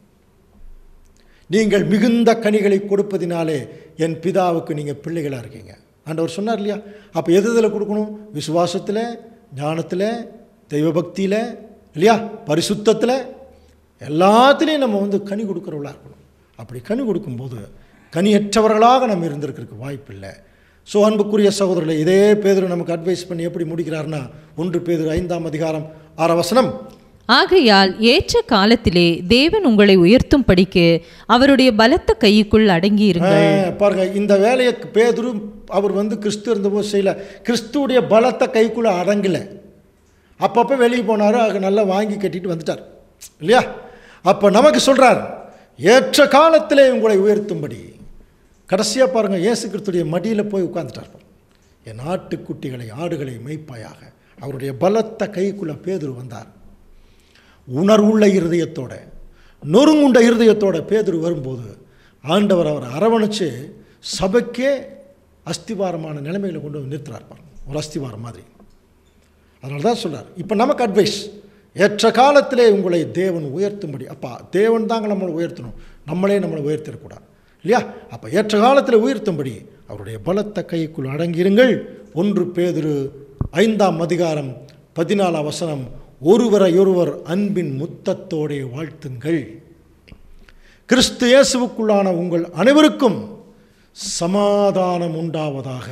நீங்கள் மிகுந்த கனிகளை கொடுப்பதினாலே என் பிதாவுக்கு நீங்கள் பிள்ளைகளாக இருக்கீங்க ஆண்டவர் சொன்னார் இல்லையா அப்போ எது இதில் கொடுக்கணும் விசுவாசத்தில் ஞானத்தில் தெய்வ பக்தியில் இல்லையா பரிசுத்தத்தில் எல்லாத்துலேயும் நம்ம வந்து கனி கொடுக்குறவர்களாக இருக்கணும் அப்படி கனி கொடுக்கும்போது கனியற்றவர்களாக நம்ம இருந்திருக்கிறதுக்கு வாய்ப்பு இல்லை ஸோ அன்புக்குரிய சகோதரர்களே இதே பேதுரு நமக்கு அட்வைஸ் பண்ணி எப்படி முடிக்கிறார்னா ஒன்று பேதுரு ஐந்தாம் அதிகாரம் ஆறாம் வசனம் ஆகையால் ஏற்ற காலத்திலே தேவன் உங்களை உயர்த்தும் படிக்கு அவருடைய பலத்த கைக்குள் அடங்கியிருங்கள் ஆ, பாருங்க இந்த வேலையை பேதுரு அவர் வந்து கிறிஸ்து இருந்தபோது செய்யல கிறிஸ்துவுடைய பலத்தை கைக்குள்ளே அடங்கலை அப்பப்போ வெளியே போனார் அது நல்லா வாங்கி கட்டிட்டு வந்துட்டார் இல்லையா அப்போ நமக்கு சொல்கிறார் ஏற்ற காலத்திலே உங்களை உயர்த்தும்படி கடைசியாக பாருங்கள் இயேசு கிறிஸ்துடைய மடியில் போய் உட்கார்ந்துட்டார் பாருங்க. என் ஆட்டுக்குட்டிகளை ஆடுகளை மெய்ப்பாயாக அவருடைய பலத்த கைக்குள்ளே பேதுரு வந்தார் உணர்வுள்ள இருதயத்தோட நொறுங்குண்ட இருதயத்தோட பேதுரு வரும்போது ஆண்டவர் அவர் அரவணைச்சு சபைக்கே அஸ்திவாரமான நிலைமையில் கொண்டு வந்து நிறுத்துறார் பாருங்க ஒரு அஸ்திவாரம் மாதிரி அதனால தான் சொல்றார் இப்போ நமக்கு அட்வைஸ் ஏற்ற காலத்திலே உங்களை தேவன் உயர்த்தும்படி அப்பா தேவன் தாங்க நம்மளை உயர்த்தணும் நம்மளே நம்மளை உயர்த்திடக்கூடாது இல்லையா அப்போ ஏற்ற காலத்தில் உயர்த்தும்படி அவருடைய பலத்த கைக்குள் அடங்கியிருங்கள் ஒன்று பேதுரு ஐந்தாம் அதிகாரம் பதினாலாம் வசனம் ஒருவரை ஒருவர் அன்பின் முத்தத்தோடே வாழ்த்துங்கள் கிறிஸ்து இயேசுவுக்குள்ளான உங்கள் அனைவருக்கும் சமாதானம் உண்டாவதாக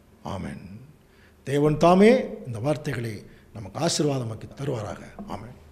ஆமென் தேவன் தாமே இந்த வார்த்தைகளை நமக்கு ஆசீர்வாதமாக்கி தருவாராக ஆமென்